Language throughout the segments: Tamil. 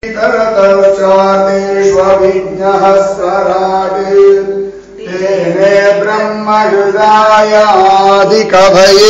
तरतश्चातेष्वभिज्ञः स्वराट् तेने ब्रह्महृदायादिकभये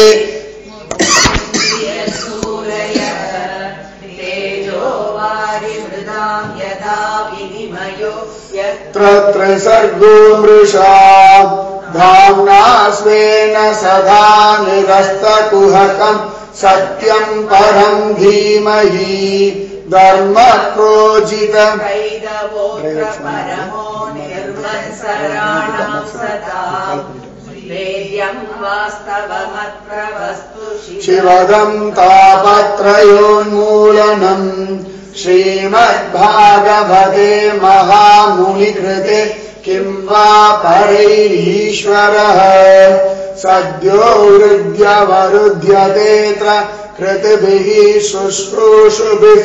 सूरय तेजो वारिमृदाम् यदा विनिमयो यत्र तत्र सर्गो मृषा धाम्ना स्वेन सदा निरस्तकुहकम् सत्यम् परम् धीमहि धर्मप्रोजितम् कैदवोऽत्र परमो निर्मत्सराणाम् सदा वेद्यम् वास्तवमत्र वस्तु शिवदम् तापत्रयोन्मूलनम् श्रीमद्भागवते महामुनिकृते किम् वा परैरीश्वरः सद्यो हृद्यवरुध्यतेऽत्र कृतिभिः शुश्रूषुभिः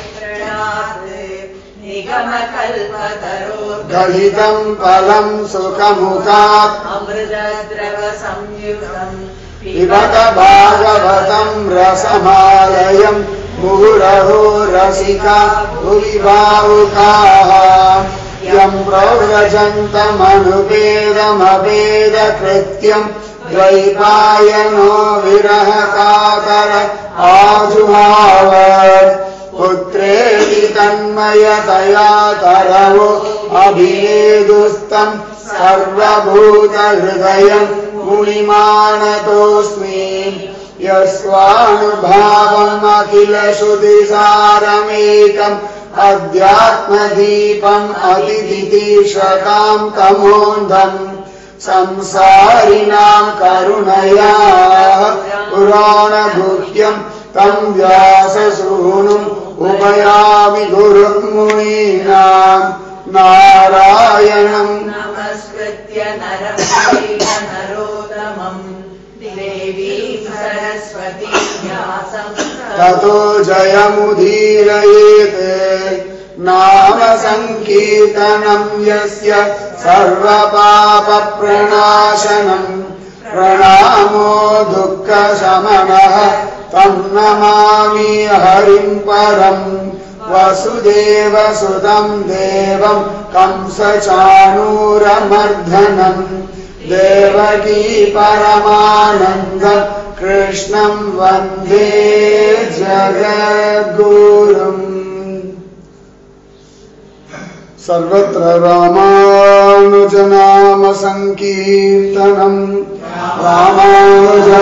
निगमकल्पतरोर्गलितम् गलितम् फलम् सुखमुखात् अमृतद्रवसंयुतम् पिबत भागवतम् रसमालयम् मुहुरहो रसिका भुवि भावुकाः यम् प्रव्रजन्तमनुपेदमपेदकृत्यम् द्वैपायनो विरहकातर आजुहाव पुत्रेति तन्मयतया तरवो अभिनेदुस्तम् सर्वभूतहृदयम् मुनिमानतोऽस्मि यस्वानुभावमखिल श्रुतिसारमेकम् अध्यात्मदीपम् अतिदितीर्षताम् तमोन्धम् संसारिणाम् करुणया पुराणगुह्यम् तम् व्याससूनुम् उपयामि गुरुमुनीनाम् नारायणम् नमस्कृत्य नरं चैव नरोत्तमम् देवीं सरस्वती व्यासं ततो जयमुदीरयेत् नाम सङ्कीर्तनम् यस्य सर्वपापप्रणाशनम् प्रणामो दुःखशमनः तम् नमामि हरिम् परम् वसुदेवसुतम् देवम् कंसचाणूरमर्धनम् देवकी परमानन्दम् कृष्णम् वन्दे जगद्गुरुम् सर्वत्र रामानुजनाम सङ्कीर्तनम् रामानुजा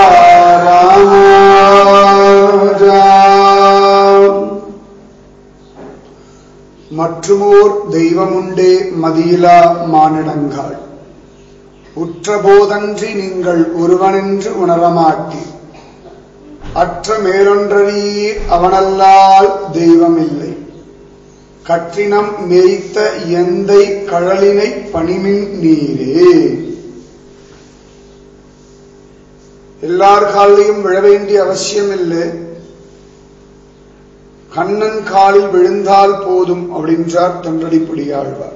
रामानुजा மற்றுமோர் தெய்வமுண்டே மதியிலா மானிடங்காள் உற்றபோதன்றி நீங்கள் ஒருவனென்று உணரமாட்டி அற்ற மேலொன்றறியீர் அவனல்லால் தெய்வமில்லை கற்றினம் மேய்த்த எந்தை கழலினை பணிமின் நீரே எல்லார் காலையும் விழ வேண்டிய அவசியம் இல்லை கண்ணன் காலில் விழுந்தால் போதும் அப்படின்றார் தொண்டடிப்புடியாழ்வார்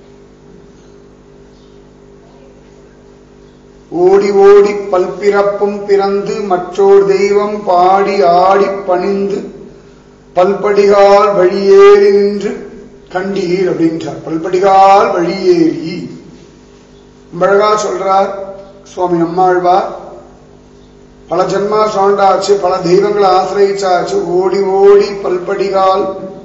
ஓடி ஓடி பல்பிறப்பும் பிறந்து மற்றோர் தெய்வம் பாடி ஆடி பணிந்து பல்படிகால் வழியேறி நின்று கண்டீர் அப்படின்றார் பல்படிகால் வழியேறி அழகா சொல்றார் சுவாமி நம்மாழ்வார் பல ஜென்மா சோண்டாச்சு பல தெய்வங்களை ஆசிரியிச்சாச்சு ஓடி ஓடி பல்படிகால்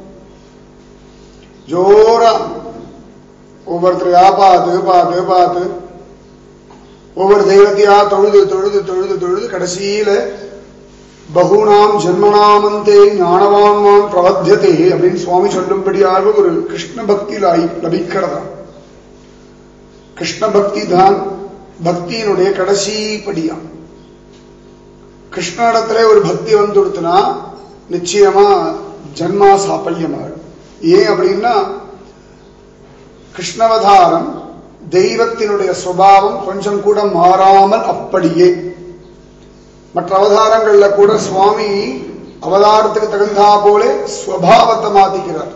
ஜோரா ஒவ்வொருத்தரையா பார்த்து பார்த்து பார்த்து ஒவ்வொரு தெய்வத்தையா தொழுது தொழுது தொழுது தொழுது கடைசியில பகுனாம் ஜென்மனாமந்தே ஞானவான்மான் பிரபத்தியதே அப்படின்னு சுவாமி சொல்லும்படியாக ஒரு கிருஷ்ண பக்தி லபிக்கிறதா கிருஷ்ண பக்தி தான் பக்தியினுடைய கடைசி படியா கிருஷ்ணனிடத்துல ஒரு பக்தி வந்துடுத்துனா நிச்சயமா ஜன்மா சாப்பல்யமாகும் ஏன் அப்படின்னா கிருஷ்ணவதாரம் தெய்வத்தினுடைய சுபாவம் கொஞ்சம் கூட மாறாமல் அப்படியே மற்ற அவதாரங்கள்ல கூட சுவாமி அவதாரத்துக்கு தகுந்தா போலே ஸ்வபாவத்தை மாத்திக்கிறார்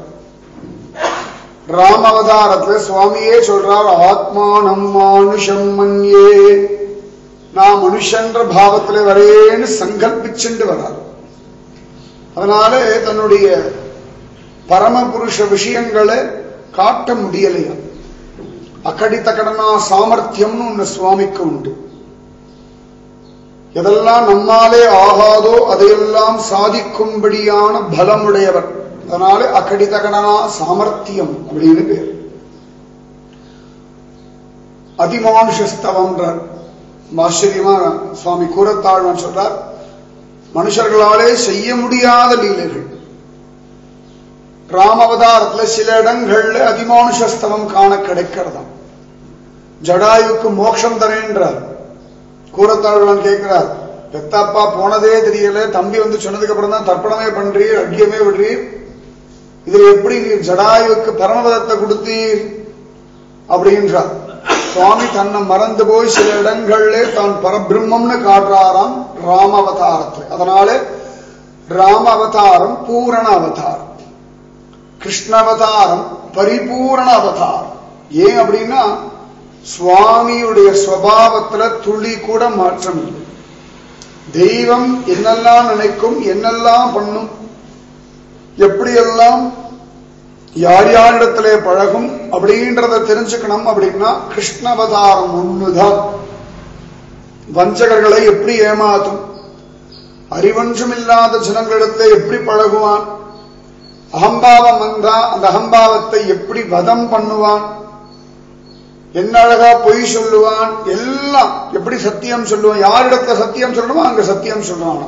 ராம அவதாரத்துல சுவாமியே சொல்றார் ஆத்மானம் மானுஷம் மன்யே நான் மனுஷன்ற பாவத்துல வரேன்னு சங்கல்பிச்சுண்டு வரார் அதனால தன்னுடைய பரமபுருஷ விஷயங்களை காட்ட முடியலையா அக்கடித்த கடனா சாமர்த்தியம்னு ஒண்ணு சுவாமிக்கு உண்டு எதெல்லாம் நம்மாலே ஆகாதோ அதையெல்லாம் சாதிக்கும்படியான பலமுடையவர் அதனால அக்கடித கடனா சாமர்த்தியம் அப்படின்னு பேர் அதிமானுஷஸ்தவம்ன்றார் ஆச்சரியமா சுவாமி கூறத்தாழ்வன் சொல்றார் மனுஷர்களாலே செய்ய முடியாத லீலைகள் ராமவதாரத்துல சில இடங்கள்ல அதிமானுஷஸ்தவம் காண கிடைக்கிறதாம் ஜடாயுக்கு மோட்சம் தரேன்றார் கூறத்தாழ்வான் கேட்கிறார் பெத்தப்பா போனதே தெரியல தம்பி வந்து சொன்னதுக்கு அப்புறம் தான் தர்ப்பணமே பண்றீர் அக்கியமே விடுறீர் இதுல எப்படி நீர் ஜடாயுக்கு பரமபதத்தை கொடுத்தீர் அப்படின்றார் சுவாமி தன்னை மறந்து போய் சில இடங்கள்ல தான் பரபிரம்மம்னு காட்டுறாராம் ராம அவதாரத்துல அதனால ராம அவதாரம் பூரண அவதாரம் கிருஷ்ணவதாரம் பரிபூரண அவதாரம் ஏன் அப்படின்னா சுவாமியுடைய சுவாவத்துல துளி கூட மாற்றம் இல்லை தெய்வம் என்னெல்லாம் நினைக்கும் என்னெல்லாம் பண்ணும் எப்படியெல்லாம் யார் யாரிடத்திலே பழகும் அப்படின்றத தெரிஞ்சுக்கணும் அப்படின்னா கிருஷ்ணவதாரம் ஒண்ணுதான் வஞ்சகர்களை எப்படி ஏமாத்தும் அறிவொன்றும் இல்லாத ஜனங்களிடத்திலே எப்படி பழகுவான் அகம்பாவம் வந்தா அந்த அகம்பாவத்தை எப்படி வதம் பண்ணுவான் என்ன அழகா பொய் சொல்லுவான் எல்லாம் எப்படி சத்தியம் சொல்லுவான் யாரிடத்துல சத்தியம் சொல்லணுமோ அங்க சத்தியம் சொல்றானோ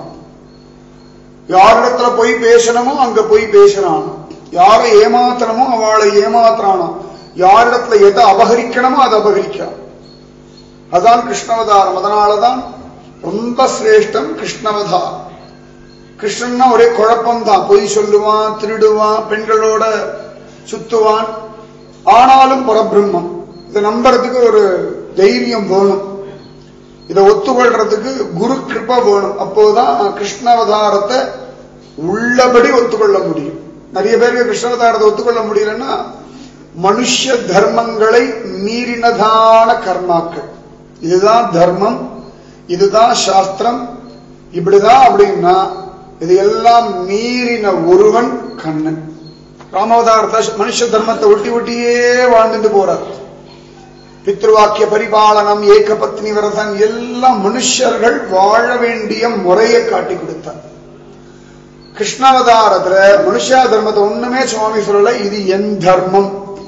யாரிடத்துல பொய் பேசணுமோ அங்க பொய் பேசுறானோ யாரை ஏமாத்தணுமோ அவளை ஏமாத்துறானோ யாரிடத்துல எதை அபகரிக்கணுமோ அதை அபகரிக்கிறான் அதான் கிருஷ்ணவதாரம் அதனாலதான் ரொம்ப சிரேஷ்டம் கிருஷ்ணவதாரம் கிருஷ்ணன்னா ஒரே குழப்பம் தான் பொய் சொல்லுவான் திருடுவான் பெண்களோட சுத்துவான் ஆனாலும் பரபிரம்மம் இதை நம்புறதுக்கு ஒரு தைரியம் வேணும் இதை ஒத்துக்கொள்றதுக்கு குரு கிருப்பா வேணும் அப்போதான் கிருஷ்ணாவதாரத்தை உள்ளபடி ஒத்துக்கொள்ள முடியும் நிறைய பேருக்கு கிருஷ்ணாவதாரத்தை ஒத்துக்கொள்ள முடியலன்னா மனுஷ தர்மங்களை மீறினதான கர்மாக்கள் இதுதான் தர்மம் இதுதான் சாஸ்திரம் இப்படிதான் அப்படின்னா இது எல்லாம் மீறின ஒருவன் கண்ணன் ராமாவதாரத்தை மனுஷ தர்மத்தை ஒட்டி ஒட்டியே வாழ்ந்துட்டு போறார் பித்ருவாக்கிய பரிபாலனம் ஏக பத்னி விரதன் எல்லாம் மனுஷர்கள் வாழ வேண்டிய முறையை காட்டி கொடுத்தார் கிருஷ்ணாவதாரத்துல மனுஷா தர்மத்தை ஒண்ணுமே சுவாமி சொல்லல இது என் தர்மம்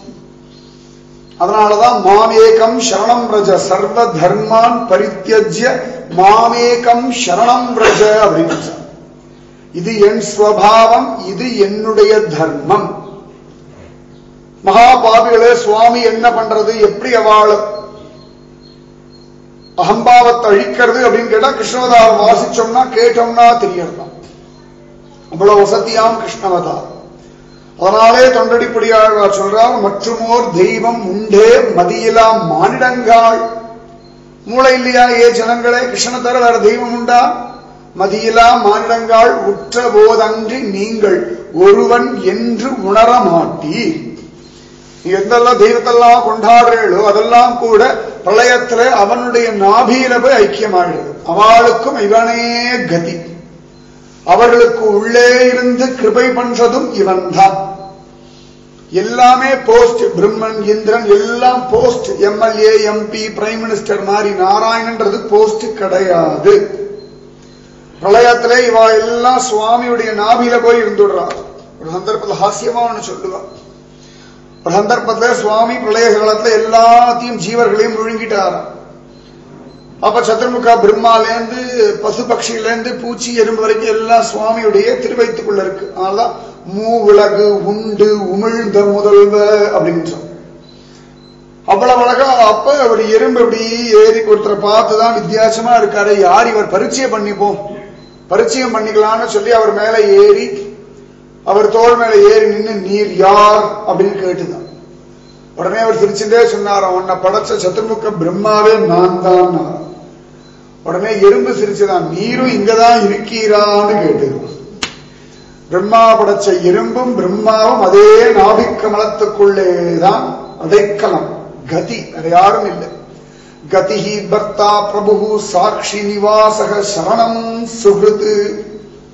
அதனாலதான் மாமேகம் சரணம் ரஜ சர்வ தர்மான் பரித்தியஜ்ய மாமேகம் சரணம் ரஜ அப்படின்னு சொன்னார். இது என் ஸ்வபாவம் இது என்னுடைய தர்மம் மகாபாபிகளே சுவாமி என்ன பண்றது எப்படி அவள் அகம்பாவத்தை அழிக்கிறது அப்படின்னு கேட்டா கிருஷ்ணவதாரம் வாசிச்சோம்னா கேட்டோம்னா தெரியறதாம் அவ்வளவு வசதியாம் கிருஷ்ணவதாரம் அதனாலே தொண்டடிப்படியாழ்வார் சொல்றார் மற்றுமோர் தெய்வம் உண்டே மதியிலாம் மானிடங்காள் மூளை இல்லையா ஏ ஜனங்களே கிருஷ்ண தவிர வேற தெய்வம் உண்டா மதியிலா மானிடங்காள் உற்ற போதன்றி நீங்கள் ஒருவன் என்று உணர மாட்டீர் நீ எந்தெல்லாம் தெய்வத்தெல்லாம் கொண்டாடுறீங்களோ அதெல்லாம் கூட பிரளயத்துல அவனுடைய நாபியில போய் ஐக்கியமாகிறது அவளுக்கும் இவனே கதி அவர்களுக்கு உள்ளே இருந்து கிருபை பண்றதும் இவன்தான் எல்லாமே போஸ்ட் பிரம்மன் இந்திரன் எல்லாம் post MLA MP prime minister மாதிரி நாராயணன்றது போஸ்ட் கிடையாது பிரளயத்திலே இவா எல்லாம் சுவாமியுடைய நாபியில போய் இருந்துடுறா ஒரு சந்தர்ப்பத்தில் ஹாஸ்யமா ஒண்ணு சொல்லுவா ஒரு சந்தர்ப்பத்துல சுவாமி பிரளய காலத்துல எல்லாத்தையும் ஜீவர்களையும் முழுங்கிட்டாராம் அப்ப சதுர்முகா பிரம்மாலேருந்து பசு பட்சியிலேருந்து பூச்சி எறும்பு வரைக்கும் எல்லாம் சுவாமியுடைய திருவைத்துக்குள்ள இருக்கு அதனாலதான் மூ விளகு உண்டு உமிழ்ந்த முதல்வ அப்படின்னு சொன்ன அவ்வளவு அழகா அப்ப ஒரு எறும்பு இப்படி ஏறி ஒருத்தரை பார்த்துதான் வித்தியாசமா இருக்காரு யார் இவர் பரிச்சயம் பண்ணிப்போம் பரிச்சயம் பண்ணிக்கலாம்னு சொல்லி அவர் மேல ஏறி அவர் தோல் மேல ஏறி நின்று நீர் யார் அப்படின்னு கேட்டுதான் உடனே அவர் சிரிச்சுட்டே சொன்னார் உன்னை படைச்ச சத்துர்முக பிரம்மாவே நான் தான் உடனே எறும்பு சிரிச்சுதான் நீரும் இங்கதான் இருக்கீரான்னு கேட்டது பிரம்மா படைச்ச எறும்பும் பிரம்மாவும் அதே நாபிக்கமலத்துக்குள்ளேதான் அடைக்கலம் கதி வேற யாரும் இல்லை கதிஹி பர்த்தா பிரபு சாட்சி நிவாசக சரணம் சுகிருத்து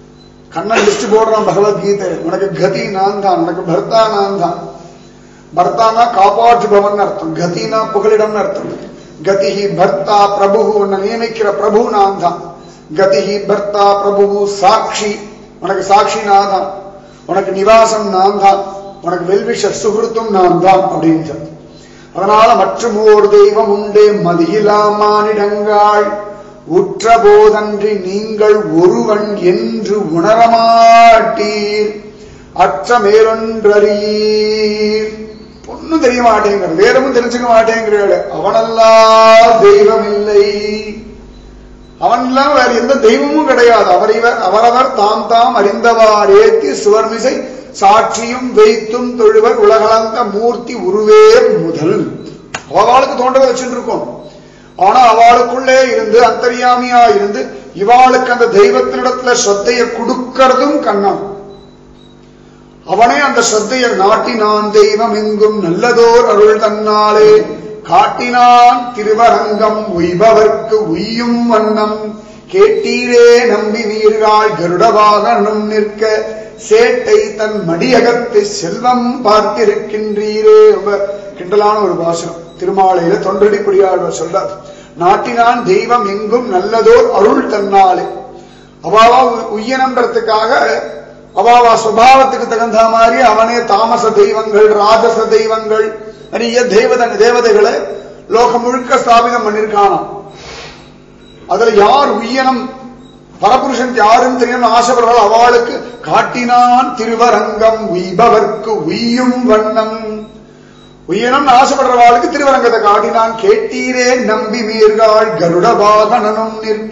கண்ணன் லிஸ்ட் போடுறான் பகவத்கீதை உனக்கு கதி நான் தான் உனக்கு பர்த்தா நான் தான் பர்த்தானா காப்பாற்றுபவன் அர்த்தம் கதினா புகலிடம்னு அர்த்தம் கதிஹி பர்த்தா பிரபு உன்னை நியமிக்கிற பிரபு நான் தான் கதிஹி பர்த்தா பிரபு சாட்சி உனக்கு சாட்சி நான் தான் உனக்கு நிவாசம் நான் தான் உனக்கு வெல்விஷர் சுகிருத்தும் நான் தான் அப்படின்னு அதனால மற்றும் ஓர் தெய்வம் உண்டே மதியிலா மானிடங்காள் உற்ற போதன்றி நீங்கள் ஒருவன் என்று உணரமாட்டீர் அற்ற மேலொன்றறியீர் ஒன்னும் தெரிய மாட்டேங்கிற வேறமும் தெரிஞ்சுக்க மாட்டேங்கிறாள் அவனல்லா தெய்வம் இல்லை அவன் இல்லாம வேற எந்த தெய்வமும் கிடையாது அவர் இவர் அவரவர் தாம் தாம் அறிந்தவாறேத்தி சுவர்மிசை சாட்சியும் வைத்தும் தொழுவர் உலகளந்த மூர்த்தி உருவே முதல் அவளுக்கு தோன்றதை வச்சுட்டு இருக்கோம் ஆனா அவளுக்குள்ளே இருந்து அந்தரியாமியா இருந்து இவாளுக்கு அந்த தெய்வத்தினிடத்துல ஸ்ரத்தைய கொடுக்கறதும் கண்ணன் அவனே அந்த ஸ்ரத்தையை நாட்டினான் தெய்வம் எங்கும் நல்லதோர் அருள் தன்னாலே காட்டினான் திருவரங்கம் உய்பவர்க்கு உய்யும் வண்ணம் கேட்டீரே நம்பி நீர்கள் கருடவாகனும் நிற்க சேட்டை தன் மடியகத்து செல்வம் பார்த்திருக்கின்றீரே ரொம்ப கிண்டலான ஒரு பாசனம் திருமாலையில தொண்டடி குடியாழ்வர் சொல்றார் நாட்டினான் தெய்வம் எங்கும் நல்லதோர் அருள் தன்னாலே அவாவா உய்யனன்றதுக்காக அவாவா சுபாவத்துக்கு தகுந்த மாதிரி அவனே தாமச தெய்வங்கள் ராஜச தெய்வங்கள் நிறைய தேவத தேவதைகளை லோகம் முழுக்க ஸ்தாபிதம் பண்ணிருக்கானாம் அதுல யார் உய்யனம் பரபுருஷன் யாருன்னு தெரியும் ஆசைப்படுறாள் அவளுக்கு காட்டினான் திருவரங்கம் உய்பவர்க்கு உய்யும் வண்ணம் உய்யனம் ஆசைப்படுறவாளுக்கு திருவரங்கத்தை காட்டினான் கேட்டீரே நம்பி மீர்காள் கருட வாகனனும் நிற்க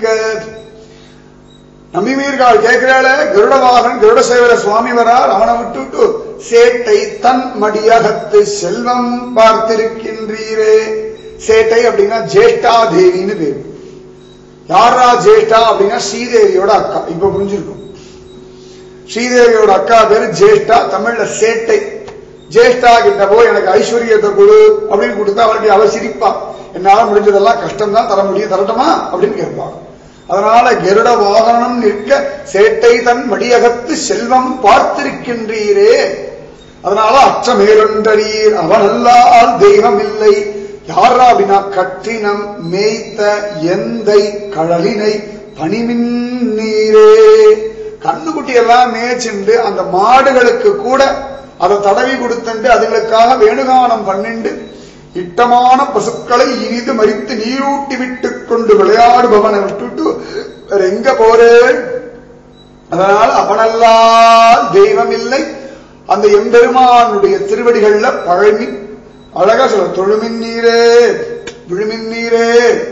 நம்பி மீர்காள் கேட்கிறாள கருட வாகன் கருட சேவர சுவாமி வரார் அவனை விட்டுட்டு சேட்டை தன் மடியகத்து செல்வம் பார்த்திருக்கின்றீரே சேட்டை அப்படின்னா ஜேஷ்டா தேவின்னு பேரு யாரா ஜேஷ்டா அப்படின்னா ஸ்ரீதேவியோட அக்கா இப்ப புரிஞ்சிருக்கும் ஸ்ரீதேவியோட அக்கா பேரு ஜேஷ்டா தமிழ்ல சேட்டை ஜேஷ்டா கிட்ட போய் எனக்கு ஐஸ்வர்யத்தை கொடு அப்படின்னு கொடுத்தா அவளுடைய அவ சிரிப்பா என்னால முடிஞ்சதெல்லாம் கஷ்டம் தான் தர முடியும் தரட்டுமா அப்படின்னு கேட்பாங்க அதனால கருட வாகனம் நிற்க சேட்டை தன் மடியகத்து செல்வம் பார்த்திருக்கின்றீரே அதனால அச்சமேலொன்றீர் அவனல்லால் தெய்வம் இல்லை யாரா அப்படின்னா கற்றினம் மேய்த்த எந்தை கடலினை பனிமின் நீரே கண்ணுக்குட்டி எல்லாம் மேய்ச்சிண்டு அந்த மாடுகளுக்கு கூட அதை தடவி கொடுத்துண்டு அதுகளுக்காக வேணுகானம் பண்ணிண்டு இட்டமான பசுக்களை இனிது மறித்து நீரூட்டி விட்டு கொண்டு விளையாடுபவனை விட்டுட்டு வேற எங்க போறேன் அதனால் அவனல்லால் தெய்வம் இல்லை அந்த எம்பெருமானுடைய திருவடிகள்ல பழமி அழகா சொல்ல தொழுமின் நீரே விழுமின் நீரே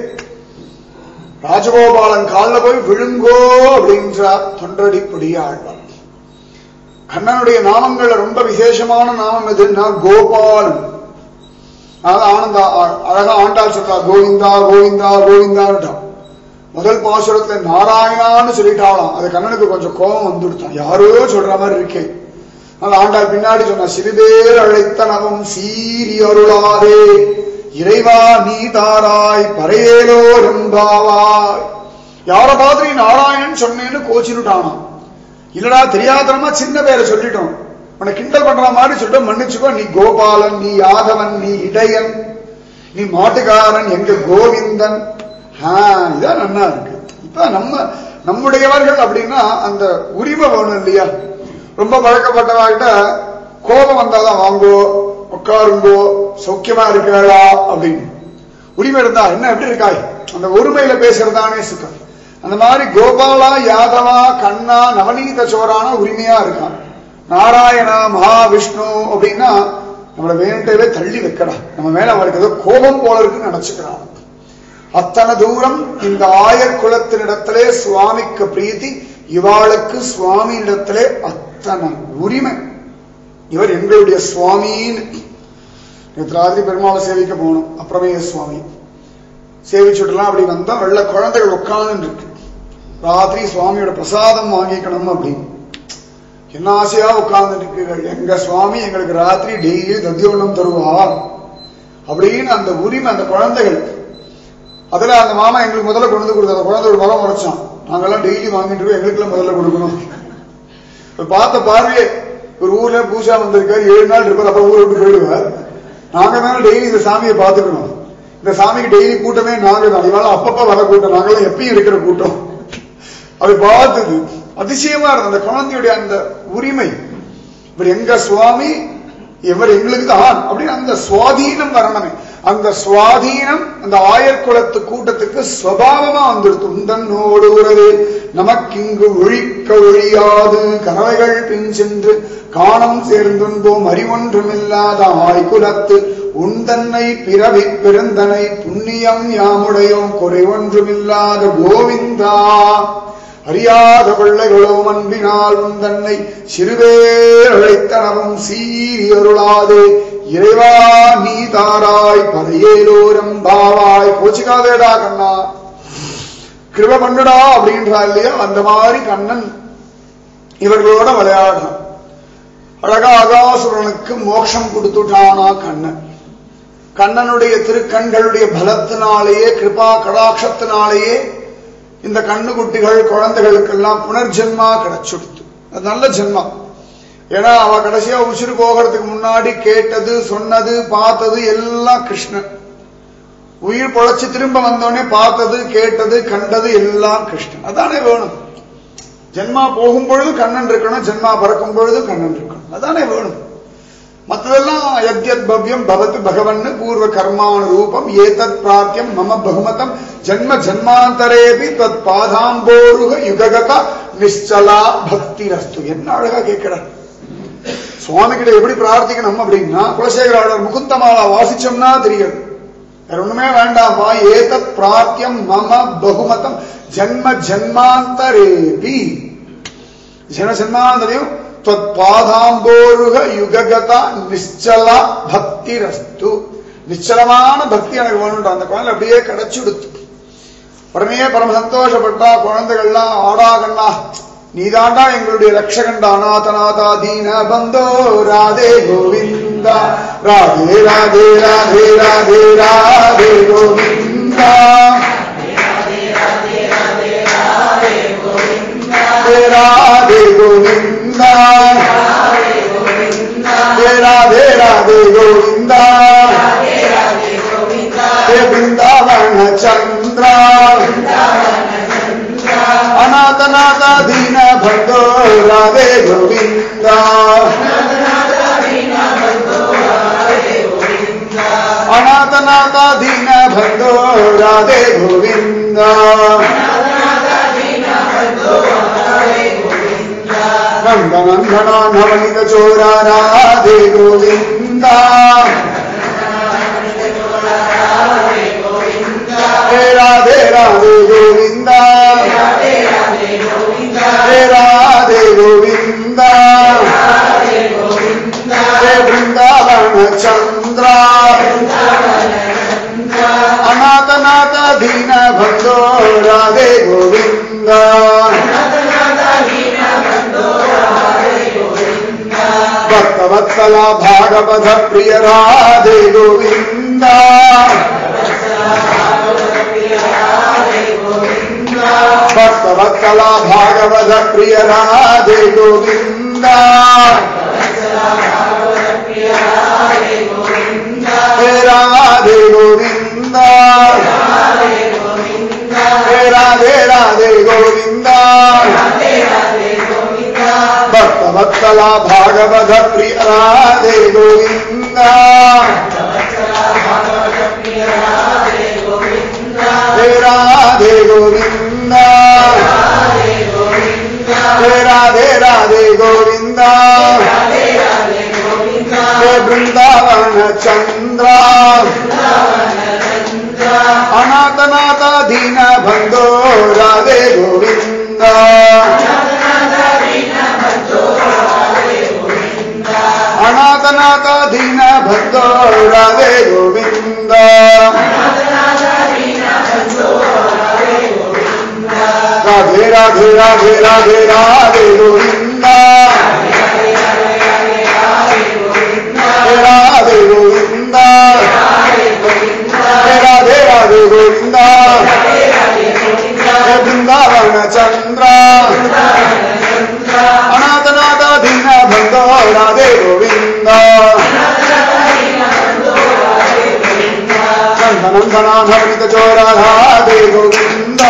ராஜகோபாலன் காலில் போய் விழுங்கோ அப்படின்றார் தொண்டடி பொடியாழ்வார் கண்ணனுடைய நாமங்கள்ல ரொம்ப விசேஷமான நாமம் எதுன்னா கோபாலன் அதாவது ஆனந்தா அழகா ஆண்டாள் சொல்றா கோவிந்தா கோவிந்தா கோவிந்தான்ட்டான் முதல் பாசுரத்துல நாராயணான்னு சொல்லிட்டாலாம் அது கண்ணனுக்கு கொஞ்சம் கோபம் வந்துடுத்தான் யாரோ சொல்ற மாதிரி இருக்கே அது ஆண்டாள் பின்னாடி சொன்ன சிறுபேர் அழைத்தனவும் சீரி அருளாரே இறைவா நீ தாராய் பரையேலோ ரெம்பாவாய் யார மாதிரி நாராயணன் சொன்னேன்னு கோச்சினுட்டானாம் இல்லடா தெரியாதனமா சின்ன பேரை சொல்லிட்டோம் உன்னை கிண்டல் பண்ற மாதிரி சொல்லிட்டு மன்னிச்சுக்கோ நீ கோபாலன் நீ யாதவன் நீ இடையன் நீ மாட்டுக்காரன் எங்க கோவிந்தன் இதான் நன்னா இருக்கு இப்ப நம்ம நம்முடையவர்கள் அப்படின்னா அந்த உரிமை வேணும் இல்லையா ரொம்ப பழக்கப்பட்டவாகிட்ட கோபம் வந்தாதான் வாங்கோ உட்காருங்கோ சௌக்கியமா இருக்கிறா அப்படின்னு உரிமை இருந்தா என்ன எப்படி இருக்காய் அந்த ஒருமையில பேசுறதானே சுகம் அந்த மாதிரி கோபாலா யாதவா கண்ணா நவநீத சோரான உரிமையா இருக்கான் நாராயணா மகாவிஷ்ணு அப்படின்னா நம்மளை வேண்டவே தள்ளி வைக்கடா நம்ம மேல அவருக்கு ஏதோ கோபம் போல இருக்குன்னு நினைச்சுக்கிறான் அத்தனை தூரம் இந்த ஆயர் குலத்தினிடத்திலே சுவாமிக்கு பிரீத்தி இவாளுக்கு சுவாமியிடத்திலே அத்தனை உரிமை இவர் எங்களுடைய சுவாமின்னு நேற்று ராத்திரி பெருமாளை சேவிக்க போகணும் அப்புறமே சுவாமி சேவிச்சுட்டுலாம் அப்படி வந்தா வெள்ள குழந்தைகள் உட்கார்ந்து இருக்கு ராத்திரி சுவாமியோட பிரசாதம் வாங்கிக்கணும் அப்படின்னு என்ன ஆசையா உட்கார்ந்து இருக்கிறீர்கள் எங்க சுவாமி எங்களுக்கு ராத்திரி டெய்லி தத்தியோனம் தருவார் அப்படின்னு அந்த உரிமை அந்த குழந்தைகள் அதுல அந்த மாமா எங்களுக்கு முதல்ல கொண்டு வந்து கொடுத்த அந்த குழந்தை ஒரு மரம் உரைச்சான் நாங்கெல்லாம் டெய்லி வாங்கிட்டு இருக்கோம் எங்களுக்குலாம் முதல்ல கொடுக்கணும் இப்ப பார்த்த பார்வையே ஒரு ஊர்ல பூஜா வந்திருக்காரு ஏழு நாள் இருப்பார் அப்புறம் ஊரை விட்டு போயிடுவார் நாங்க தானே டெய்லி இந்த சாமியை பார்த்துக்கணும் இந்த சாமிக்கு டெய்லி கூட்டமே நாங்க தான் இதனால அப்பப்ப வர கூட்டம் நாங்களாம் எப்பயும் இருக்கிற கூட்டம் அது பார்த்தது அதிசயமா இருந்தது அந்த குழந்தையுடைய அந்த உரிமை இவர் எங்க சுவாமி இவர் எங்களுக்கு தான் அப்படின்னு அந்த சுவாதீனம் வரணுமே அந்த சுவாதீனம் அந்த ஆயர்குலத்து கூட்டத்துக்கு சுவாவமா வந்துடுத்து உந்தன்னோடு உறவு நமக்கிங்கு ஒழிக்க ஒழியாது கறவைகள் பின் சென்று காணம் சேர்ந்துன்போம் அறிவொன்றுமில்லாத ஆய்குலத்து உந்தன்னை பிறவி பெருந்தனை புண்ணியம் யாமுடையோம் குறைவொன்றுமில்லாத கோவிந்தா அறியாத பிள்ளைகளோ அன்பினால் உந்தன்னை சிறுவேர் அழைத்தனவும் சீரியருளாதே இறைவா நீ தாராய் பரையேலோரம் பாவாய் கோச்சிக்காதேடா கண்ணா கிருப பண்ணுடா அப்படின்றா இல்லையா அந்த மாதிரி கண்ணன் இவர்களோட விளையாடணும் அழகா அகாசுரனுக்கு மோட்சம் கொடுத்துட்டானா கண்ணன் கண்ணனுடைய திருக்கண்களுடைய பலத்தினாலேயே கிருபா கடாட்சத்தினாலேயே இந்த கண்ணுக்குட்டிகள் குழந்தைகளுக்கெல்லாம் புனர்ஜென்மா கிடைச்சுடுத்து அது நல்ல ஜென்மம் ஏன்னா அவ கடைசியா உசிறு போகிறதுக்கு முன்னாடி கேட்டது சொன்னது பார்த்தது எல்லாம் கிருஷ்ணன் உயிர் பொழைச்சு திரும்ப வந்தோடனே பார்த்தது கேட்டது கண்டது எல்லாம் கிருஷ்ணன் அதானே வேணும் ஜென்மா போகும் பொழுது கண்ணன் இருக்கணும் ஜென்மா பறக்கும் பொழுது கண்ணன் இருக்கணும் அதானே வேணும் மற்றதெல்லாம் யத்யத் பவ்யம் பவத்து பகவன் பூர்வ கர்மான ரூபம் ஏதத் பிராப்தியம் மம பகுமதம் ஜன்ம ஜன்மாந்தரேபி தத் பாதாம்போருக யுககத நிச்சலா பக்தி ரஸ்து என்ன அழகா கேட்கிறார் சுவாமி கிட்ட எப்படி பிரார்த்திக்கணும் அப்படின்னா குலசேகராளர் முகுந்தமாலா வாசிச்சோம்னா தெரியும் வேற ஒண்ணுமே வேண்டாம்பா ஏதத் பிராப்தியம் மம பகுமதம் ஜன்ம ஜன்மாந்தரேபி ஜன ஜன்மாந்தரையும் பாதாம்போருக யுககத நிச்சல பக்தி ரஸ்து நிச்சலமான பக்தி எனக்கு வேணும்டா அந்த குழந்தை அப்படியே கிடைச்சுடுத்து உடனே பரம சந்தோஷப்பட்டா குழந்தைகள்லாம் ஆடா கண்ணா நீதாண்டா எங்களுடைய ரட்சகண்டா அநாதநாதா தீன பந்தோ ராதே கோவிந்தா ராதே ராதே ராதே ராதே ராதே கோவிந்தா ராதே ராதே கோவிந்தா ராதே ராதே ராதே கோவிந்தா ஹே பிருந்தாவன சந்திரா அநாதநாத தீன பந்தோ ராதே கோவிந்தா அநாதநாத தீன பந்தோ ராதே கோவிந்தா நந்தநந்தனா நவனித சோரா ராதே கோவிந்தா ஹே ராதே ராதே கோவிந்தா ஹே ராதே கோவிந்தா ஹே பிருந்தாவன சந்திரா அநாதநாத தீன பந்தோ ராதே கோவிந்தா ಭಕ್ತವತ್ಸಲ ಭಾಗವತ ಪ್ರಿಯ ರಾಧೆ ಗೋವಿಂದ ಭಕ್ತವತ್ಸಲ ಭಾಗವತ ಪ್ರಿಯ ರಾಧೆ ಗೋವಿಂದ ಹೇ ರಾಧೆ ಗೋವಿಂದ ಹೇ ರಾಧೆ ರಾಧೆ ಗೋವಿಂದ ಭಕ್ತವತ್ಸಲ ಭಾಗವತ ಪ್ರಿಯ ರಾಧೆ ಗೋವಿಂದ ಹೇ ರಾಧೆ ಗೋವಿಂದ ಹೇ ರಾಧೆ ರಾಧೆ ಗೋವಿಂದ ಹೇ ಬೃಂದಾವನ ಚಂದ್ರ ಅನಾಥನಾಥ ದೀನ ಬಂದೋ ರಾಧೆ ಗೋವಿಂದ ಅನಾಥನಾಥ ದೀನ ಭಕ್ತೋ ರಾಧೆ ಗೋವಿಂದ ರಾಧೆ ರಾಧೆ ರಾಧೆ ರಾಧೆ ರಾಧೆ ಗೋವಿಂದ ಹೇ ರಾಧೆ ಗೋವಿಂದ ಹೇ ರಾಧೆ ರಾಧೆ ಗೋವಿಂದ ಹೇ ಬೃಂದಾವನ ಚಂದ್ರ ಅನಾಥನಾಥ நந்தனந்தனானவனித சோராதே கோவிந்தா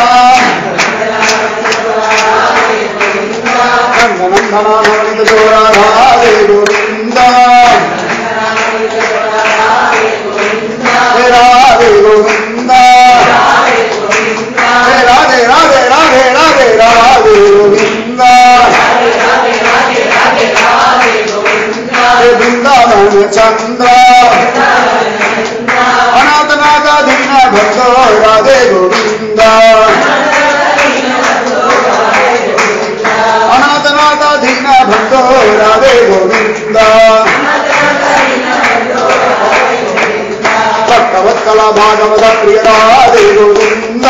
நந்தனந்தனானவனித சோராதே கோவிந்தா ராதே கோவிந்தா ராதே ராதே ராதே ராதே ராதே கோவிந்தா பிருந்தாவன சந்திரா அநாதநாத தீன பக்தோ ராதே கோவிந்தா அநாதநாத தீன பக்தோ ராதே கோவிந்தா ಭಕ್ತವತ್ಕಲ ಭಾಗವತ ಪ್ರಿಯ ರಾಧೆ ಗೋವಿಂದ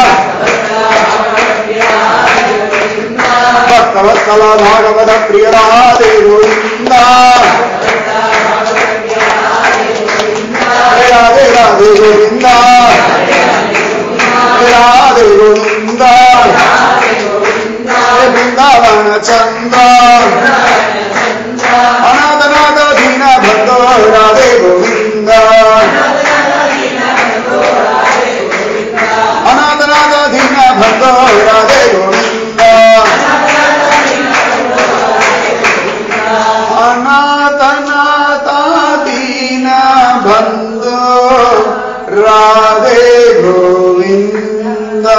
ಭಕ್ತವತ್ಕಲ ಭಾಗವತ ಪ್ರಿಯ ರಾಧೆ ಗೋವಿಂದ ರಾಧೆ ರಾಧೆ ಗೋವಿಂದ ರಾಧೆ ಗೋವಿಂದ ಬೃಂದಾವನ ಚಂದ್ರ ಅನಾಥನಾಥ ದೀನ ಭಕ್ತೋ ರಾಧೆ ಗೋವಿಂದ ಅನಾಥನಾಥ ದೀನ ಭಕ್ತೋ ರಾಧೆ ಗೋವಿಂದ ಅನಾಥನಾಥ ದೀನ ಬಂಧು ರಾಧೆ ಗೋವಿಂದ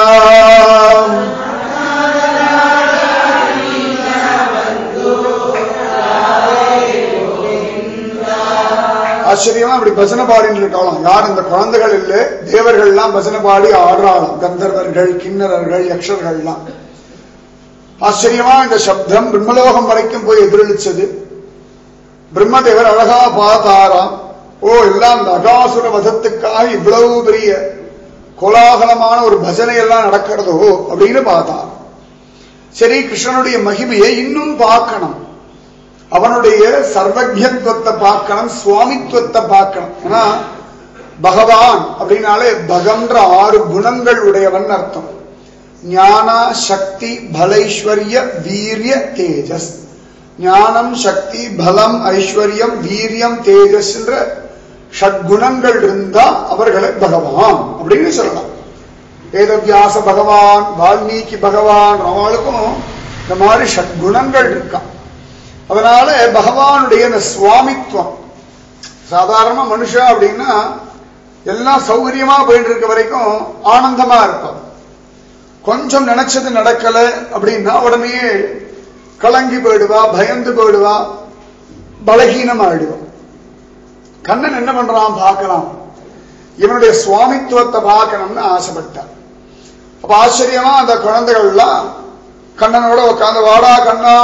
ஆச்சரியமா இப்படி பஜனை பாடிட்டு இருக்கலாம் யார் இந்த குழந்தைகள் இல்ல தேவர்கள் எல்லாம் பஜனை பாடி ஆடுறாளாம் கந்தர்வர்கள் கிண்ணறர்கள் யக்ஷர்கள்லாம் ஆச்சரியமா இந்த சப்தம் பிரம்மலோகம் வரைக்கும் போய் எதிரொலிச்சது பிரம்மதேவர் அழகா பார்த்தாராம் ஓ எல்லாம் இந்த அகாசுர வதத்துக்காக இவ்வளவு பெரிய கோலாகலமான ஒரு பஜனை எல்லாம் நடக்கிறதோ அப்படின்னு பார்த்தார் சரி கிருஷ்ணனுடைய மகிமையை இன்னும் பார்க்கணும் அவனுடைய சர்வஜத்துவத்தை பார்க்கணும் சுவாமித்துவத்தை பார்க்கணும் ஏன்னா பகவான் அப்படின்னாலே பகம்ன்ற ஆறு குணங்கள் உடையவன் அர்த்தம் ஞான சக்தி பலைஸ்வர்ய வீரிய தேஜஸ் ஞானம் சக்தி பலம் ஐஸ்வர்யம் வீரியம் தேஜஸ்ன்ற ஷட்குணங்கள் இருந்தா அவர்களை பகவான் அப்படின்னு சொல்லலாம் வேதவியாச பகவான் வால்மீகி பகவான் அவளுக்கும் இந்த மாதிரி ஷட்குணங்கள் இருக்கான் அதனால பகவானுடைய இந்த சுவாமித்துவம் சாதாரண மனுஷன் அப்படின்னா எல்லாம் சௌகரியமா போயிட்டு இருக்க வரைக்கும் ஆனந்தமா இருப்பான் கொஞ்சம் நினைச்சது நடக்கல அப்படின்னா உடனே கலங்கி போயிடுவா பயந்து போயிடுவா பலகீனம் ஆயிடுவா கண்ணன் என்ன பண்றான் பார்க்கலாம் இவனுடைய சுவாமித்துவத்தை பார்க்கணும்னு ஆசைப்பட்டார் அப்ப ஆச்சரியமா அந்த குழந்தைகள்லாம் கண்ணனோட உட்காந்து வாடா கண்ணா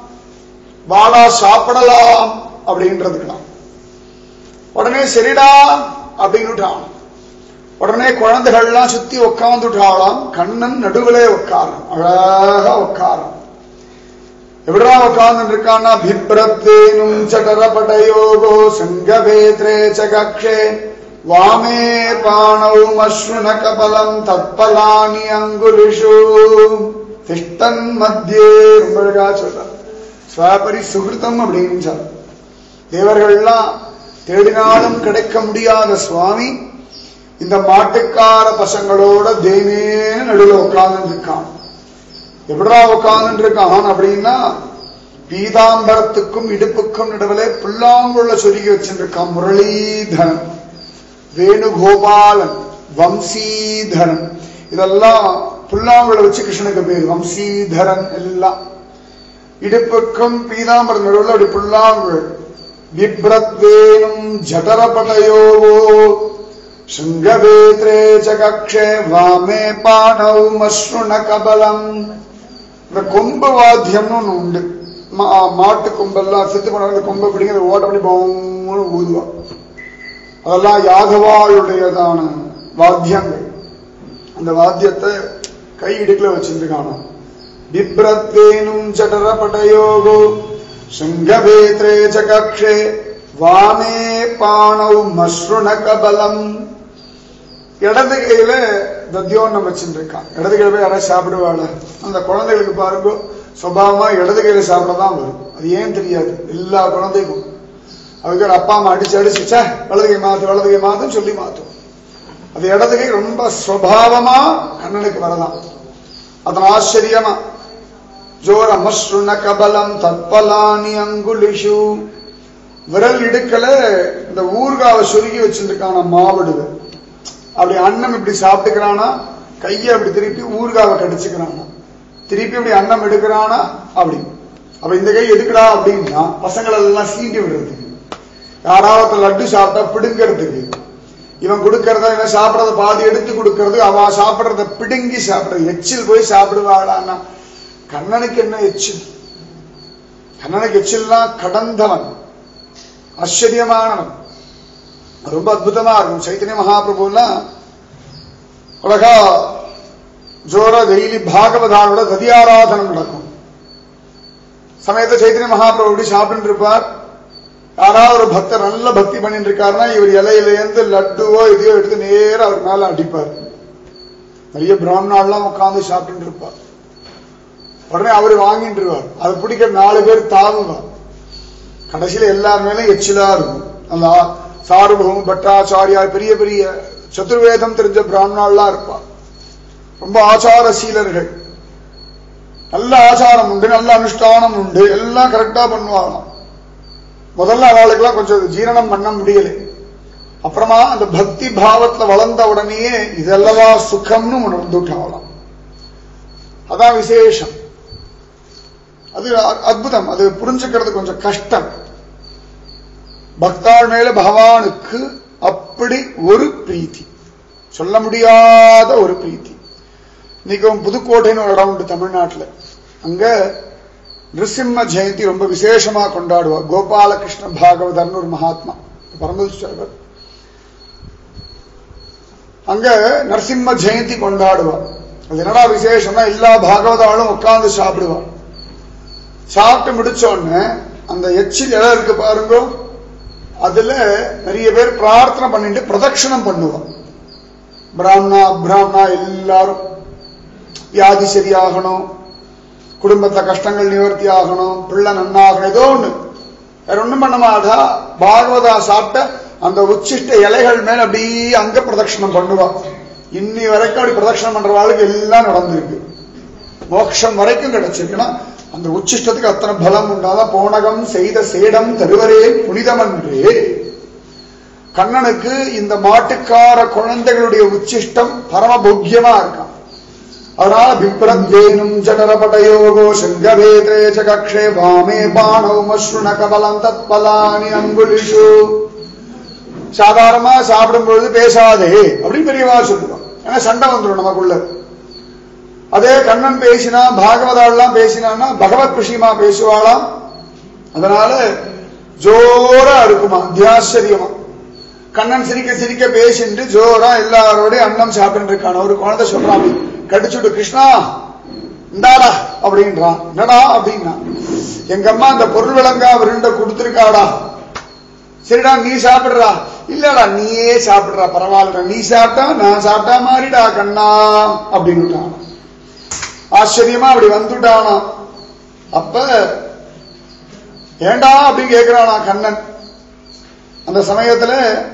வாடா சாப்பிடலாம் அப்படின்றதுக்கலாம் உடனே சரிடா அப்படின்னுட்டான் உடனே குழந்தைகள்லாம் சுத்தி உட்காந்துட்டாளாம் கண்ணன் நடுவிலே உட்காரம் அழகா உட்காரம் எப்படா உட்கார்ந்து இருக்கான்னா பிப்ரத்தேனும் சடரபடயோகோ சங்கவேத்ரே சகக்ஷே வாமே பாணௌ மஸ்ருண கபலம் தத்பலானி அங்குலிஷு திஷ்டன் மத்தியே ரொம்ப அழகா சொல்றார் ஸ்வாபரி சுகிருத்தம் அப்படின்னு சொல்ற தேவர்கள்லாம் தேடினாலும் கிடைக்க முடியாத சுவாமி இந்த மாட்டுக்கார பசங்களோட தேனேன்னு நடுவில் உட்கார்ந்து இருக்கான் எப்படா உட்கார்ந்து இருக்கான் அப்படின்னா பீதாம்பரத்துக்கும் இடுப்புக்கும் நடுவிலே புல்லாங்குள்ள சொருகி வச்சிருக்கான் முரளீதரன் வேணுகோபாலன் வம்சீதரன் இதெல்லாம் புல்லாங்குழ வச்சு கிருஷ்ணனுக்கு பேர் வம்சீதரன் எல்லாம் இடுப்புக்கும் பீதாம்பரம் நடுவில் அப்படி புல்லாங்குழல் பிப்ரத்வேனும் ஜடரபடயோவோ சிங்கவேத்ரே சகக்ஷே வாமே பாணௌ மஸ்ருண கபலம் இந்த கொம்பு வாத்தியம்னு ஒண்ணு உண்டு மா- மாட்டு கொம்பெல்லாம் சித்து பண்ண கொம்பை பிடிங்கிற ஓட்ட பண்ணி பவுன்னு ஊதுவான் அதெல்லாம் யாதவாளுடையதான வாத்தியங்கள் அந்த வாத்தியத்தை கை இடுக்குல வச்சிருக்கானோ பிப்ரத்வேனும் ஜடரபடயோகோ சிங்கவேத்ரே சகக்ஷே வாமே பாணௌ மஸ்ருண கபலம் இடது கையில தத்தியோன்னம் வச்சுருக்கான் இடது கையில போய் யாராவது சாப்பிடுவாள் அந்த குழந்தைகளுக்கு பாருங்க சுபாவமா இடது கையில சாப்பிடதான் வரும் அது ஏன் தெரியாது எல்லா குழந்தைக்கும் அதுக்கு ஒரு அப்பா அம்மா அடிச்சு அடிச்சு "ச்சே, வலது கை மாத்து வலது கை மாத்துன்னு சொல்லி மாத்தும் அது இடது கை ரொம்ப சுவாவமா கண்ணனுக்கு வரலாம் அதன் ஆச்சரியமா ஜோர மஸ்ருண கபலம் தற்பலானி அங்குலிஷு விரல் இடுக்கல இந்த ஊர்காவை சொருகி வச்சிருக்கான மாவடுது அப்படி அன்னம் இப்படி சாப்பிட்டுக்கிறானா கையை அப்படி திருப்பி ஊர்காவை கடிச்சுக்கிறானா திருப்பி இப்படி அன்னம் எடுக்கிறானா அப்படி அப்ப இந்த கை எதுக்குடா அப்படின்னா பசங்களை எல்லாம் சீண்டி விடுறதுக்கு யாராவது லட்டு சாப்பிட்டா பிடுங்கிறதுக்கு இவன் கொடுக்கறத இவன் சாப்பிடறத பாதி எடுத்து கொடுக்கறது அவன் சாப்பிடறத பிடுங்கி சாப்பிடுறது எச்சில் போய் சாப்பிடுவாளான்னா கண்ணனுக்கு என்ன எச்சில் கண்ணனுக்கு எச்சில்னா கடந்தவன் ஆச்சரியமானவன் ரொம்ப அற்புதமா இருக்கும் சைத்தன்ய மகாபிரபுலாம் அழகா ஜோரா டெய்லி பாகவதானோட ததியாராதனம் நடக்கும் சமயத்தை சைத்தன்ய மகாபிரபு இப்படி சாப்பிட்டு இருப்பார் யாராவது ஒரு பக்தர் நல்ல பக்தி பண்ணிட்டு இருக்காருன்னா இவர் இலையிலேருந்து லட்டுவோ இதையோ எடுத்து நேரா அவர் மேல அடிப்பார் நிறைய பிராமணாலாம் உட்கார்ந்து சாப்பிட்டு இருப்பார் உடனே அவர் வாங்கிட்டுருவார் அதை பிடிக்க நாலு பேர் தாவுவார் கடைசியில எல்லார் மேலும் எச்சிலா இருக்கும் அந்த சாருபகம் பட்டாச்சாரியா பெரிய பெரிய சதுர்வேதம் தெரிஞ்ச பிராமணாலாம் இருப்பா ரொம்ப ஆச்சார சீலர்கள் நல்ல ஆச்சாரம் உண்டு நல்ல அனுஷ்டானம் உண்டு எல்லாம் கரெக்டா பண்ணுவாங்களாம் முதல்ல அவளுக்கெல்லாம் கொஞ்சம் ஜீரணம் பண்ண முடியல அப்புறமா அந்த பக்தி பாவத்துல வளர்ந்த உடனேயே இதெல்லவா சுகம்னு உணர்ந்துட்டாங்களாம் அதான் விசேஷம் அது அ- அற்புதம் அது புரிஞ்சுக்கிறது கொஞ்சம் கஷ்டம் பக்தாள் மேல பகவானுக்கு அப்படி ஒரு பிரீத்தி சொல்ல முடியாத ஒரு பிரீத்தி இன்னைக்கும் புதுக்கோட்டைன்னு ஒரு இடம் உண்டு தமிழ்நாட்டுல அங்க நிருசிம்ம ஜெயந்தி ரொம்ப விசேஷமா கொண்டாடுவார் கோபாலகிருஷ்ண பாகவதர்னு ஒரு மகாத்மா பரமதிஷ்டர் அங்க நரசிம்ம ஜெயந்தி கொண்டாடுவார் அது என்னடா விசேஷம்னா எல்லா பாகவதாலும் உட்கார்ந்து சாப்பிடுவார் சாப்பிட்டு முடிச்ச உடனே அந்த எச்சில் இலை இருக்கு பாருங்க அதுல நிறைய பேர் பிரார்த்தனை பண்ணிட்டு பிரதட்சணம் பண்ணுவோம் பிராமணா பிராமணா எல்லாரும் வியாதி சரியாகணும் குடும்பத்துல கஷ்டங்கள் நிவர்த்தி ஆகணும் பிள்ளை நன்னாகணும் ஏதோ ஒண்ணு வேற ஒண்ணும் பண்ண மாட்டா பாகவதா சாப்பிட்ட அந்த உச்சிஷ்ட இலைகள் மேல அப்படியே அங்க பிரதட்சணம் பண்ணுவா இன்னி வரைக்கும் அப்படி பிரதட்சணம் பண்றவாளுக்கு எல்லாம் நடந்திருக்கு மோட்சம் வரைக்கும் கிடைச்சிருக்குன்னா அந்த உச்சிஷ்டத்துக்கு அத்தனை பலம் உண்டாதான் போனகம் செய்த சேடம் தருவரே புனிதமன்றே கண்ணனுக்கு இந்த மாட்டுக்கார குழந்தைகளுடைய உச்சிஷ்டம் பரமபோக்கியமா இருக்கான் அதனால பிப்ரத்வேனும் ஜடரபடயோகோ சங்கவேதே ச கக்ஷே வாமே பாணௌ மஸ்ருண கபலம் தத்பலானி அங்குலிஷு சாதாரணமா சாப்பிடும் பொழுது பேசாதே அப்படின்னு பெரியவா சொல்லுவான் ஏன்னா சண்டை வந்துடும் நமக்குள்ள அதே கண்ணன் பேசினா பாகவதாள்லாம் பேசினான்னா பகவத் விஷயமா பேசுவாளாம் அதனால ஜோரா இருக்குமா தியாச்சரியமா கண்ணன் சிரிக்க சிரிக்க பேசிட்டு ஜோரா எல்லாரோடய அன்னம் சாப்பிட்டு இருக்கான ஒரு குழந்தை சொல்றான் கடிச்சுட்டு கிருஷ்ணா இந்தாடா அப்படின்றான் என்னடா அப்படின்னா எங்க அம்மா அந்த பொருள் விளங்கா விருண்ட கொடுத்திருக்காடா சரிடா நீ சாப்பிடுறா இல்லடா நீயே சாப்பிடுறா பரவாயில்லடா நீ சாப்பிட்டா நான் சாப்பிட்டா மாதிரிடா கண்ணா அப்படின்னுட்டான் ஆச்சரியமா அப்படி வந்துட்டானா அப்ப ஏண்டா அப்படின்னு கேட்கிறானா கண்ணன் அந்த சமயத்துல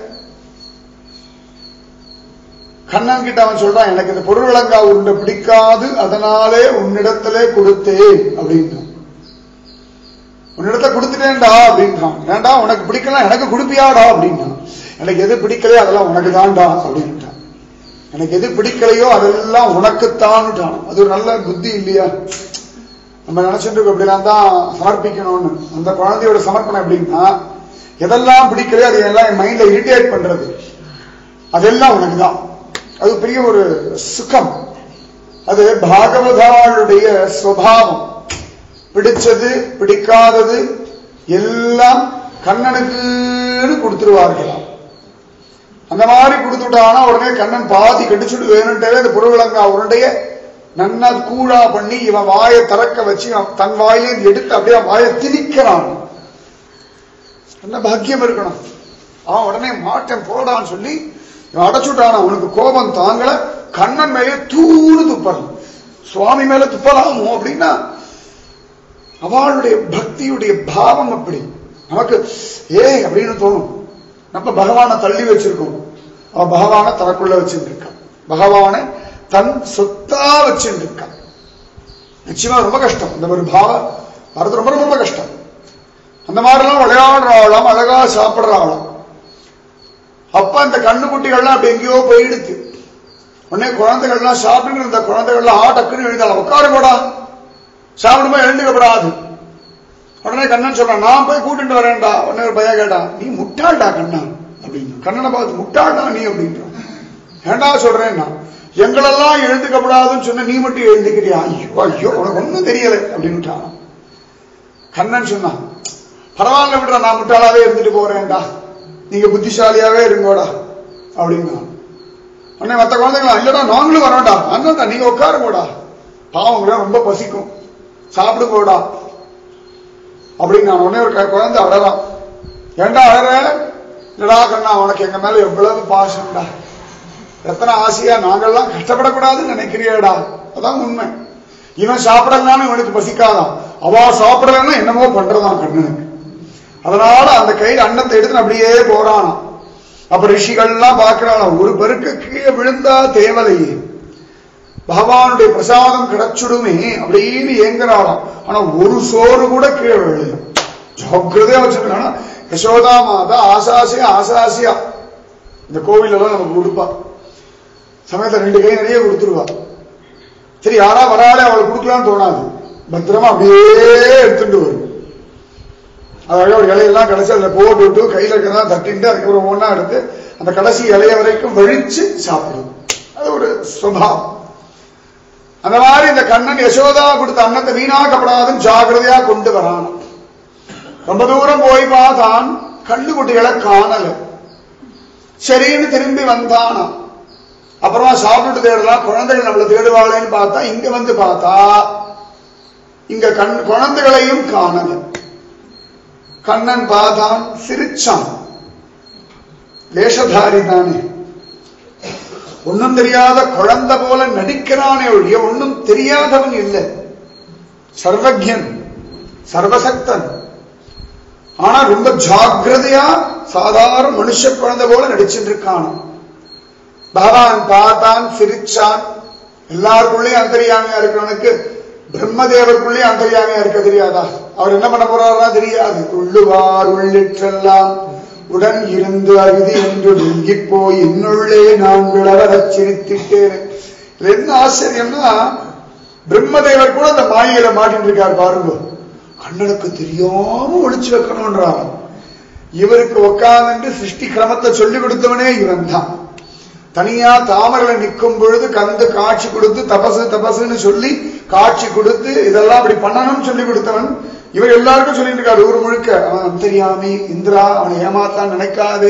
கண்ணன் கிட்ட அவன் சொல்றான் எனக்கு இந்த பொருள் விளங்கா உருண்டை பிடிக்காது அதனாலே உன்னிடத்திலே கொடுத்தேன் அப்படின்றான் உன்னிடத்துல கொடுத்துட்டேன்டா அப்படின்றான் ஏண்டா உனக்கு பிடிக்கலாம் எனக்கு கொடுப்பியாடா அப்படின்றான் எனக்கு எது பிடிக்கலையோ அதெல்லாம் உனக்கு தான்டா அப்படின்ட்டான் எனக்கு எது பிடிக்கலையோ அதெல்லாம் உனக்குத்தான்ட்டான் அது ஒரு நல்ல புத்தி இல்லையா நம்ம நினைச்சிட்டு இருக்கோம் இப்படிலாம் தான் சமர்ப்பிக்கணும்னு அந்த குழந்தையோட சமர்ப்பணம் எப்படின்னா எதெல்லாம் பிடிக்கலையோ அதை எல்லாம் என் மைண்ட்ல இரிட்டேட் பண்றது அதெல்லாம் உனக்கு தான் அது பெரிய ஒரு சுகம் அது பாகவதாளுடைய சுவாவம் பிடிச்சது பிடிக்காதது எல்லாம் கண்ணனுக்குன்னு கொடுத்துருவார்களாம் அந்த மாதிரி கொடுத்துட்டானா உடனே கண்ணன் பாதி கடிச்சுட்டு வேணும்ட்டே அந்த புறவிலங்கா உருண்டைய நன்னா கூழா பண்ணி இவன் வாயை திறக்க வச்சு அவன் தன் வாயிலேருந்து எடுத்து அப்படியே அவன் வாயை திணிக்கிறான் என்ன பாக்கியம் இருக்கணும் அவன் உடனே மாட்டேன் போடான்னு சொல்லி இவன் அடைச்சுட்டான் அவனுக்கு கோபம் தாங்கல கண்ணன் மேலே தூடு துப்பலாம் சுவாமி மேல துப்பலாமோ அப்படின்னா அவளுடைய பக்தியுடைய பாவம் அப்படி நமக்கு ஏ அப்படின்னு தோணும் நம்ம பகவானை தள்ளி வச்சிருக்கோம் அவன் பகவானை தனக்குள்ள வச்சுட்டு இருக்கான் பகவானை தன் சொத்தா வச்சுட்டு இருக்கான் நிச்சயமா ரொம்ப கஷ்டம் இந்த ஒரு பாவம் வரது ரொம்ப ரொம்ப கஷ்டம் அந்த மாதிரிலாம் விளையாடுறாளாம் அழகா சாப்பிடுறாளாம் அப்ப அந்த கண்ணுக்குட்டிகள்லாம் அப்படி எங்கேயோ போயிடுது உடனே குழந்தைகள்லாம் சாப்பிட்டு இருந்த குழந்தைகள்லாம் ஆ டக்குன்னு எழுந்தாலும் உட்காரு போடா சாப்பிடுமா எழுந்துக்கப்படாது உடனே கண்ணன் சொல்றான் நான் போய் கூட்டிட்டு வரேன்டா உடனே ஒரு பையன் கேட்டான் நீ முட்டாள்டா கண்ணன் அப்படின்னு கண்ணனை பார்த்து முட்டாள்டா நீ அப்படின்றான் ஏண்டா சொல்றேன்னா எங்களெல்லாம் எழுந்துக்கப்படாதுன்னு சொன்ன நீ மட்டும் எழுந்துக்கிறியா ஐயோ ஐயோ உனக்கு ஒண்ணும் தெரியல அப்படின்ட்டான் கண்ணன் சொன்னான் பரவாயில்ல விடுற நான் முட்டாளாவே இருந்துட்டு போறேன்டா நீங்க புத்திசாலியாவே இருங்கோடா அப்படின்னா உடனே மத்த குழந்தைங்களா இல்லடா நாங்களும் வரோம்டா அண்ணா நீங்க உட்காருங்கோடா பாவம் உங்களை ரொம்ப பசிக்கும் சாப்பிடுங்கோடா அப்படின்னு நான் உடனே ஒரு க- குழந்தை அழறான் ஏண்டா அழற இல்லடா கண்ணா உனக்கு எங்க மேல எவ்வளவு பாசம்டா எத்தனை ஆசையா நாங்கெல்லாம் கஷ்டப்படக்கூடாதுன்னு நினைக்கிறியேடா அதான் உண்மை இவன் சாப்பிடலனாலும் இவனுக்கு பசிக்காதான் அவ சாப்பிடலன்னா என்னமோ பண்றதான் கண்ணனுக்கு அதனால அந்த கையில் அன்னத்தை எடுத்து அப்படியே போறானாம் அப்ப ரிஷிகள்லாம் பார்க்கிறாளாம் ஒரு பெருக்கு கீழே விழுந்தா தேவலையே பகவானுடைய பிரசாதம் கிடைச்சுடுமே அப்படின்னு ஏங்குறாளாம் ஆனா ஒரு சோறு கூட கீழே விழல ஜாக்கிரதையா வச்சிருக்கானா யசோதா மாதா ஆசாசியா ஆசாசியா இந்த கோவில் எல்லாம் நமக்கு கொடுப்பா சமயத்துல ரெண்டு கை நிறைய கொடுத்துருவா சரி யாரா வராலே அவளுக்கு கொடுக்கலாம்னு தோணாது பத்திரமா அப்படியே எடுத்துட்டு வரும் அதாவது ஒரு இலையெல்லாம் கடைசி அதில் போட்டு விட்டு கையில இருக்கிறதா தட்டிட்டு அதுக்கப்புறம் ஒவ்வொன்றா எடுத்து அந்த கடைசி இலைய வரைக்கும் வழிச்சு சாப்பிடும் அது ஒரு சுபாவம் அந்த மாதிரி இந்த கண்ணன் யசோதா கொடுத்த அன்னத்தை வீணாக்கப்படாதுன்னு ஜாக்கிரதையா கொண்டு வரான் ரொம்ப தூரம் போய் பார்த்தான் கண்ணுக்குட்டிகளை காணல சரின்னு திரும்பி வந்தானாம் அப்புறமா சாப்பிட்டு தேடலாம் குழந்தைகள் நம்மளை தேடுவாளேன்னு பார்த்தா இங்க வந்து பார்த்தா இங்க கண் குழந்தைகளையும் காணல கண்ணன் பார்த்தான் சிரிச்சான் வேஷதாரி தானே ஒண்ணும் தெரியாத குழந்தை போல நடிக்கிறானே ஒழிய ஒண்ணும் தெரியாதவன் இல்லை சர்வஜன் சர்வசக்தன் ஆனா ரொம்ப ஜாக்கிரதையா சாதாரண மனுஷ குழந்தை போல நடிச்சுட்டு இருக்கான் பகவான் பார்த்தான் சிரிச்சான் எல்லாருக்குள்ளேயும் அந்தரியாமையா இருக்கிறவனுக்கு பிரம்மதேவருக்குள்ளேயும் அந்தரியாமையா இருக்க தெரியாதா அவர் என்ன பண்ண போறாரா தெரியாது உள்ளுவார் உள்ளிற்றெல்லாம் உடன் இருந்து அருதி என்று நெங்கிப் போய் என்னுள்ளே நான் விளவரச் சிரித்திட்டேன் இதுல என்ன ஆச்சரியம்னா பிரம்மதேவர் கூட அந்த மாயில மாட்டிட்டு இருக்கார் பாருங்க கண்ணனுக்கு தெரியாம ஒளிச்சு வைக்கணும்ன்றான் இவருக்கு உட்கார்ந்து சிருஷ்டி கிரமத்தை சொல்லி கொடுத்தவனே இவன் தான் தனியா தாமரையில நிற்கும் பொழுது கந்து காட்சி கொடுத்து தபசு தபசுன்னு சொல்லி காட்சி கொடுத்து இதெல்லாம் அப்படி பண்ணணும்னு சொல்லி கொடுத்தவன் இவர் எல்லாருக்கும் சொல்லிட்டு இருக்காரு ஊர் முழுக்க அவன் தெரியாமி இந்திரா அவனை ஏமாத்தான் நினைக்காது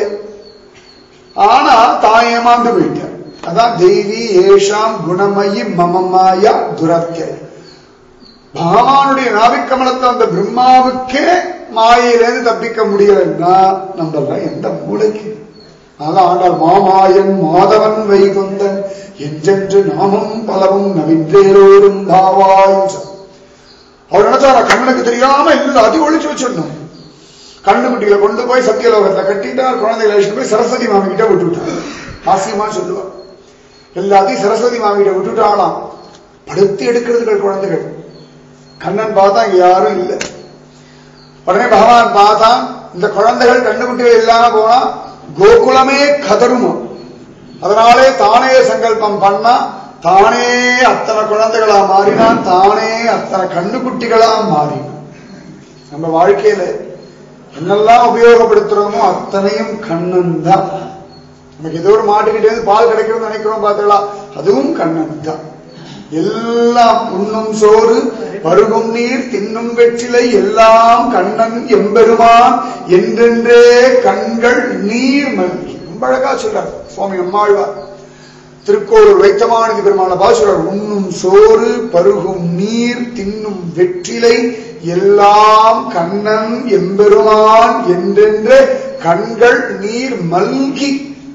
ஆனா தான் ஏமாந்து போயிட்டார் அதான் தெய்வி ஏஷாம் குணமயி மமமாயா துரத்திய பகவானுடைய நாவிக்கமலத்தை அந்த பிரம்மாவுக்கே மாயிலிருந்து தப்பிக்க முடியலன்னா நம்ம எந்த மூளைக்கு அதான் ஆண்டாள் மாமாயன் மாதவன் வைகுந்தன் என்றென்று நாமம் பலவும் நவின்றேரோடும் பாவாய் அவர் நினைச்சாரா கண்ணனுக்கு தெரியாம எல்லாத்தையும் ஒழிச்சு வச்சிடணும் கண்ணுக்குட்டிகளை கொண்டு போய் சத்தியலோகத்துல கட்டிட்டார் குழந்தைகளை அழைச்சிட்டு போய் சரஸ்வதி மாமி கிட்ட விட்டுவிட்டார் ஆசியமா சொல்லுவார் எல்லாத்தையும் சரஸ்வதி மாமி கிட்ட விட்டுட்டாலாம் படுத்து எடுக்கிறதுகள் குழந்தைகள் கண்ணன் பார்த்தா இங்க யாரும் இல்லை உடனே பகவான் பார்த்தான் இந்த குழந்தைகள் கண்ணுக்குட்டிகள் இல்லாம போனா கோகுலமே கதருமா அதனாலே தானே சங்கல்பம் பண்ணா தானே அத்தனை குழந்தைகளா மாறினான் தானே அத்தனை கண்ணுக்குட்டிகளா மாறினான் நம்ம வாழ்க்கையில என்னெல்லாம் உபயோகப்படுத்துறோமோ அத்தனையும் கண்ணன் தான் நமக்கு ஏதோ ஒரு மாட்டுக்கிட்டே இருந்து பால் கிடைக்கும்னு நினைக்கிறோம் பார்த்தீங்களா அதுவும் கண்ணன் தான் எல்லாம் உண்ணும் சோறு பருகும் நீர் தின்னும் வெற்றிலை எல்லாம் கண்ணன் எம்பெருமான் என்றென்றே கண்கள் நீர் மல்கி ரொம்ப அழகா சொல்றார் சுவாமி அம்மாழ்வார் திருக்கோளூர் வைத்தமானதி பெருமான பாசுரர் உண்ணும் சோறு பருகும் நீர் தின்னும் வெற்றிலை எல்லாம் கண்ணன் எம்பெருமான் என்றென்றே கண்கள் நீர் மல்கி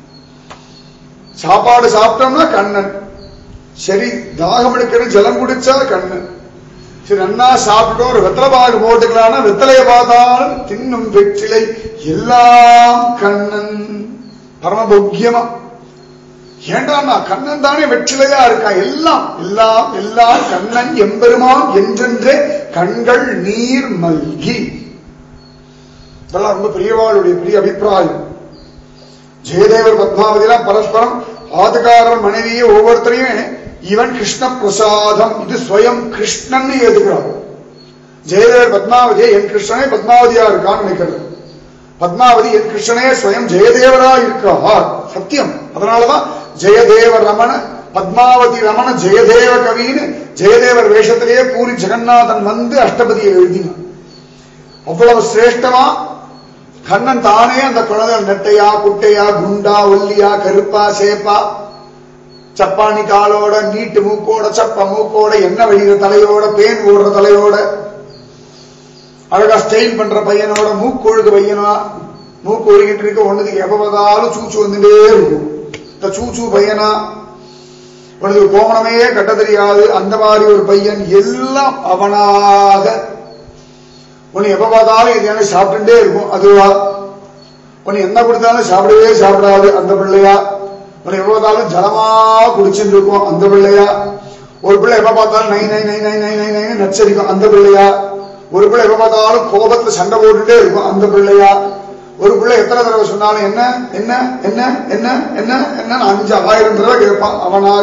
சாப்பாடு சாப்பிட்டோம்னா கண்ணன் சரி தாகம் எடுக்கிற ஜலம் குடிச்சா கண்ணன் சரி அண்ணா சாப்பிட்டோம் ஒரு வெத்தலை பாகு போட்டுக்கலாம்னா வெத்தலையை பார்த்தாலும் தின்னும் வெற்றிலை எல்லாம் கண்ணன் பரமபோக்கியமா ஏண்டாண்ணா கண்ணன் தானே வெற்றிலையா இருக்கா எல்லாம் எல்லாம் எல்லாம் கண்ணன் எம்பெருமான் என்றென்றே கண்கள் நீர் மல்கி இதெல்லாம் ரொம்ப பெரியவாளுடைய பெரிய அபிப்பிராயம் ஜெயதேவர் பத்மாவதிலாம் பரஸ்பரம் ஆதுகாரர் மனைவியை ஒவ்வொருத்தரையும் இவன் கிருஷ்ண பிரசாதம் இது ஸ்வயம் கிருஷ்ணன் ஏதுகிறார் ஜெயதேவர் பத்மாவதியை என் கிருஷ்ணனே பத்மாவதியா இருக்கான்னு நினைக்கிறது பத்மாவதி என் கிருஷ்ணனே ஸ்வயம் ஜெயதேவரா இருக்கிறார் சத்தியம் அதனாலதான் ஜெயதேவ ரமண பத்மாவதி ரமண ஜெயதேவ கவின்னு ஜெயதேவர் வேஷத்திலேயே பூரி ஜெகநாதன் வந்து அஷ்டபதியை எழுதினான் அவ்வளவு சிரேஷ்டமா கண்ணன் தானே அந்த குழந்தை நெட்டையா குட்டையா குண்டா ஒல்லியா கருப்பா சேப்பா சப்பானி காலோட நீட்டு மூக்கோட சப்ப மூக்கோட எண்ணெய் வழிகிற தலையோட பேன் ஓடுற தலையோட அழகா ஸ்டைல் பண்ற பையனோட மூக்கு ஒழுகு பையனா மூக்கு ஒழுகிட்டு இருக்க ஒண்ணுக்கு எப்ப பார்த்தாலும் சூச்சு வந்துட்டே இருக்கும் இந்த சூச்சு பையனா உனக்கு கோமணமே கட்ட தெரியாது அந்த மாதிரி ஒரு பையன் எல்லாம் அவனாக உன்னை எப்ப பார்த்தாலும் இது எனக்கு சாப்பிட்டுட்டே இருக்கும் அதுவா உன்னை என்ன கொடுத்தாலும் சாப்பிடவே சாப்பிடாது அந்த பிள்ளையா உன்னை எப்ப பார்த்தாலும் ஜலமா குடிச்சுட்டு இருக்கும் அந்த பிள்ளையா ஒரு பிள்ளை எப்ப பார்த்தாலும் நை நை நை நை நை நை நை நச்சரிக்கும் அந்த பிள்ளையா ஒரு பிள்ளை எப்ப பார்த்தாலும் கோபத்துல சண்டை போட்டுட்டே இருக்கும் அந்த பிள்ளையா ஒரு பிள்ளை எத்தனை தடவை சொன்னாலும் என்ன என்ன என்ன என்ன என்ன என்ன அஞ்சு ஆயிரம் தடவை கேட்பான் அவனாக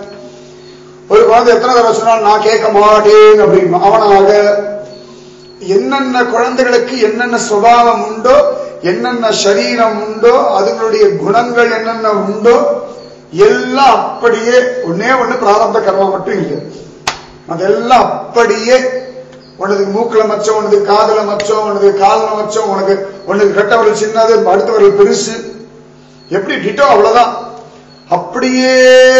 ஒரு குழந்தை எத்தனை தடவை சொன்னாலும் நான் கேட்க மாட்டேன் அப்படின்னு அவனாக என்னென்ன குழந்தைகளுக்கு என்னென்ன சுபாவம் உண்டோ என்னென்ன சரீரம் உண்டோ அதுங்களுடைய குணங்கள் என்னென்ன உண்டோ எல்லாம் அப்படியே ஒன்னே ஒண்ணு பிராரப்த கர்மம் மட்டும் இல்லை அதெல்லாம் அப்படியே உனது மூக்குல மச்சம் உனது காதுல மச்சம் உனது கால்ல மச்சம் உனக்கு உனக்கு கட்டவர்கள் சின்னது அடுத்தவர்கள் பெருசு எப்படி டிட்டோ அவ்வளவுதான் அப்படியே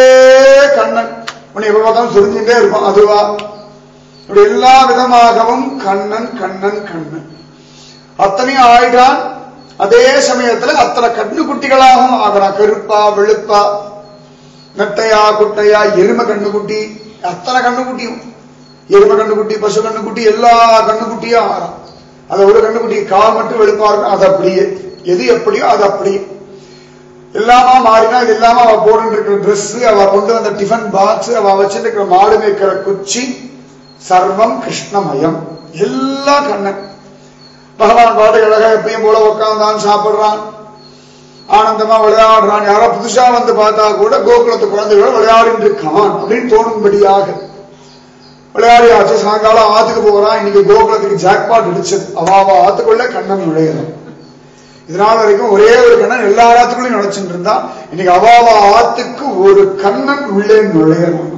கண்ணன் உன்னை எப்ப பார்த்தாலும் தெரிஞ்சுட்டே இருப்பான் அதுவா இப்படி எல்லா விதமாகவும் கண்ணன் கண்ணன் கண்ணன் அத்தனையும் ஆயிட்டான் அதே சமயத்துல அத்தனை கண்ணுக்குட்டிகளாகவும் ஆகிறான் கருப்பா வெளுப்பா நெட்டையா குட்டையா எரும கண்ணுக்குட்டி அத்தனை கண்ணுக்குட்டியும் எரும கண்ணுக்குட்டி பசு கண்ணுக்குட்டி எல்லா கண்ணுக்குட்டியும் ஆறான் அது ஒரு கண்ணுக்குட்டி கால் மட்டும் வெளுப்பா இருக்கும் அது அப்படியே எது எப்படியோ அது அப்படியே எல்லாமா மாறினா இது எல்லாமா அவ போட்டு இருக்கிற Dress அவ கொண்டு வந்த டிஃபன் பாக்ஸ் அவ வச்சுட்டு இருக்கிற மாடு மேய்க்கிற குச்சி சர்வம் கிருஷ்ணமயம் எல்லாம் கண்ணன் பகவான் பாட்டு அழகா எப்பயும் போல உட்கார்ந்தான் சாப்பிடுறான் ஆனந்தமா விளையாடுறான் யாரோ புதுசா வந்து பார்த்தா கூட கோகுலத்து குழந்தைகளோட விளையாடிட்டு இருக்கான் அப்படின்னு தோணும்படியாக விளையாடியாச்சு சாயங்காலம் ஆத்துக்கு போறான் இன்னைக்கு கோகுலத்துக்கு ஜாக்பாட் அடிச்சது அவாவா ஆத்துக்குள்ள கண்ணன் நுழையணும் இதனால வரைக்கும் ஒரே ஒரு கண்ணன் எல்லா ஆத்துக்குள்ளயும் நுழைச்சுட்டு இருந்தா இன்னைக்கு அவாவா ஆத்துக்கு ஒரு கண்ணன் உள்ளே நுழையணும்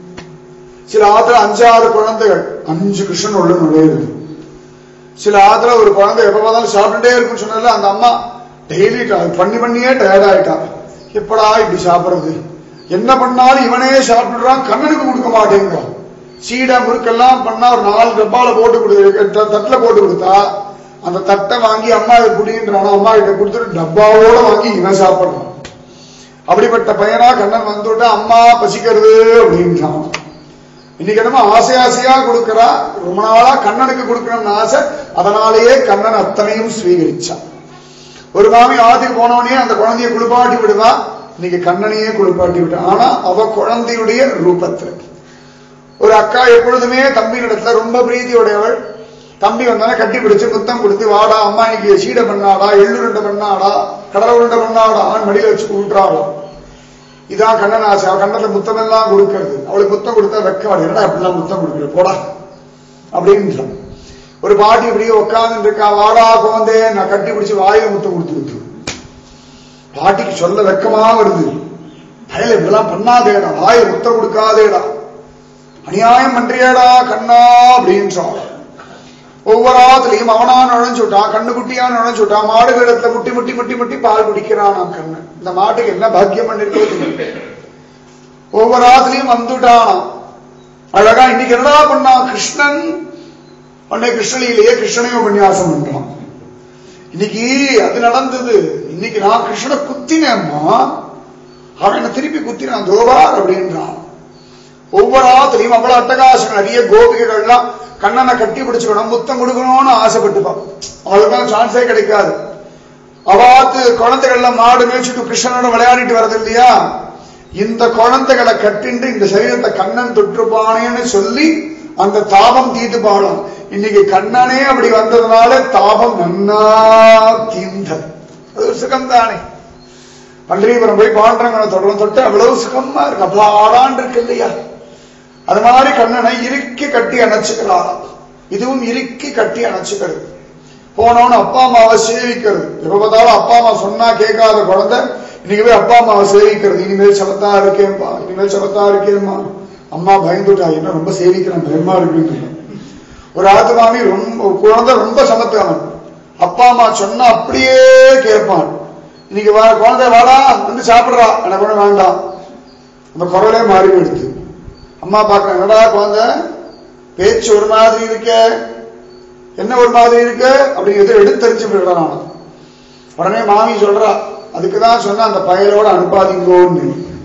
சில ஆத்துல அஞ்சாறு குழந்தைகள் அஞ்சு கிருஷ்ணன் உள்ள நுழையுது சில ஆத்துல ஒரு குழந்தை எப்ப பார்த்தாலும் சாப்பிட்டுட்டே இருக்குன்னு சொன்னதுல அந்த அம்மா டெய்லி பண்ணி பண்ணியே டயர்ட் ஆயிட்டா எப்படா இப்படி சாப்பிடுறது என்ன பண்ணாலும் இவனே சாப்பிடுறான் கண்ணனுக்கு கொடுக்க மாட்டேங்கிறான் சீடை முறுக்கெல்லாம் பண்ணா ஒரு நாலு டப்பால போட்டு கொடு தட்டுல போட்டு கொடுத்தா அந்த தட்டை வாங்கி அம்மா இதை குடின்றானா அம்மா கிட்ட கொடுத்துட்டு டப்பாவோட வாங்கி இவன் சாப்பிடுறான் அப்படிப்பட்ட பையனா கண்ணன் வந்துவிட்டா அம்மா பசிக்கிறது அப்படின்றான் இன்னைக்கு என்னமோ ஆசை ஆசையா கொடுக்கிறா ரொம்ப நாளா கண்ணனுக்கு கொடுக்கணும்னு ஆசை அதனாலேயே கண்ணன் அத்தனையும் ஸ்வீகரிச்சான் ஒரு மாமி ஆத்துக்கு போனவனே அந்த குழந்தைய குளிப்பாட்டி விடுவா இன்னைக்கு கண்ணனையே குளிப்பாட்டி விட்டா ஆனா அவ குழந்தையுடைய ரூபத்துல ஒரு அக்கா எப்பொழுதுமே தம்பி இடத்துல ரொம்ப பிரீதியுடையவள் தம்பி வந்தானே கட்டி பிடிச்சு முத்தம் கொடுத்து வாடா அம்மா இன்னைக்கு சீடை பண்ணாடா எள்ளுருண்டை பண்ணாடா கடலை உருண்டை பண்ணாடா மடியில வச்சு விட்டுறாளாம் இதான் கண்ணன் ஆசை அவ கண்ணத்துல முத்தம் எல்லாம் கொடுக்கறது அவளுக்கு முத்தம் கொடுத்தா வெக்கவாடு என்னடா இப்படிலாம் முத்தம் கொடுக்குற போடா அப்படின்றான் ஒரு பாட்டி இப்படியே உட்கார்ந்து இருக்கா வாடா குழந்தே நான் கட்டி பிடிச்சு வாயில முத்தம் கொடுத்து பாட்டிக்கு சொல்ல வெக்கமா வருது பயல இப்படிலாம் பண்ணாதேடா வாய முத்தம் கொடுக்காதேடா அநியாயம் பண்றியேடா கண்ணா அப்படின்றான் ஒவ்வொரு ஆத்துலயும் அவனா நுழைஞ்சுட்டான் கண்ணு குட்டியா நுழைஞ்சுட்டான் மாடு வீடத்துல முட்டி முட்டி முட்டி முட்டி பால் குடிக்கிறான் நான் கண்ணு இந்த மாட்டுக்கு என்ன பாக்கியம் பண்ணிருக்கோ ஒவ்வொரு ஆத்துலயும் வந்துட்டானாம் அழகா இன்னைக்கு என்னடா பண்ணான் கிருஷ்ணன் உன்னை கிருஷ்ணலீலையே கிருஷ்ணனையும் உபன்யாசம் பண்றான் இன்னைக்கு அது நடந்தது இன்னைக்கு நான் கிருஷ்ணனை குத்தினேம்மா அவன் என்ன திருப்பி குத்தினான் தோபார் அப்படின்றான் ஒவ்வொரு ஆத்துலயும் அவ்வளவு அட்டகாசம் நிறைய கோபிகைகள்லாம் கண்ணனை கட்டி பிடிச்சுக்கணும் முத்தம் கொடுக்கணும்னு ஆசைப்பட்டுப்பான் அவளுக்கு சான்ஸே கிடைக்காது அவாத்து குழந்தைகள்லாம் மாடு மேய்ச்சிட்டு கிருஷ்ணனோட விளையாடிட்டு வரது இல்லையா இந்த குழந்தைகளை கட்டிண்டு இந்த சரீரத்தை கண்ணன் தொற்றுப்பானேன்னு சொல்லி அந்த தாபம் தீட்டு பாடம் இன்னைக்கு கண்ணனே அப்படி வந்ததுனால தாபம் நன்னா தீந்தது அது ஒரு சுகம் தானே பண்டரிபுரம் போய் பாண்டரங்கனை தொடர்ந்து தொட்டு அவ்வளவு சுகமா இருக்கு அப்பாடான் இருக்கு இல்லையா அது மாதிரி கண்ணனை இறுக்கி கட்டி அணைச்சுக்கிறாராம் இதுவும் இறுக்கி கட்டி அணைச்சுக்கிறது போனவனு அப்பா அம்மாவை சேவிக்கிறது எப்ப பார்த்தாலும் அப்பா அம்மா சொன்னா கேட்காத குழந்தை இன்னைக்கு போய் அப்பா அம்மாவை சேவிக்கிறது இனிமேல் சமத்தா இருக்கேன்பா இனிமேல் சமத்தா இருக்கேம்மா அம்மா பயந்துட்டா என்ன ரொம்ப சேவிக்கிறேன் பயமா இருக்குன்னு ஒரு ஆத்துமாமி ரொம்ப ஒரு குழந்தை ரொம்ப சமத்துவன் அப்பா அம்மா சொன்னா அப்படியே கேட்பான் இன்னைக்கு வா குழந்தை வாடா வந்து சாப்பிடுறா எனக்கு ஒண்ணு வேண்டாம் அந்த குரலே மாறி போயிடுது அம்மா பார்க்க என்னடா குழந்தை பேச்சு ஒரு மாதிரி இருக்க என்ன ஒரு மாதிரி இருக்கு அப்படிங்கிறத எடுத்து தெரிஞ்சு போயிடுறான் அவன். உடனே மாமி சொல்றா அதுக்குதான் சொன்ன அந்த பயலோட அனுப்பாதீங்கோன்னு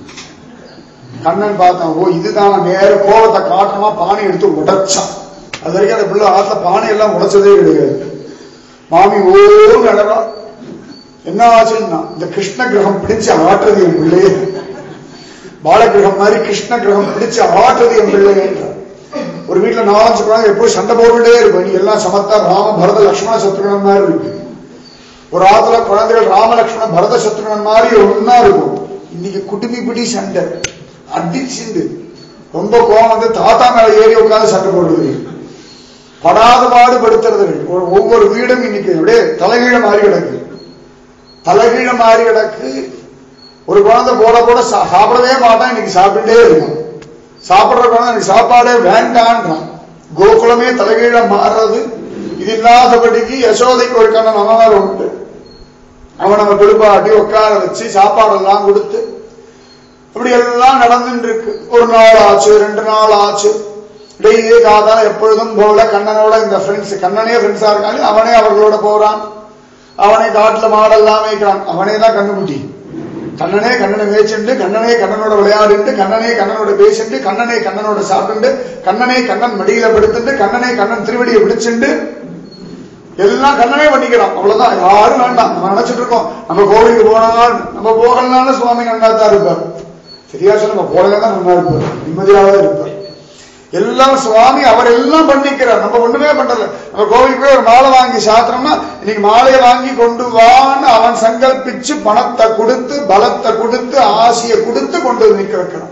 கண்ணன் பார்த்தான் ஓ இதுதான் நேர கோபத்தை காட்டமா பானை எடுத்து உடைச்சான் அது வரைக்கும் அந்த பிள்ளை ஆத்துல பானை எல்லாம் உடைச்சதே கிடையாது மாமி ஓ நடரா என்ன ஆச்சுன்னா இந்த கிருஷ்ண கிரகம் பிடிச்சு ஆட்டுறது என் பிள்ளையே பாலகிரகம் மாதிரி கிருஷ்ண கிரகம் பிடிச்சு ஆட்டுறது என் பிள்ளையே என்றார். ஒரு வீட்டுல நாலஞ்சு குழந்தை எப்போ சண்டை போட்டுட்டே இருக்கும் நீ எல்லாம் சமத்தா ராம பரத லக்ஷ்மண சத்ருகன் மாதிரி இருக்கு ஒரு ஆத்துல குழந்தைகள் ராம லக்ஷ்மண பரத சத்ருகன் மாதிரி ஒன்னா இருக்கும் இன்னைக்கு குடுமி பிடி சண்டை அடிச்சுண்டு ரொம்ப கோவம் வந்து தாத்தா மேல ஏறி உட்கார்ந்து சண்டை போடுறது படாத பாடு படுத்துறதுகள் ஒரு- ஒவ்வொரு வீடும் இன்னைக்கு அப்படியே தலைகீழ மாறி கிடக்கு தலைகீழ மாறி கிடக்கு ஒரு குழந்தை போட போட சா- சாப்பிடவே மாட்டான் இன்னைக்கு சாப்பிட்டுட்டே இருக்கும் சாப்பிடுற குழந்தை எனக்கு சாப்பாடே வேண்டான்றான் கோகுலமே தலைகீழ மாறுறது இது இல்லாதபடிக்கு யசோதைக்கு ஒரு கண்ணன் அவனால உண்டு அவன் நம்ம குளிப்பாட்டி உட்கார வச்சு சாப்பாடெல்லாம் கொடுத்து இப்படி எல்லாம் நடந்துட்டு இருக்கு ஒரு நாள் ஆச்சு ரெண்டு நாள் ஆச்சு டெய்லி காதால எப்பொழுதும் போல கண்ணனோட இந்த ஃப்ரெண்ட்ஸ் கண்ணனே ஃப்ரெண்ட்ஸா இருக்காங்க அவனே அவர்களோட போறான் அவனே காட்டுல மாடெல்லாம் மேய்க்கிறான் அவனே தான் கண்ணுக்குட்டி கண்ணனே கண்ணனை மேய்ச்சுண்டு கண்ணனே கண்ணனோட விளையாடிட்டு கண்ணனே கண்ணனோட பேசிட்டு கண்ணனே கண்ணனோட சாப்பிட்டு கண்ணனே கண்ணன் மடியில படுத்துட்டு கண்ணனே கண்ணன் திருவடியை பிடிச்சுண்டு எல்லாம் கண்ணனே பண்ணிக்கிறான் அவ்வளவுதான் யாரும் வேண்டாம் நம்ம நினைச்சிட்டு இருக்கோம் நம்ம கோவிலுக்கு போனால் நம்ம போகலனாலும் சுவாமி நன்னா தான் இருப்பார் சரியா சொல்ல நம்ம போகலன்னா நல்லா இருப்பார் நிம்மதியாக தான் இருப்பார் எல்லாம் சுவாமி அவர் எல்லாம் பண்ணிக்கிறார் நம்ம ஒண்ணுமே பண்றல நம்ம கோவிலுக்கு போய் ஒரு மாலை வாங்கி சாத்திரம்னா இன்னைக்கு மாலையை வாங்கி கொண்டு வான்னு அவன் சங்கல்பிச்சு பணத்தை கொடுத்து பலத்தை கொடுத்து ஆசையை கொடுத்து கொண்டு வந்து நிக்க வைக்கிறான்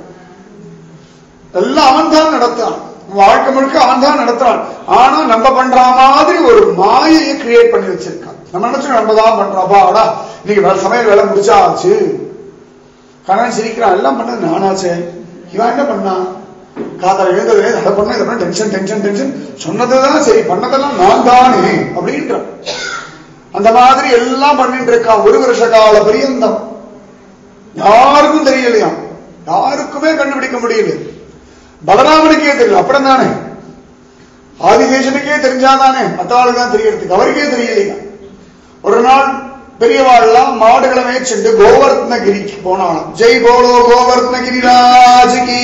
எல்லாம் அவன் தான் நடத்தான் வாழ்க்கை முழுக்க அவன் தான் நடத்துறான் ஆனா நம்ம பண்ற மாதிரி ஒரு மாயையை கிரியேட் பண்ணி வச்சிருக்கான் நம்ம நினைச்சு நம்ம தான் பண்றோம் அப்பாடா இன்னைக்கு வேலை- சமையல் வேலை முடிச்சாச்சு கணவன் சிரிக்கிறான் எல்லாம் பண்ணது நானாச்சே இவன் என்ன பண்ணான் காதல எழுந்ததுலே அதை பண்ண இதை பண்ண டென்ஷன் டென்ஷன் டென்ஷன் சொன்னதுதான் சரி பண்ணதெல்லாம் நான் தானே அப்படின்றான் அந்த மாதிரி எல்லாம் பண்ணிட்டு இருக்கான் ஒரு வருஷ கால பரியந்தம் யாருக்கும் தெரியலையாம் யாருக்குமே கண்டுபிடிக்க முடியல பலராமனுக்கே தெரியல அப்புறம் தானே ஆதிசேஷனுக்கே தெரிஞ்சாதானே மற்றவாளுக்கு தான் தெரியறதுக்கு அவருக்கே தெரியலையா ஒரு நாள் பெரியவாள்லாம் மாடுகளை மேய்ச்சிட்டு கோவர்த்தனகிரிக்கு போனாலும் ஜெய் போலோ கோவர்த்தனகிரிராஜுக்கு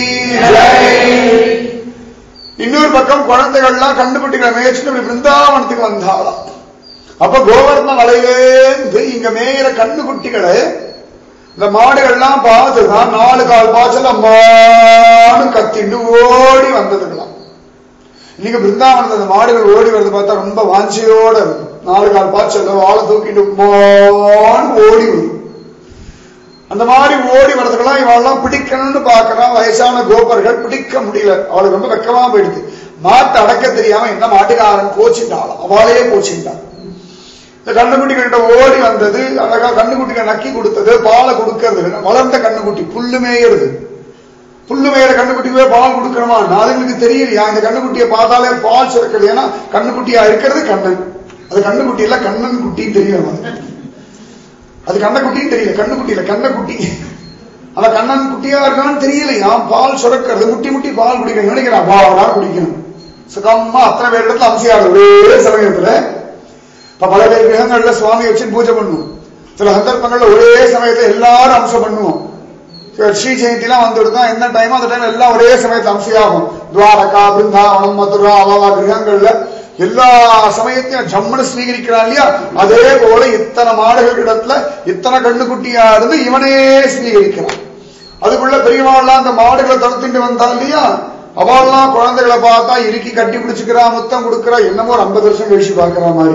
இன்னொரு பக்கம் குழந்தைகள்லாம் கண்டுபிடிக்கிற மேய்ச்சிட்டு இப்படி பிருந்தாவனத்துக்கு வந்தாளாம் அப்ப கோவர்த்தன வலையிலேந்து இங்க மேயிற கண்ணுக்குட்டிகளை இந்த மாடுகள்லாம் பார்த்துதான் நாலு கால் பாய்ச்சல் அம்மானு கத்திண்டு ஓடி வந்ததுங்களாம் இன்னைக்கு பிருந்தாவனத்துல இந்த மாடுகள் ஓடி வரது பார்த்தா ரொம்ப வாஞ்சியோட இருக்கும் நாலு கால் பாய்ச்சல் வாழை தூக்கிட்டு அம்மான்னு ஓடி வரும் அந்த மாதிரி ஓடி வரதுக்கெல்லாம் இவெல்லாம் பிடிக்கணும்னு பார்க்கறான் வயசான கோபர்கள் பிடிக்க முடியல அவளுக்கு ரொம்ப வெக்கமா போயிடுது மாட்டை அடக்க தெரியாம என்ன மாட்டுக்காரன் கோச்சிட்டாள் அவளையே கோச்சிட்டான் இந்த கண்ணுக்குட்டிகிட்ட ஓடி வந்தது அழகா கண்ணுக்குட்டிக்கு நக்கி கொடுத்தது பாலை கொடுக்கறது இல்ல. வளர்ந்த கண்ணுக்குட்டி புல்லு மேயறது புல்லு மேயிற கண்ணுக்குட்டிக்கு போய் பால் கொடுக்கணுமா அதுங்களுக்கு தெரியலையா இந்த கண்ணுக்குட்டியை பார்த்தாலே பால் சுரக்கிறது ஏன்னா கண்ணுக்குட்டியா இருக்கிறது கண்ணன் அது கண்ணுக்குட்டி இல்ல கண்ணன் குட்டின்னு தெரியும் அது அது கண்ணக்குட்டின்னு தெரியல கண்ணுக்குட்டி இல்ல கண்ணக்குட்டி அந்த கண்ணன் குட்டியா இருக்கான்னு தெரியலையா பால் சுரக்கிறது முட்டி முட்டி பால் குடிக்கணும் நினைக்கிறான் பாவனா குடிக்கணும் சுகமா அத்தனை பேர் இடத்துல அம்சியாது ஒரே சமயத்துல இப்ப பல பேர் கிரகங்கள்ல சுவாமி வச்சு பூஜை பண்ணுவோம் சில சந்தர்ப்பங்கள்ல ஒரே சமயத்துல எல்லாரும் அம்சம் பண்ணுவோம் இப்ப ஸ்ரீ ஜெயந்திலாம் வந்துடுதா என்ன டைம் அந்த டைம் எல்லாம் ஒரே சமயத்துல அம்சையாகும் துவாரகா பிருந்தாவனம் மதுரா அவா கிரகங்கள்ல எல்லா சமயத்தையும் ஜம்முன்னு ஸ்வீகரிக்கிறான் இல்லையா அதே போல இத்தனை மாடுகள் இடத்துல இத்தனை கண்ணுக்குட்டியா இருந்து இவனே ஸ்வீகரிக்கிறான் அதுக்குள்ள பெரியவாள்லாம் அந்த மாடுகளை துரத்திட்டு வந்தா இல்லையா அவள்லாம் குழந்தைகளை பார்த்தா இறுக்கி கட்டி பிடிச்சுக்கிறா முத்தம் கொடுக்கறா என்னமோ ஒரு ஐம்பது வருஷம் கழிச்சு பார்க்கிற மாதிரி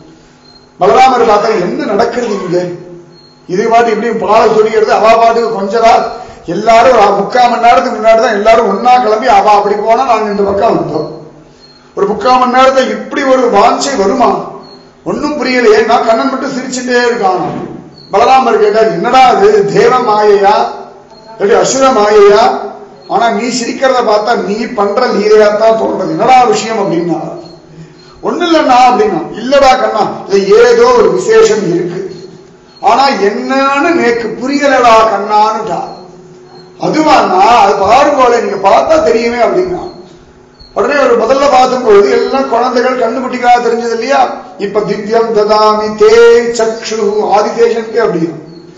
பலராமர் பார்த்தா என்ன நடக்கிறது இங்க இது பாட்டு இப்படி பாலை சொல்லிக்கிறது அவா பாட்டுக்கு கொஞ்சரா எல்லாரும் ஒரு முக்கால் மணி நேரத்துக்கு முன்னாடி தான் எல்லாரும் ஒன்னா கிளம்பி அவ அப்படி போனா நாங்க இந்த பக்கம் வந்தோம் ஒரு முக்கால் மணி நேரத்துல இப்படி ஒரு வாஞ்சை வருமா ஒன்னும் புரியலையே நான் கண்ணன் மட்டும் சிரிச்சுட்டே இருக்கான் பலராமர் கேட்டார் என்னடா அது தேவ மாயையா இல்லாட்டி அசுர மாயையா ஆனா நீ சிரிக்கிறத பார்த்தா நீ பண்ற லீலையா தான் தோன்றது என்னடா விஷயம் அப்படின்னா ஒண்ணு இல்லண்ணா அப்படின்னா இல்லடா கண்ணா இது ஏதோ ஒரு விசேஷம் இருக்கு ஆனா என்னன்னு நேக்கு புரியலடா கண்ணான்னுட்டா அதுவாண்ணா அது பாருங்கோல நீங்க பார்த்தா தெரியுமே அப்படின்னா உடனே ஒரு முதல்ல பார்க்கும்போது எல்லாம் குழந்தைகள் கண்ணுக்குட்டிக்காக தெரிஞ்சது இல்லையா இப்ப திவ்யம் ததாமி தே சக்ஷு ஆதிசேஷனுக்கு அப்படின்னா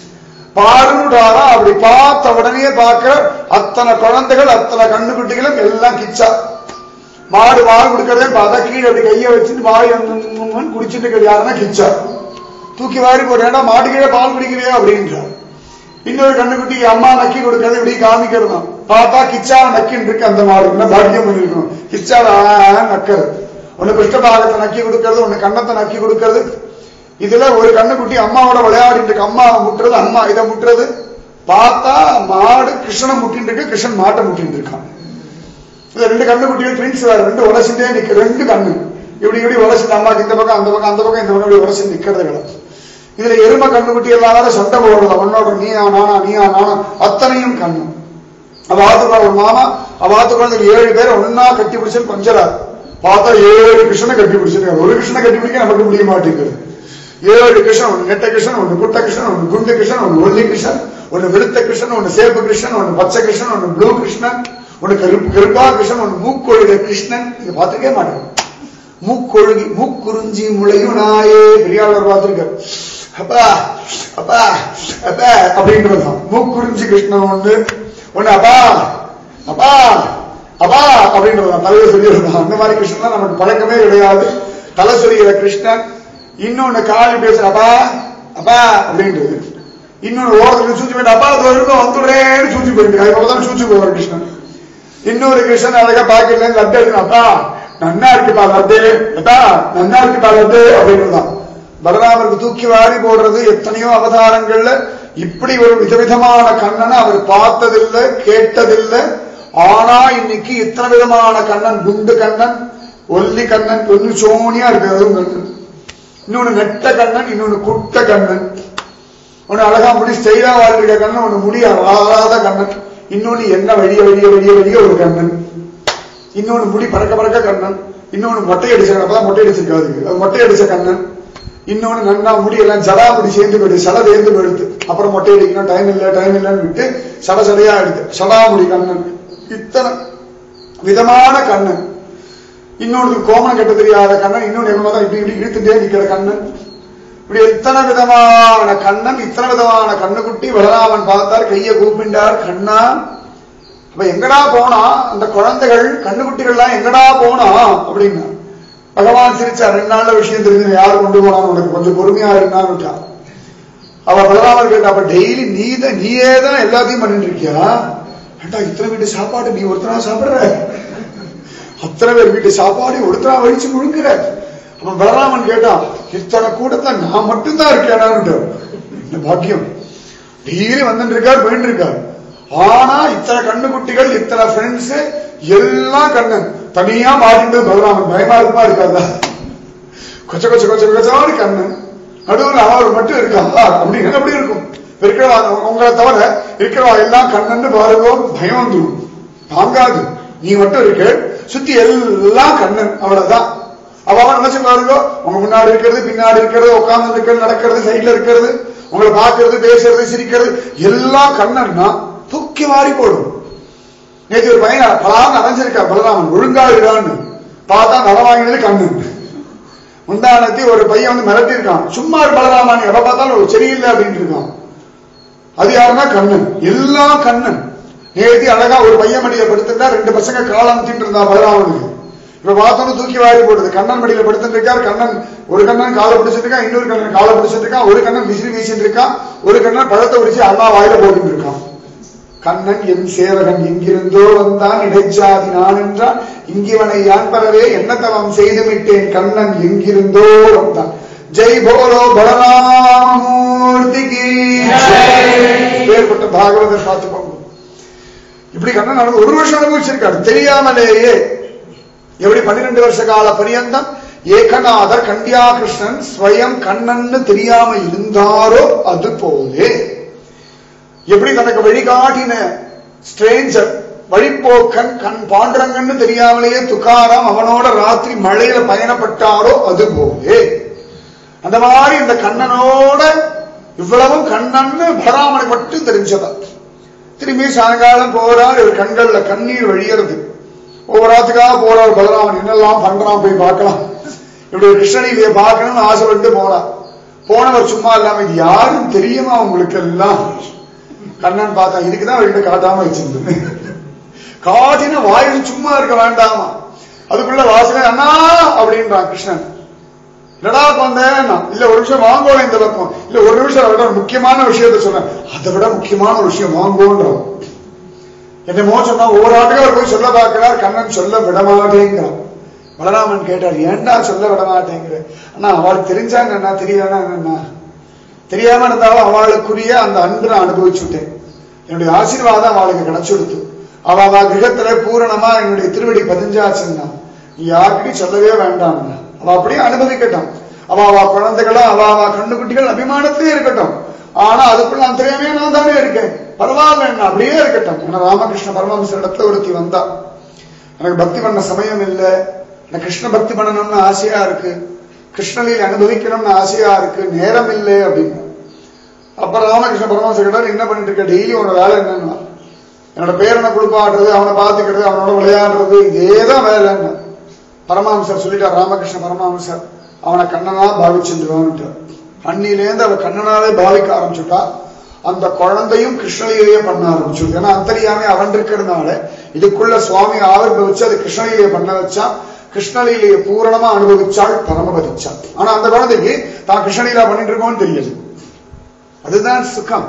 பாருடாரா அப்படி பார்த்த உடனே பார்க்க அத்தனை குழந்தைகள் அத்தனை கண்ணுக்குட்டிகளும் எல்லாம் கிச்சா மாடு பால் கொடுக்கறதே பார்த்தா கீழே அப்படி கையை வச்சுட்டு வாய் வந்து குடிச்சிட்டு கிடையாதுன்னா கிச்சா தூக்கி வாரி போட்டேன்னா மாடு கீழே பால் குடிக்கிறியா அப்படின்றார் இன்னொரு கண்ணுக்குட்டி அம்மா நக்கி கொடுக்கறது இப்படி காமிக்கிறது பார்த்தா கிச்சாவை நக்கின்னு இருக்கு அந்த மாடு என்ன பாக்கியம் பண்ணிருக்கணும் கிச்சாவை நக்கிறது ஒண்ணு கிருஷ்ணபாகத்தை நக்கி கொடுக்கறது ஒண்ணு கண்ணத்தை நக்கி கொடுக்கறது இதுல ஒரு கண்ணுக்குட்டி அம்மாவோட விளையாடிட்டு இருக்கு அம்மாவை முட்டுறது அம்மா இதை முட்டுறது பார்த்தா மாடு கிருஷ்ணனை முட்டின்னு இருக்கு கிருஷ்ணன் மாட்டை முட்டின்னு இருக்கான் இந்த ரெண்டு கண்ணுக்குட்டிகள் ட்வின்ஸ் வேற ரெண்டு உலசிட்டே நிக்க ரெண்டு கண்ணு இப்படி இப்படி உலசிட்டு அம்மாக்கு இந்த பக்கம் அந்த பக்கம் அந்த பக்கம் இந்த பக்கம் இப்படி உலசி நிக்கிறது கிடையாது இதுல எருமை கண்ணுக்குட்டி எல்லாம் வேற சண்டை போடுறதா உன்னோட நீயா நானா நீயா நானா அத்தனையும் கண்ணு அவ ஆத்துக்குள்ள ஒரு மாமா அவ ஆத்துக்குள்ள ஏழு பேர் ஒன்னா கட்டி பிடிச்சு கொஞ்சறாரு பார்த்தா ஏழு கிருஷ்ணனை கட்டி பிடிச்சிருக்காரு ஒரு கிருஷ்ணனை கட்டி பிடிக்க நமக்கு முடிய மாட்டேங்குது ஏழு கிருஷ்ணன் ஒன்னு நெட்ட கிருஷ்ணன் ஒன்னு குட்ட கிருஷ்ணன் ஒன்னு குண்டு கிருஷ்ணன் ஒன்னு ஒல்லி கிருஷ்ணன் ஒன்னு வெளுத்த கிருஷ்ணன் ஒன்னு சேப்பு கிருஷ்ணன் ஒன்னு பச்சை கிருஷ்ணன் ஒன்னு ப்ளூ கிருஷ்ணன் ஒன்னு கருப்பு கருப்பா கிருஷ்ணன் ஒன்னு மூக்கொழுக கிருஷ்ணன் இது பார்த்துக்கே மாட்டேன் மூக்கொழுகி மூக்குறிஞ்சி முளையும் நாயே பெரியாளர் பார்த்திருக்காரு அப்பா அப்பா அப்பா அப்படின்றதுதான் மூக்குறிஞ்சி கிருஷ்ணன் ஒண்ணு ஒண்ணு அப்பா அப்பா அப்பா அப்படின்றதுதான் தலையை சொல்லிடுறான் அந்த மாதிரி கிருஷ்ணன் தான் நமக்கு பழக்கமே கிடையாது தலை சொல்லிக்கிற கிருஷ்ணன் இன்னொன்னு காலி பேசுற அப்பா அப்பா அப்படின்றது இன்னொன்னு ஓரத்துக்கு சூச்சி போயிட்டு அப்பா அது வரைக்கும் வந்துடுறேன்னு சூச்சி போயிட்டு அதுக்கப்புறம் சூச்சி போவார் கிருஷ்ணன் இன்னொரு கிருஷ்ணன் அழகா பாக்கெட்ல இருந்து லட்டு எடுக்கணும் அப்பா நன்னா இருக்குப்பா லட்டு அப்பா நன்னா இருக்குப்பா லட்டு அப்படின்றதான் பலராமருக்கு தூக்கி வாரி போடுறது எத்தனையோ அவதாரங்கள்ல இப்படி ஒரு விதவிதமான கண்ணனை அவர் பார்த்ததில்லை கேட்டதில்லை ஆனா இன்னைக்கு இத்தனை விதமான கண்ணன் குண்டு கண்ணன் ஒல்லி கண்ணன் ஒன்னு சோனியா இருக்கிறது கண்ணன் இன்னொன்னு நெட்ட கண்ணன் இன்னொன்னு குட்ட கண்ணன் ஒன்னு அழகா முடி ஸ்டைலா வாழ்கிற கண்ணன் ஒன்னு முடி வராத கண்ணன் இன்னொன்னு என்ன வழிய வழிய வழிய வழிய ஒரு கண்ணன் இன்னொன்னு முடி பறக்க பறக்க கண்ணன் இன்னொன்னு மொட்டை அடிச்ச அப்பதான் மொட்டை அடிச்சிருக்காது அது மொட்டை அடிச்ச கண்ணன் இன்னொன்னு நன்னா முடி எல்லாம் ஜடா முடி சேர்ந்து போயிடுது சட சேர்ந்து போயிடுது அப்புறம் மொட்டை அடிக்கணும் டைம் இல்ல டைம் இல்லைன்னு விட்டு சட சடையா எடுத்து சடா முடி கண்ணன் இத்தனை விதமான கண்ணன் இன்னொன்று கோமணம் கட்ட தெரியாத கண்ணன் இன்னொன்று எவ்வளவு இப்படி இப்படி இழுத்துட்டே நிக்கிற கண்ணன் இப்படி இத்தனை விதமான கண்ணன் இத்தனை விதமான கண்ணுக்குட்டி பலராமன் பார்த்தார் கையை கூப்பிண்டார் கண்ணா அப்ப எங்கடா போனா அந்த குழந்தைகள் கண்ணுக்குட்டிகள்லாம் எங்கடா போனா அப்படின்னா பகவான் சிரிச்சா ரெண்டு நாள்ல விஷயம் தெரிஞ்சு யார் கொண்டு போனான்னு உனக்கு கொஞ்சம் பொறுமையா இருந்தான்னு அவ பலராமர் கேட்டா அப்ப டெய்லி நீ தான் நீயே தான் எல்லாத்தையும் பண்ணிட்டு இருக்கியா ஏண்டா இத்தனை வீட்டு சாப்பாடு நீ ஒருத்தரா சாப்பிடுற அத்தனை பேர் வீட்டு சாப்பாடு ஒருத்தரா வழிச்சு முழுங்குற அவன் பலராமன் கேட்டான் இத்தனை கூட்டத்துல நான் மட்டும்தான் இருக்கேனான்னு இந்த பாக்கியம் டெய்லி வந்துட்டு இருக்கார் போயிட்டு இருக்கார் ஆனா இத்தனை கண்ணுக்குட்டிகள் இத்தனை ஃப்ரெண்ட்ஸ் எல்லாம் கண்ணன் தனியா மாட்டிட்டு பலராமன் பயமா இருக்குமா இருக்காதா கொச்ச கொச்ச கொச்ச கொச்சான்னு கண்ணன் நடுவில் அவர் மட்டும் இருக்கா அப்படின்னு எப்படி இருக்கும் இருக்கிறவா உங்களை தவிர இருக்கிறவா எல்லாம் கண்ணன்னு பாருங்க பயம் வந்துடும் தாங்காது நீ மட்டும் இருக்க சுத்தி எல்லாம் கண்ணன் அவ்வளவுதான் அவ அவன் நினைச்சு பாருங்க உங்க முன்னாடி இருக்கிறது பின்னாடி இருக்கிறது உட்கார்ந்து இருக்கிறது நடக்கிறது சைட்ல இருக்கிறது உங்களை பார்க்கறது பேசுறது சிரிக்கிறது எல்லாம் கண்ணன்னா தூக்கி மாறி போடும் நேற்று ஒரு பையன் பலான்னு அரைஞ்சிருக்கா பலராமன் ஒழுங்கா இருக்கான்னு பார்த்தா நலம் வாங்கினது கண்ணன் முந்தானத்தி ஒரு பையன் வந்து மிரட்டி இருக்கான் சும்மா ஒரு பலராமன் எவ பார்த்தாலும் ஒரு சரியில்லை அப்படின்னு இருக்கான் அது யாருன்னா கண்ணன் எல்லாம் கண்ணன் நேத்தி அழகா ஒரு பையன் மடியில படுத்துட்டா ரெண்டு பசங்க காலம் இருந்தா பலராமனுக்கு இப்ப பார்த்தோன்னு தூக்கி வாரி போடுது கண்ணன் மடியில படுத்துட்டு இருக்காரு கண்ணன் ஒரு கண்ணன் காலை பிடிச்சிட்டு இருக்கான் இன்னொரு கண்ணன் காலை பிடிச்சிட்டு இருக்கான் ஒரு கண்ணன் விசிறி வீசிட்டு இருக்கான் ஒரு கண்ணன் பழத்தை உரிச்சு அண்ணா வாயில போட்டுட்டு இருக்கான் கண்ணன் என் சேவகன் எங்கிருந்தோ வந்தான் இடைச்சாதி நான் என்றான் இங்கிவனை யான் பரவே என்ன தவம் செய்துவிட்டேன் கண்ணன் எங்கிருந்தோ வந்தான் ஜெய் போலோ பலராமூர்த்திக்கு ஏற்பட்ட பாகவதர் பார்த்துக்கோங்க இப்படி கண்ணன் நடந்து ஒரு வருஷம் அனுபவிச்சிருக்காரு தெரியாமலேயே எப்படி பன்னிரெண்டு வருஷ கால பரியந்தம் ஏகநாதர் கண்டியா கிருஷ்ணன் ஸ்வயம் கண்ணன்னு தெரியாம இருந்தாரோ அது போலே எப்படி தனக்கு வழிகாட்டின ஸ்ட்ரேஞ்சர் வழிப்போக்கன் கண் பாண்டரங்கன்னு தெரியாமலேயே துக்காராம் அவனோட ராத்திரி மழையில பயணப்பட்டாரோ அது போலே அந்த மாதிரி இந்த கண்ணனோட இவ்வளவும் கண்ணன்னு பராமனை மட்டும் தெரிஞ்சவர் திரும்பி சாயங்காலம் போறார் இவர் கண்கள்ல கண்ணீர் வழியறது ஒவ்வொரு ராத்துக்காக போறார் பலராமன் என்னெல்லாம் பண்றான் போய் பார்க்கலாம் இப்படி ஒரு கிருஷ்ணனியை பார்க்கணும்னு ஆசைப்பட்டு போனார் போனவர் சும்மா இல்லாம இது யாரும் தெரியுமா உங்களுக்கு எல்லாம் கண்ணன் பார்த்தா இதுக்குதான் அவர்கிட்ட காட்டாம வச்சிருந்தது காட்டின வாயில் சும்மா இருக்க வேண்டாமா அதுக்குள்ள வாசனை அண்ணா அப்படின்றான் கிருஷ்ணன் என்னடா வந்தேன் இல்ல ஒரு நிமிஷம் வாங்கோல இந்த பக்கம் இல்ல ஒரு நிமிஷம் அவர்கிட்ட ஒரு முக்கியமான விஷயத்த சொன்னேன் அதை விட முக்கியமான ஒரு விஷயம் வாங்கோன்றான் என்னமோ சொன்னா ஒவ்வொரு ஆட்டுக்கு அவர் போய் சொல்ல பார்க்கிறார் கண்ணன் சொல்ல விட மாட்டேங்கிறான் பலராமன் கேட்டார் ஏன்டா சொல்ல விட மாட்டேங்கிற அண்ணா அவளுக்கு தெரிஞ்சாங்க என்ன தெரியாதா என்னன்னா தெரியாம இருந்தாலும் அவளுக்குரிய அந்த அன்பு நான் அனுபவிச்சுட்டேன் என்னுடைய ஆசீர்வாதம் அவளுக்கு கிடைச்சுடுத்து அவ அவ கிரகத்துல பூரணமா என்னுடைய திருவடி பதிஞ்சாச்சுன்னா நீ யாருக்கிட்டையும் சொல்லவே வேண்டாம் அவ அப்படியே அனுபவிக்கட்டும் அவ அவ குழந்தைகளா அவ அவ கண்ணுக்குட்டிகள் அபிமானத்திலே இருக்கட்டும் ஆனா அதுக்குள்ள அந்த தெரியாமே நான் தானே இருக்கேன் பரவாயில்ல என்ன அப்படியே இருக்கட்டும் ஏன்னா ராமகிருஷ்ண பரமஹம்சர் இடத்துல ஒருத்தி வந்தா எனக்கு பக்தி பண்ண சமயம் இல்லை எனக்கு கிருஷ்ண பக்தி பண்ணணும்னு ஆசையா இருக்கு கிருஷ்ணலீலை அனுபவிக்கணும்னு ஆசையா இருக்கு நேரம் இல்லை அப்படின்னு அப்ப ராமகிருஷ்ண பரமஹம்சர் கேட்டார் என்ன பண்ணிட்டு இருக்க டெய்லி உன்னோட வேலை என்னன்னா என்னோட பேரனை குளிப்பாடுறது அவனை பார்த்துக்கிறது அவனோட விளையாடுறது இதேதான் வேலைன்னு பரமஹம்சர் சொல்லிட்டார் ராமகிருஷ்ண பரமஹம்சர் அவனை கண்ணனா பாவிச்சுருவான்ட்டு அன்னிலேருந்து அவ கண்ணனாலே பாவிக்க ஆரம்பிச்சுட்டா அந்த குழந்தையும் கிருஷ்ணலீலையே பண்ண ஆரம்பிச்சு ஏன்னா அந்தரியாமே அவன் இருக்கிறதுனால இதுக்குள்ள சுவாமி ஆவிர்வச்சு அது கிருஷ்ணலீலையை பண்ண வச்சா கிருஷ்ணலீலையை பூரணமா அனுபவிச்சாள் பரமபதிச்சாள் ஆனா அந்த குழந்தைக்கு தான் கிருஷ்ணலீலா பண்ணிட்டு இருக்கோம்னு தெரியுது அதுதான் சுகம்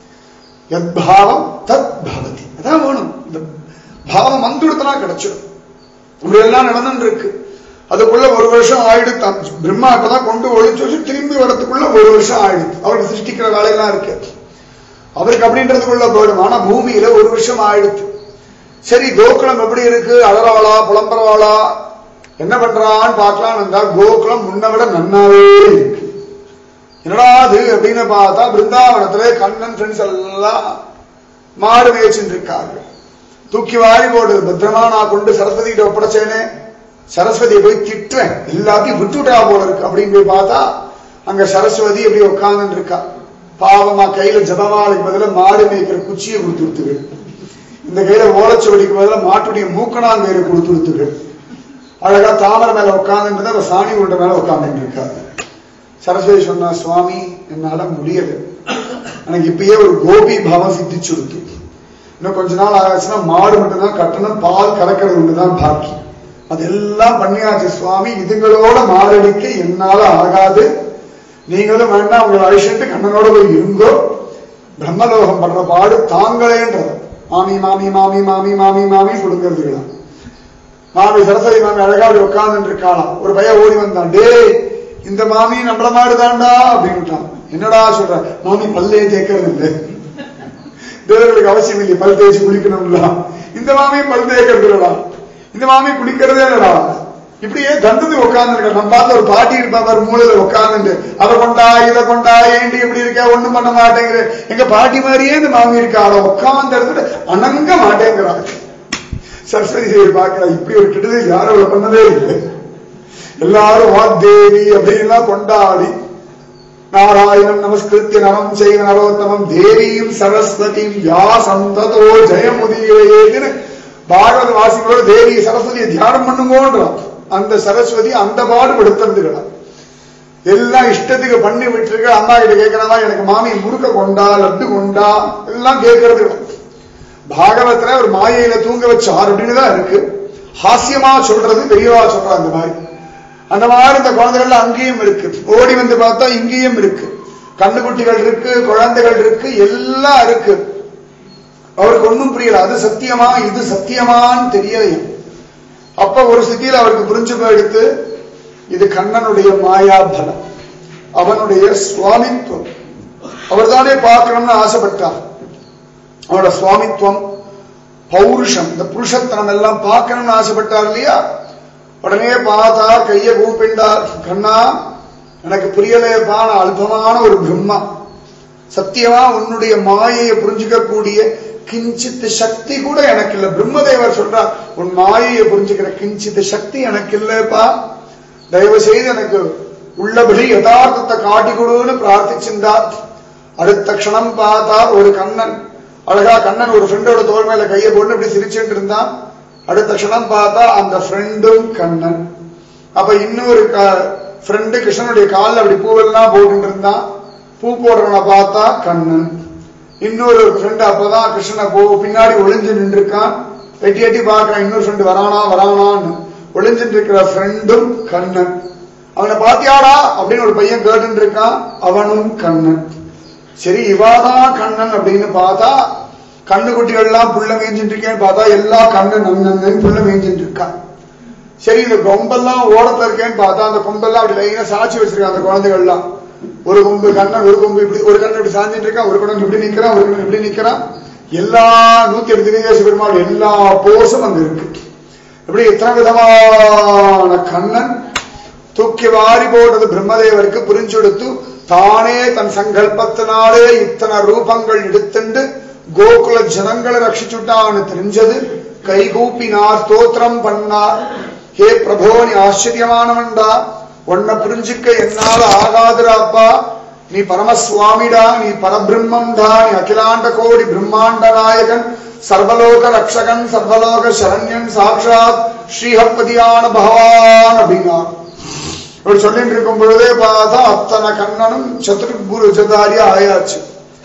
எத்பாவம் தத் பவதி அதான் வேணும் இந்த பாவம் வந்துடுத்தனா கிடைச்சிடும் இப்படி எல்லாம் நடந்துட்டு இருக்கு அதுக்குள்ள ஒரு வருஷம் ஆயிடுத்தான் பிரம்மா இப்பதான் கொண்டு ஒழிச்சு வச்சு திரும்பி வரதுக்குள்ள ஒரு வருஷம் ஆயிடுது அவருக்கு சிருஷ்டிக்கிற வேலையெல்லாம் இருக்கு அவருக்கு அப்படின்றதுக்குள்ள போயிடும் ஆனா பூமியில ஒரு வருஷம் ஆயிடுது சரி கோகுலம் எப்படி இருக்கு அழறவாளா புலம்புறவாளா என்ன பண்றான்னு பார்க்கலாம்னு இருந்தா கோகுலம் முன்ன விட நன்னாவே இருக்கு என்னடா அது அப்படின்னு பார்த்தா பிருந்தாவனத்துல கண்ணன் ஃப்ரெண்ட்ஸ் எல்லாம் மாடு மேய்ச்சிட்டு இருக்காங்க தூக்கி வாரி போடுது பத்திரமா நான் கொண்டு சரஸ்வதி கிட்ட ஒப்படைச்சேனே சரஸ்வதியை போய் திட்டுறேன் எல்லாத்தையும் விட்டுட்டா போல இருக்கு அப்படின்னு போய் பார்த்தா அங்க சரஸ்வதி எப்படி உட்கார்ந்து இருக்கா பாவமா கையில ஜபமாலைக்கு பதிலா மாடு மேய்க்கிற குச்சியை கொடுத்துருத்துகள் இந்த கையில ஓலச்சுவடிக்கு பதிலா மாட்டுடைய மூக்கணாங்கயிறு கொடுத்துருத்துகள் அழகா தாமரை மேல உட்கார்ந்துட்டு அவ சாணி உருண்டை மேல உட்கார்ந்துட்டு இருக்காங்க சரஸ்வதி சொன்னா சுவாமி என்னால முடியல எனக்கு இப்பயே ஒரு கோபி பாவம் சித்திச்சுடுத்து இன்னும் கொஞ்ச நாள் ஆச்சுன்னா மாடு மட்டும்தான் கட்டணும் பால் கறக்கிறது ஒண்ணுதான் பாக்கி அதெல்லாம் பண்ணியாச்சு சுவாமி இதுங்களோட மாரடிக்க என்னால ஆகாது நீங்களும் வேணா உங்களை அழிச்சிட்டு கண்ணனோட போய் இருங்கோ பிரம்மலோகம் பண்ற பாடு தாங்களேன்றது மாமி மாமி மாமி மாமி மாமி மாமி கொடுக்கறதுக்கலாம் மாமி சரஸ்வதி மாமி அழகா அப்படி உட்கார்ந்து இருக்காளாம் ஒரு பையன் ஓடி வந்தான் டேய் இந்த மாமி நம்மள மாடு தாண்டா அப்படின்ட்டான் என்னடா சொல்ற மாமி பல்லே தேக்கிறது இல்லை தேவர்களுக்கு அவசியம் இல்லை பல் தேய்ச்சி குளிக்கணும்ல இந்த மாமி பல் தேய்க்கிறது இல்லடா இந்த மாமி குளிக்கிறதே இல்லடா இப்படியே தந்தது உட்கார்ந்து இருக்க நம்ம பார்த்து ஒரு பாட்டி இருப்பா பாரு மூலையில உட்கார்ந்து அதை கொண்டா இதை கொண்டா ஏண்டி இப்படி இருக்க ஒண்ணும் பண்ண மாட்டேங்கிற எங்க பாட்டி மாதிரியே இந்த மாமி இருக்கா அவ உட்கார்ந்து இடத்துல அணங்க மாட்டேங்கிறா சரஸ்வதி தேவி பார்க்கிறா இப்படி ஒரு கெடுதல் யாரும் அவளை பண்ணதே இல்லை எல்லாரும் வாக்தேவி அப்படின்லாம் கொண்டாடி நாராயணம் நமஸ்கிருத்திய நரம் செய்வ நரோத்தமம் தேவியும் சரஸ்வதியும் வியாசம் ததோ ஜெயமுதியேன்னு பாகவத வாசிகளோட தேவி சரஸ்வதியை தியானம் பண்ணுங்கோன்றான் அந்த சரஸ்வதி அந்த பாடு படுத்துறதுகளா எல்லாம் இஷ்டத்துக்கு பண்ணி விட்டுருக்க அம்மா கிட்ட கேட்கிறதா எனக்கு மாமி முறுக்க கொண்டா லட்டு கொண்டா எல்லாம் கேட்கறது பாகவத்துல ஒரு மாயையில தூங்க வச்சார் அப்படின்னு தான் இருக்கு ஹாஸ்யமா சொல்றது பெரியவா சொல்றா அந்த மாதிரி அந்த மாதிரி இந்த குழந்தைகள் அங்கேயும் இருக்கு ஓடி வந்து பார்த்தா இங்கேயும் இருக்கு கண்ணுக்குட்டிகள் இருக்கு குழந்தைகள் இருக்கு எல்லாம் இருக்கு அவருக்கு ஒண்ணும் புரியல அது சத்தியமா இது சத்தியமான்னு தெரியலையும் அப்ப ஒரு ஸ்திதியில் அவருக்கு புரிஞ்சு போயிடுத்து இது கண்ணனுடைய மாயாபலம் அவனுடைய சுவாமித்துவம் அவர்தானே பார்க்கணும்னு ஆசைப்பட்டார் அவனோட சுவாமித்துவம் பௌருஷம் இந்த புருஷத்தனம் எல்லாம் பார்க்கணும்னு ஆசைப்பட்டார் இல்லையா உடனே பார்த்தா கைய கூப்பிண்டார் கண்ணா எனக்கு புரியலையப்பா நான் அல்பமான ஒரு பிரம்மா சத்தியமா உன்னுடைய மாயையை புரிஞ்சுக்க கூடிய கிஞ்சித் சக்தி கூட எனக்கு இல்ல பிரம்மதேவர் சொல்றார் உன் மாயையை புரிஞ்சுக்கிற கிஞ்சித் சக்தி எனக்கு இல்லப்பா தயவு செய்து எனக்கு உள்ளபடி யதார்த்தத்தை காட்டி கொடுன்னு பிரார்த்திச்சிருந்தார் அடுத்த க்ஷணம் பார்த்தார் ஒரு கண்ணன் அழகா கண்ணன் ஒரு ஃப்ரெண்டோட தோல் மேல கையை போட்டு இப்படி சிரிச்சுட்டு இருந்தான் அடுத்த க்ஷணம் பார்த்தா அந்த ஃப்ரெண்டும் கண்ணன் அப்ப இன்னொரு ஃப்ரெண்டு கிருஷ்ணனுடைய காலில் அப்படி பூவெல்லாம் போட்டு இருந்தான் பூ போடுறவனை பார்த்தா கண்ணன் இன்னொரு ஃப்ரெண்டு அப்பதான் கிருஷ்ணனை போ பின்னாடி ஒளிஞ்சு நின்றுருக்கான் எட்டி எட்டி பார்க்கறான் இன்னொரு ஃப்ரெண்டு வரானா வரானான்னு ஒளிஞ்சுட்டு இருக்கிற ஃப்ரெண்டும் கண்ணன் அவனை பாத்தியாடா அப்படின்னு ஒரு பையன் கேட்டு இருக்கான் அவனும் கண்ணன் சரி இவாதான் கண்ணன் அப்படின்னு பார்த்தா கண்ணுக்குட்டிகள் எல்லாம் புள்ள மேய்ஞ்சிட்டு இருக்கேன்னு பார்த்தா எல்லா கண்ணு நன்னன்னு புள்ள மேய்ஞ்சிட்டு இருக்கான் சரி இந்த கொம்பெல்லாம் ஓடத்துல இருக்கேன்னு பார்த்தா அந்த கொம்பெல்லாம் அப்படி லைனா சாட்சி வச்சிருக்கான் அந்த குழந்தைகள்லாம் ஒரு கொம்பு கண்ணன் ஒரு கொம்பு இப்படி ஒரு கண்ணன் இப்படி சாஞ்சிட்டு இருக்கான் ஒரு கண்ணன் இப்படி நிக்கிறான் ஒரு கண்ணன் இப்படி நிக்கிறான் எல்லா நூத்தி எட்டு தினேச பெருமாள் எல்லா போஸும் அங்க இருக்கு இப்படி எத்தனை விதமான கண்ணன் தூக்கி வாரி போட்டது பிரம்மதேவருக்கு புரிஞ்செடுத்து தானே தன் சங்கல்பத்தினாலே இத்தனை ரூபங்கள் எடுத்துண்டு கோகுல ஜனங்களை ரட்சிச்சுட்டான்னு தெரிஞ்சது கைகூப்பினார் ஸ்தோத்திரம் பண்ணார் ஹே பிரபோ நீ ஆச்சரியமானவன்டா உன்னை புரிஞ்சுக்க என்னால ஆகாதுராப்பா நீ பரமசுவாமிடா நீ பரபிரம்மம்டா நீ அகிலாண்ட கோடி பிரம்மாண்ட நாயகன் சர்வலோக ரக்ஷகன் சர்வலோக சரண்யன் சாட்சாத் ஸ்ரீஹப்பதியான பகவான் அப்படின்னார் இப்படி சொல்லிட்டு இருக்கும் பொழுதே பார்த்தா அத்தனை கண்ணனும் சத்ருபுருஜதாரி ஆயாச்சு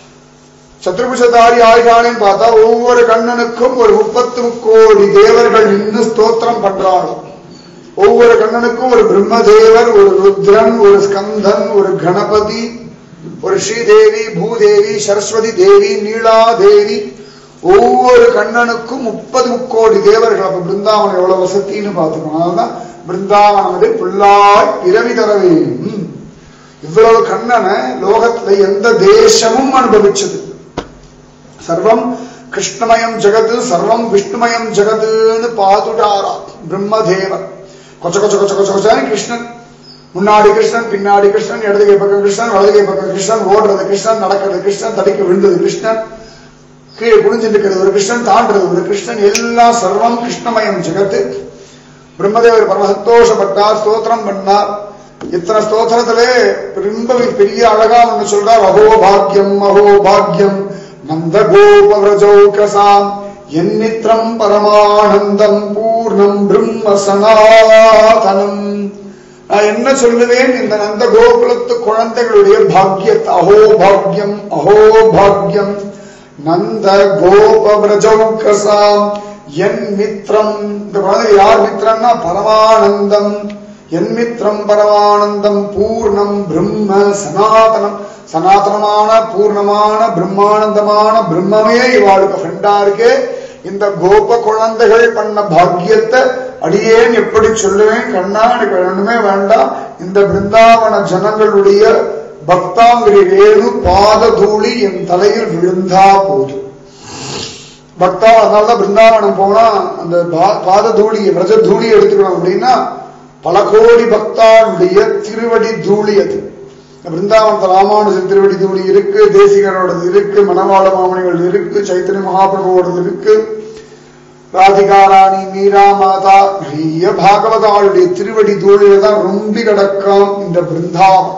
சத்ருபுஜதாரி ஆயிட்டானேன்னு பார்த்தா ஒவ்வொரு கண்ணனுக்கும் ஒரு முப்பத்து கோடி தேவர்கள் நின்று ஸ்தோத்திரம் பண்றாங்க ஒவ்வொரு கண்ணனுக்கும் ஒரு பிரம்மதேவர் ஒரு ருத்ரன் ஒரு ஸ்கந்தன் ஒரு கணபதி ஒரு ஸ்ரீதேவி பூதேவி சரஸ்வதி தேவி நீலா தேவி ஒவ்வொரு கண்ணனுக்கும் முப்பது முக்கோடி தேவர்கள் அப்ப பிருந்தாவனம் எவ்வளவு வசத்தின்னு பார்த்துக்கணும் அதனால பிருந்தாவனமது புல்லாய் பிறவி தர வேண்டும் இவ்வளவு கண்ணனை லோகத்துல எந்த தேசமும் அனுபவிச்சது சர்வம் கிருஷ்ணமயம் ஜெகது சர்வம் விஷ்ணுமயம் ஜெகதுன்னு பாத்துட்டாரா பிரம்மதேவர் கொச்ச கொச்ச கொச்ச கொச்ச கொச்சான்னு கிருஷ்ணன் முன்னாடி கிருஷ்ணன் பின்னாடி கிருஷ்ணன் இடது கை பக்கம் கிருஷ்ணன் வலது கை பக்கம் கிருஷ்ணன் ஓடுறது கிருஷ்ணன் நடக்கிறது கிருஷ்ணன் தடிக்க விழுந்தது கிருஷ்ணன் கீழே குடிஞ்சு இருக்கிறது ஒரு கிருஷ்ணன் தாண்டது ஒரு கிருஷ்ணன் எல்லாம் சர்வம் கிருஷ்ணமயம் ஜெகத்து பிரம்மதேவர் பரம சந்தோஷப்பட்டார் ஸ்தோத்திரம் பண்ணார் இத்தனை ஸ்தோத்திரத்திலே ரொம்ப பெரிய அழகா ஒண்ணு சொல்றார் அஹோ பாக்யம் அஹோ பாக்யம் நந்த கோபவ்ரஜௌகசாம் என்னித்திரம் பரமானந்தம் பூர்ணம் பிரம்ம சனாதனம் நான் என்ன சொல்லுவேன் இந்த நந்த கோகுலத்து குழந்தைகளுடைய பாக்கியத்தை அஹோ பாக்யம் அஹோ பாக்யம் நந்த கோபவ்ரஜௌகசாம் என் மித்ரம் இந்த குழந்தை யார் மித்ரம்னா பரமானந்தம் என் மித்ரம் பரமானந்தம் பூர்ணம் பிரம்ம சனாதனம் சனாதனமான பூர்ணமான பிரம்மானந்தமான பிரம்மமே இவாளுக்கு ஃப்ரெண்டா இருக்கு இந்த கோப குழந்தைகள் பண்ண பாக்கியத்தை அடியேன் எப்படி சொல்லுவேன் கண்ணா எனக்கு வேணுமே வேண்டாம் இந்த பிருந்தாவன ஜனங்களுடைய பக்தாங்கிரி வேணு பாத தூளி என் தலையில் விழுந்தா போதும் பக்தா அதனாலதான் பிருந்தாவனம் போனா அந்த பா- பாத தூளி விரஜ தூளி எடுத்துக்கணும் அப்படின்னா பல கோடி பக்தானுடைய திருவடி தூளி அது இந்த பிருந்தாவனத்துல ராமானுஜன் திருவடி தூளி இருக்கு தேசிகரோடது இருக்கு மணவாள மாமணிகள் இருக்கு சைத்தன்ய மகாபிரபுவோடது இருக்கு ராதிகா ராணி மீரா மாதா நிறைய பாகவதாளுடைய திருவடி தூளில தான் ரொம்பி கிடக்கும் இந்த பிருந்தாவனம்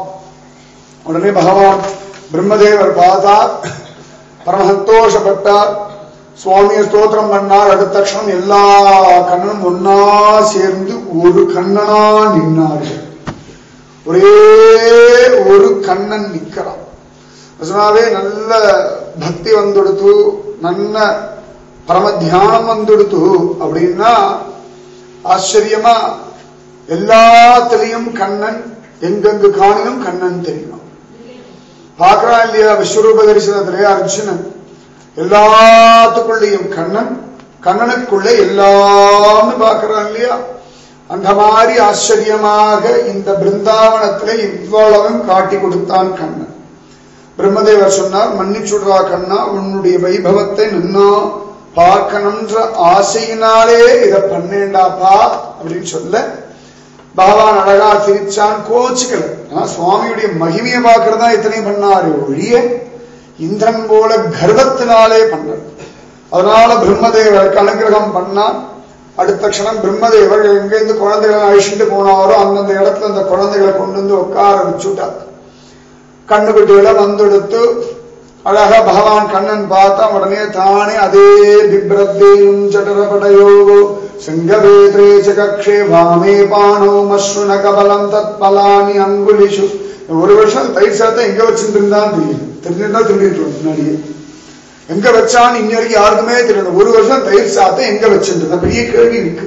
உடனே பகவான் பிரம்மதேவர் பார்த்தார் பரம சந்தோஷப்பட்டார் சுவாமியை ஸ்தோத்திரம் பண்ணார் அடுத்த க்ஷணம் எல்லா கண்ணனும் ஒன்னா சேர்ந்து ஒரு கண்ணனா நின்னார்கள் ஒரே ஒரு கண்ணன் நிக்கிறான் நிஜமாவே நல்ல பக்தி வந்துடுத்து நல்ல பரம தியானம் வந்துடுத்து அப்படின்னா ஆச்சரியமா எல்லாத்திலையும் கண்ணன் எங்கெங்கு காணிலும் கண்ணன் தெரியும் பார்க்கறான் இல்லையா விஸ்வரூப தரிசனத்திலே அர்ஜுனன் எல்லாத்துக்குள்ளேயும் கண்ணன் கண்ணனுக்குள்ளே எல்லாம்னு பார்க்கிறான் இல்லையா அந்த மாதிரி ஆச்சரியமாக இந்த பிருந்தாவனத்திலே இவ்வளவும் காட்டி கொடுத்தான் கண்ணன் பிரம்மதேவர் சொன்னார் மன்னிச்சுடுறா கண்ணா உன்னுடைய வைபவத்தை நின்னா பார்க்கணும்ன்ற ஆசையினாலே இதை பண்ணேண்டாப்பா அப்படின்னு சொல்ல பகவான் அழகா சிரிச்சான் கோச்சுக்கல ஆனா சுவாமியுடைய மகிமையை பார்க்கறதா இத்தனை பண்ணாரு ஒழிய இந்திரன் போல கர்வத்தினாலே பண்ணார் அதனால பிரம்மதேவருக்கு அனுகிரகம் பண்ணா அடுத்த க்ஷணம் பிரம்மதேவர் எங்கிருந்து குழந்தைகளை அழிச்சுட்டு போனாரோ அந்தந்த இடத்துல அந்த குழந்தைகளை கொண்டு வந்து உட்கார வச்சுட்டார் கண்ணுக்குட்டிகளை வந்தெடுத்து அழகா பகவான் கண்ணன் பார்த்தா உடனே தானே அதே பிப்ரத்தேயும் ஜடரபடயோ சிங்கவேத்ரே கக்ஷே வாமே பானோ மஸ்ருண கபலம் தத் பலானி அங்குலிஷு ஒரு வருஷம் தயிர் சாதத்தை எங்க வச்சுட்டு இருந்தான் தெரியும் தெரிஞ்சிருந்தா திரும்பிட்டு முன்னாடியே எங்க வச்சான்னு இன்ன வரைக்கும் யாருக்குமே தெரியல ஒரு வருஷம் தயிர் சாதத்தை எங்க வச்சுட்டு இருந்தா பெரிய கேள்வி இருக்கு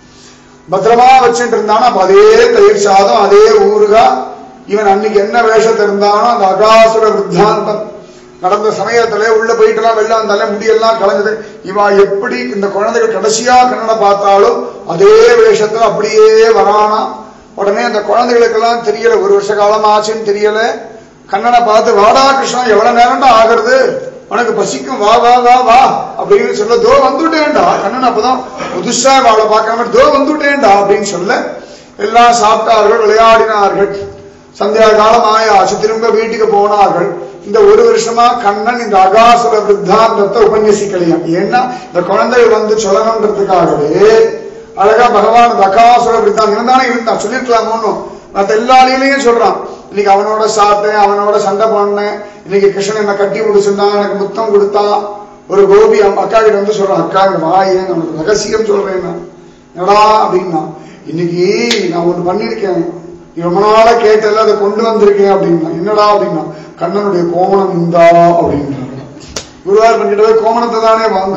பத்திரமா வச்சுட்டு இருந்தானா அப்ப அதே தயிர் சாதம் அதே ஊருகா இவன் அன்னைக்கு என்ன வேஷத்தை இருந்தானோ அந்த அகாசுர வித்தாந்தம் நடந்த சமயத்துல உள்ள போயிட்டுலாம் வெளில வந்தாலே முடியெல்லாம் கலந்தது இவா எப்படி இந்த குழந்தைகள் கடைசியா கண்ணனை பார்த்தாலோ அதே வேஷத்துல அப்படியே வரானா உடனே அந்த குழந்தைகளுக்கெல்லாம் தெரியல ஒரு வருஷ காலம் ஆச்சுன்னு தெரியல கண்ணனை பார்த்து வாடா கிருஷ்ணா எவ்வளவு நேரம்டா ஆகிறது உனக்கு பசிக்கும் வா வா வா வா அப்படின்னு சொல்ல தோ வந்துட்டேன்டா கண்ணன் அப்பதான் புதுசா வாழை பார்க்காம தோ வந்துட்டேன்டா அப்படின்னு சொல்ல எல்லாம் சாப்பிட்டார்கள் விளையாடினார்கள் சந்தியா காலம் ஆயாச்சு திரும்ப வீட்டுக்கு போனார்கள் இந்த ஒரு வருஷமா கண்ணன் இந்த அகாசுர வித்தாந்தத்தை உபன்யசிக்கலையாம் ஏன்னா இந்த குழந்தைகள் வந்து சொல்லணுன்றதுக்காகவே அழகா பகவான் இந்த அகாசுர வித்தாந்தம் இருந்தானே இருந்தான் சொல்லிருக்கலாமோன்னு மற்ற எல்லா லீலையும் சொல்றான் இன்னைக்கு அவனோட சாப்பிட்டேன் அவனோட சண்டை பண்ணேன் இன்னைக்கு கிருஷ்ணன் என்ன கட்டி பிடிச்சிருந்தான் எனக்கு முத்தம் கொடுத்தான் ஒரு கோபி அம்- அக்கா கிட்ட வந்து சொல்றான் அக்கா இங்க வாயேன் உனக்கு ரகசியம் சொல்றேன் நான். என்னடா அப்படின்னா இன்னைக்கு நான் ஒண்ணு பண்ணிருக்கேன் நீ ரொம்ப நாளா கேட்டல அதை கொண்டு வந்திருக்கேன் அப்படின்னா என்னடா அப்படின்னா கண்ணனுடைய கோமணம் இந்தா அப்படின்றாங்க குருவார் பண்ணிட்டு போய் கோமணத்தை தானே வாங்க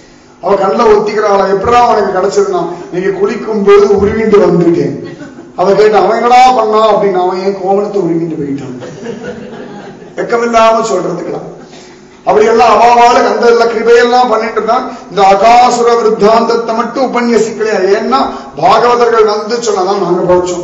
அவ கண்ணில் ஒத்திக்கிறாளா எப்படா உனக்கு கிடைச்சதுன்னா நீங்க குளிக்கும் போது உருவிட்டு வந்துட்டேன் அவ கேட்ட அவன் என்னடா பண்ணா அப்படின்னு அவன் ஏன் கோமணத்தை உருவிட்டு போயிட்டான் வெக்கமில்லாம சொல்றதுக்கலாம் அப்படியெல்லாம் அவாவாளுக்கு அந்த எல்லா கிருபையெல்லாம் பண்ணிட்டு இருந்தான் இந்த அகாசுர விருத்தாந்தத்தை மட்டும் உபன்யசிக்கலையா ஏன்னா பாகவதர்கள் வந்து சொல்லலாம் நாங்க படிச்சோம்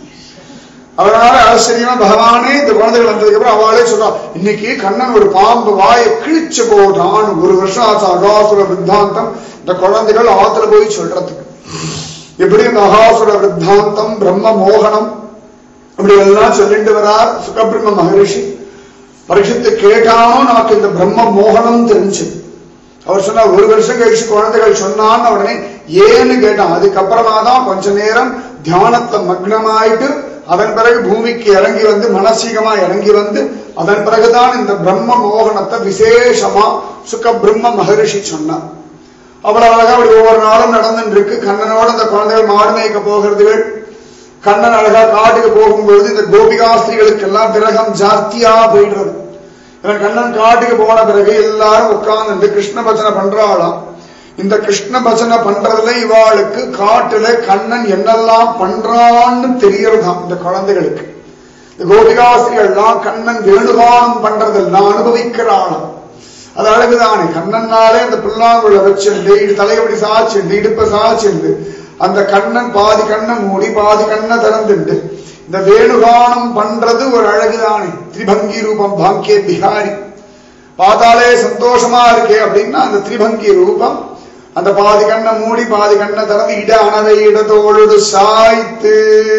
அதனால ஆச்சரியமா பகவானே இந்த குழந்தைகள் வந்ததுக்கு அப்புறம் அவளே சொல்றா இன்னைக்கு கண்ணன் ஒரு பாம்பு வாயை கிழிச்சு போட்டான் ஒரு வருஷம் ஆச்சு அகாசுர வித்தாந்தம் இந்த குழந்தைகள் ஆத்துல போய் சொல்றதுக்கு எப்படி இந்த அகாசுர வித்தாந்தம் பிரம்ம மோகனம் இப்படி எல்லாம் சொல்லிட்டு வரார் சுகபிரம்ம மகரிஷி பரிசுத்து கேட்டானோ நமக்கு இந்த பிரம்ம மோகனம் தெரிஞ்சு அவர் சொன்னார் ஒரு வருஷம் கழிச்சு குழந்தைகள் சொன்னான்னு உடனே ஏன்னு கேட்டான் அதுக்கப்புறமா தான் கொஞ்ச நேரம் தியானத்தை மக்னமாயிட்டு அதன் பிறகு பூமிக்கு இறங்கி வந்து மனசீகமா இறங்கி வந்து அதன் பிறகுதான் இந்த பிரம்ம மோகனத்தை விசேஷமா சுக பிரம்ம மகரிஷி சொன்னார் அவ்வளவு அழகா அப்படி ஒவ்வொரு நாளும் நடந்துட்டு இருக்கு கண்ணனோட இந்த குழந்தைகள் மாடு மேய்க்க போகிறதுகள் கண்ணன் அழகா காட்டுக்கு போகும்பொழுது இந்த கோபிகாஸ்திரிகளுக்கு எல்லாம் விரகம் ஜாஸ்தியா போயிடுறது இவன் கண்ணன் காட்டுக்கு போன பிறகு எல்லாரும் உட்கார்ந்து கிருஷ்ண பஜனை பண்றாளாம் இந்த கிருஷ்ண பஜனை பண்றதுல இவாளுக்கு காட்டுல கண்ணன் என்னெல்லாம் பண்றான்னு தெரியறதாம் இந்த குழந்தைகளுக்கு இந்த கோபிகாஸ்திரிகள்லாம் கண்ணன் வேணுகானம் பண்றதெல்லாம் அனுபவிக்கிறாளாம் அது அழகுதானே கண்ணன்னாலே அந்த புல்லாங்குழ வச்சிருந்து இடு தலையபடி சாய்ச்சிண்டு இடுப்ப சாய்ச்சிண்டு அந்த கண்ணன் பாதி கண்ணை மூடி பாதி கண்ணை திறந்துண்டு இந்த வேணுகானம் பண்றது ஒரு அழகுதானே திரிபங்கி ரூபம் பாங்கிய பிகாரி பார்த்தாலே சந்தோஷமா இருக்கே அப்படின்னா அந்த திரிபங்கி ரூபம் அந்த பாதி கண்ணை மூடி பாதி கண்ணை திறந்து இட அனதை இடத்தோடு சாய்த்து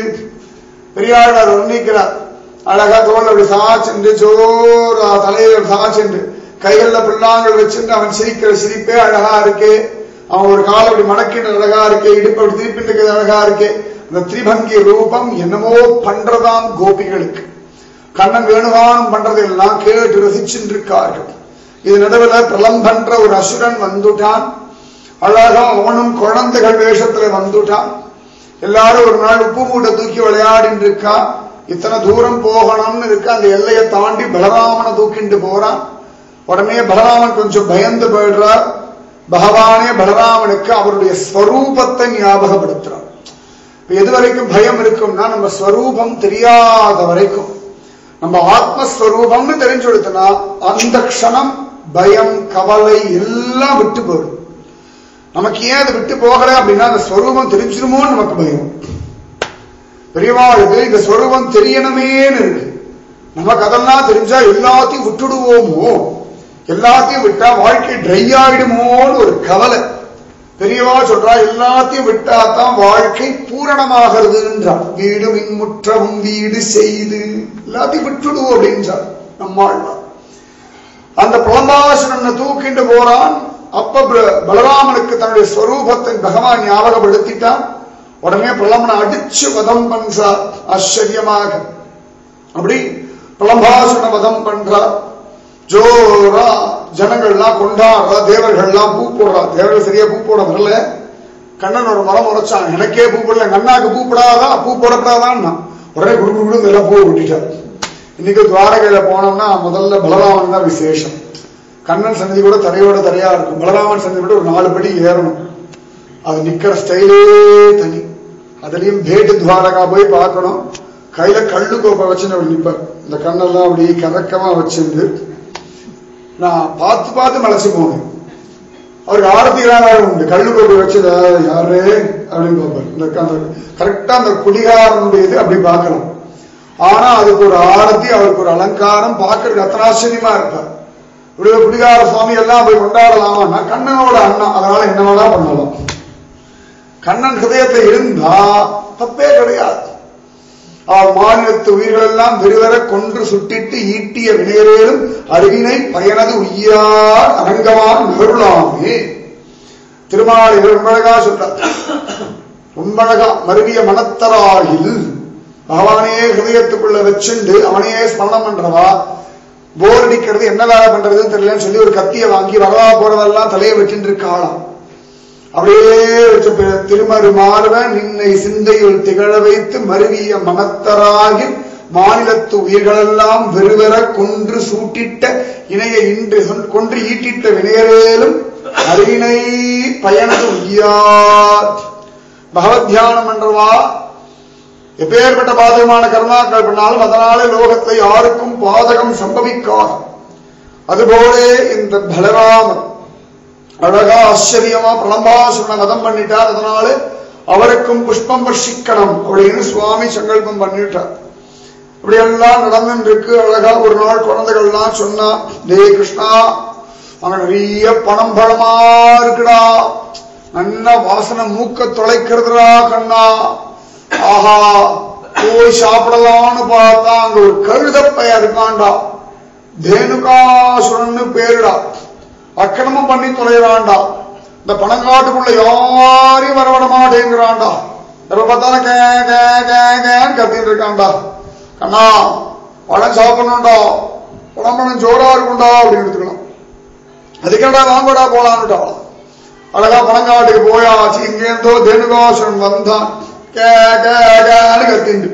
பெரியாழ்வார் வர்ணிக்கிறார் அழகா தோல் அப்படி சாய்ச்சுண்டு ஜோரா தலையில சாய்ச்சுண்டு கைகள்ல புல்லாங்கள் வச்சுட்டு அவன் சிரிக்கிற சிரிப்பே அழகா இருக்கே அவன் ஒரு காலை அப்படி மடக்கிட்டு அழகா இருக்கே இடுப்பு அப்படி திருப்பிட்டு இருக்கிறது அழகா இருக்கே அந்த திரிபங்கி ரூபம் என்னமோ பண்றதாம் கோபிகளுக்கு கண்ணன் வேணுகானம் பண்றதெல்லாம் கேட்டு ரசிச்சுட்டு இருக்கார்கள் இது நடுவில் பிரலம்பன்ற ஒரு அசுரன் வந்துட்டான் அழகா அவனும் குழந்தைகள் வேஷத்துல வந்துட்டான் எல்லாரும் ஒரு நாள் உப்பு மூட்டை தூக்கி விளையாடிட்டு இருக்கா இத்தனை தூரம் போகணும்னு இருக்கு அந்த எல்லையை தாண்டி பலராமனை தூக்கிட்டு போறான் உடனே பலராமன் கொஞ்சம் பயந்து போயிடுறார் பகவானே பலராமனுக்கு அவருடைய ஸ்வரூபத்தை ஞாபகப்படுத்துறார் இப்ப எது வரைக்கும் பயம் இருக்கும்னா நம்ம ஸ்வரூபம் தெரியாத வரைக்கும் நம்ம ஆத்மஸ்வரூபம்னு தெரிஞ்சு கொடுத்தனா அந்த க்ஷணம் பயம் கவலை எல்லாம் விட்டு போயிடும் நமக்கு ஏன் அது விட்டு போகல அப்படின்னா அந்த ஸ்வரூபம் தெரிஞ்சிருமோன்னு நமக்கு பயம் பெரியவாளுக்கு இந்த ஸ்வரூபம் தெரியணுமேன்னு இருக்கு நமக்கு அதெல்லாம் தெரிஞ்சா எல்லாத்தையும் விட்டுடுவோமோ எல்லாத்தையும் விட்டா வாழ்க்கை ட்ரை ஆயிடுமோன்னு ஒரு கவலை பெரியவா சொல்றா எல்லாத்தையும் விட்டா தான் வாழ்க்கை பூரணமாகிறதுன்றார் வீடு மின்முற்றவும் வீடு செய்து எல்லாத்தையும் விட்டுடுவோம் அப்படின்றார் நம்மாழ்வார் அந்த பிரம்பாசுரனை தூக்கிண்டு போறான் அப்ப ப- பலராமனுக்கு தன்னுடைய ஸ்வரூபத்தை பகவான் ஞாபகப்படுத்திட்டான் உடனே பிரலம்பனை அடிச்சு வதம் பண்றார் ஆச்சரியமாக அப்படி பிரலம்பாசுரனை வதம் பண்றார் ஜோரா ஜனங்கள்லாம் கொண்டாடுறா தேவர்கள்லாம் பூ போடுறா தேவர்கள் சரியா பூ போட வரல கண்ணன் ஒரு மரம் உரைச்சான் எனக்கே பூ போடல எங்க அண்ணாக்கு பூ போடாதா பூ போடப்படாதான்னா உடனே குடு குடு குடு எல்லாம் பூ விட்டுட்டார் இன்னைக்கு துவாரகையில போனோம்னா முதல்ல பலராமன் தான் விசேஷம் கண்ணன் சன்னதி கூட தரையோட தரையா இருக்கும் பலராமன் சன்னதி விட ஒரு நாலு படி ஏறணும் அது நிக்கிற ஸ்டைலே தனி அதுலயும் பேட்டு துவாரகா போய் பார்க்கணும் கையில கள்ளு கோப்பை வச்சுன்னு அவர் நிப்பார் இந்த கண்ணெல்லாம் அப்படி கதக்கமா வச்சிருந்து நான் பார்த்து பார்த்து மலைச்சு போனேன் அவருக்கு ஆரத்தி வேணாலும் உண்டு கள்ளு கோப்பை வச்சது யாரு அப்படின்னு பார்ப்பார் இந்த கரெக்டா அந்த குடிகாரனுடைய இது அப்படி பார்க்கணும் ஆனா அதுக்கு ஒரு ஆரத்தி அவருக்கு ஒரு அலங்காரம் பார்க்கறதுக்கு அத்தனை ஆச்சரியமா இருப்பார் இப்படி ஒரு குடிகார சுவாமி எல்லாம் போய் கொண்டாடலாமா கண்ணனோட அண்ணா அதனால என்ன வேணா பண்ணலாம் கண்ணன் ஹிருதயத்தை இருந்தா தப்பே கிடையாது அவர் மாநிலத்து உயிர்கள் எல்லாம் வெறுவர கொன்று சுட்டிட்டு ஈட்டிய வினையரேலும் அறிவினை பயனது உய்யார் அரங்கமான் மருளாமே திருமாளிகள் உண்மழகா சொல்றார் உண்மழகா மருவிய மனத்தராகில் பகவானே ஹிருதயத்துக்குள்ள வச்சுண்டு அவனையே ஸ்மரணம் பண்றவா போர் அடிக்கிறது என்ன வேலை பண்றதுன்னு தெரியலன்னு சொல்லி ஒரு கத்தியை வாங்கி வரவா போறதெல்லாம் தலையை வெட்டின்னு இருக்காளாம் அப்படியே வச்ச பிற- திருமறு மாறுவன் நின்னை சிந்தையுள் திகழ வைத்து மருவிய மனத்தராகி மாநிலத்து உயிர்களெல்லாம் வெறுவெற கொன்று சூட்டிட்ட இணைய இன்று சொல்- கொன்று ஈட்டிட்ட வினையரேலும் அறிவினை பயனது உய்யார் பகவத் தியானம் பண்றவா எப்பேற்பட்ட பாதகமான கர்மாக்கள் பண்ணாலும் அதனாலே லோகத்தை யாருக்கும் பாதகம் சம்பவிக்காது அதுபோலே இந்த பலராமர் அழகா ஆச்சரியமா பிரலம்பாசுரனை வதம் பண்ணிட்டார் அதனால அவருக்கும் புஷ்பம் வர்ஷிக்கணும் அப்படின்னு சுவாமி சங்கல்பம் பண்ணிட்டார் இப்படி எல்லாம் நடந்துட்டு இருக்கு அழகா ஒரு நாள் குழந்தைகள்லாம் சொன்னா டே கிருஷ்ணா அங்க நிறைய பணம் பழமா இருக்குடா நல்ல வாசனை மூக்க தொலைக்கிறதுடா கண்ணா ஆஹா போய் சாப்பிடலாம்னு பார்த்தா அங்க ஒரு கழுதப்பைய இருக்கான்டா தேனுகாசுரன்னு பேருடா அக்கிரமம் பண்ணி தொலைகிறான்டா இந்த பணங்காட்டுக்குள்ள யாரையும் வரவிட மாட்டேங்கிறான்டா எப்ப பார்த்தாலும் கே கே கே கேன்னு கத்திட்டு இருக்கான்டா கண்ணா பழம் சாப்பிடணும்டா பழம் பழம் ஜோரா இருக்கும்டா அப்படின்னு எடுத்துக்கலாம் அதுக்கேடா வாங்கடா போலான்னுட்டா அழகா பணங்காட்டுக்கு போயாச்சு இங்கேருந்தோ தேனுகாசுரன் வந்தான் கே கே கேன்னு கத்திண்டு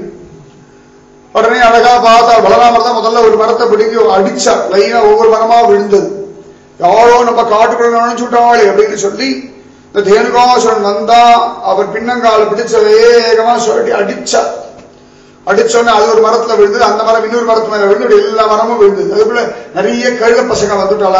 உடனே அழகா பார்த்தா பலராமர் தான் முதல்ல ஒரு மரத்தை பிடிங்கி அடிச்சார் லைனா ஒவ்வொரு மரமா விழுந்தது யாரோ நம்ம காட்டுக்குள்ள நினைச்சு விட்டாளே அப்படின்னு சொல்லி இந்த தேனுகாசுரன் வந்தா அவர் பின்னங்கால பிடிச்ச வேகமா சொல்லி அடிச்சார் அடிச்சோடனே அது ஒரு மரத்துல விழுந்தது அந்த மரம் இன்னொரு மரத்து மேல விழுந்து இப்படி எல்லா மரமும் விழுந்தது அதுக்குள்ள நிறைய கழுத பசங்க வந்துட்டாள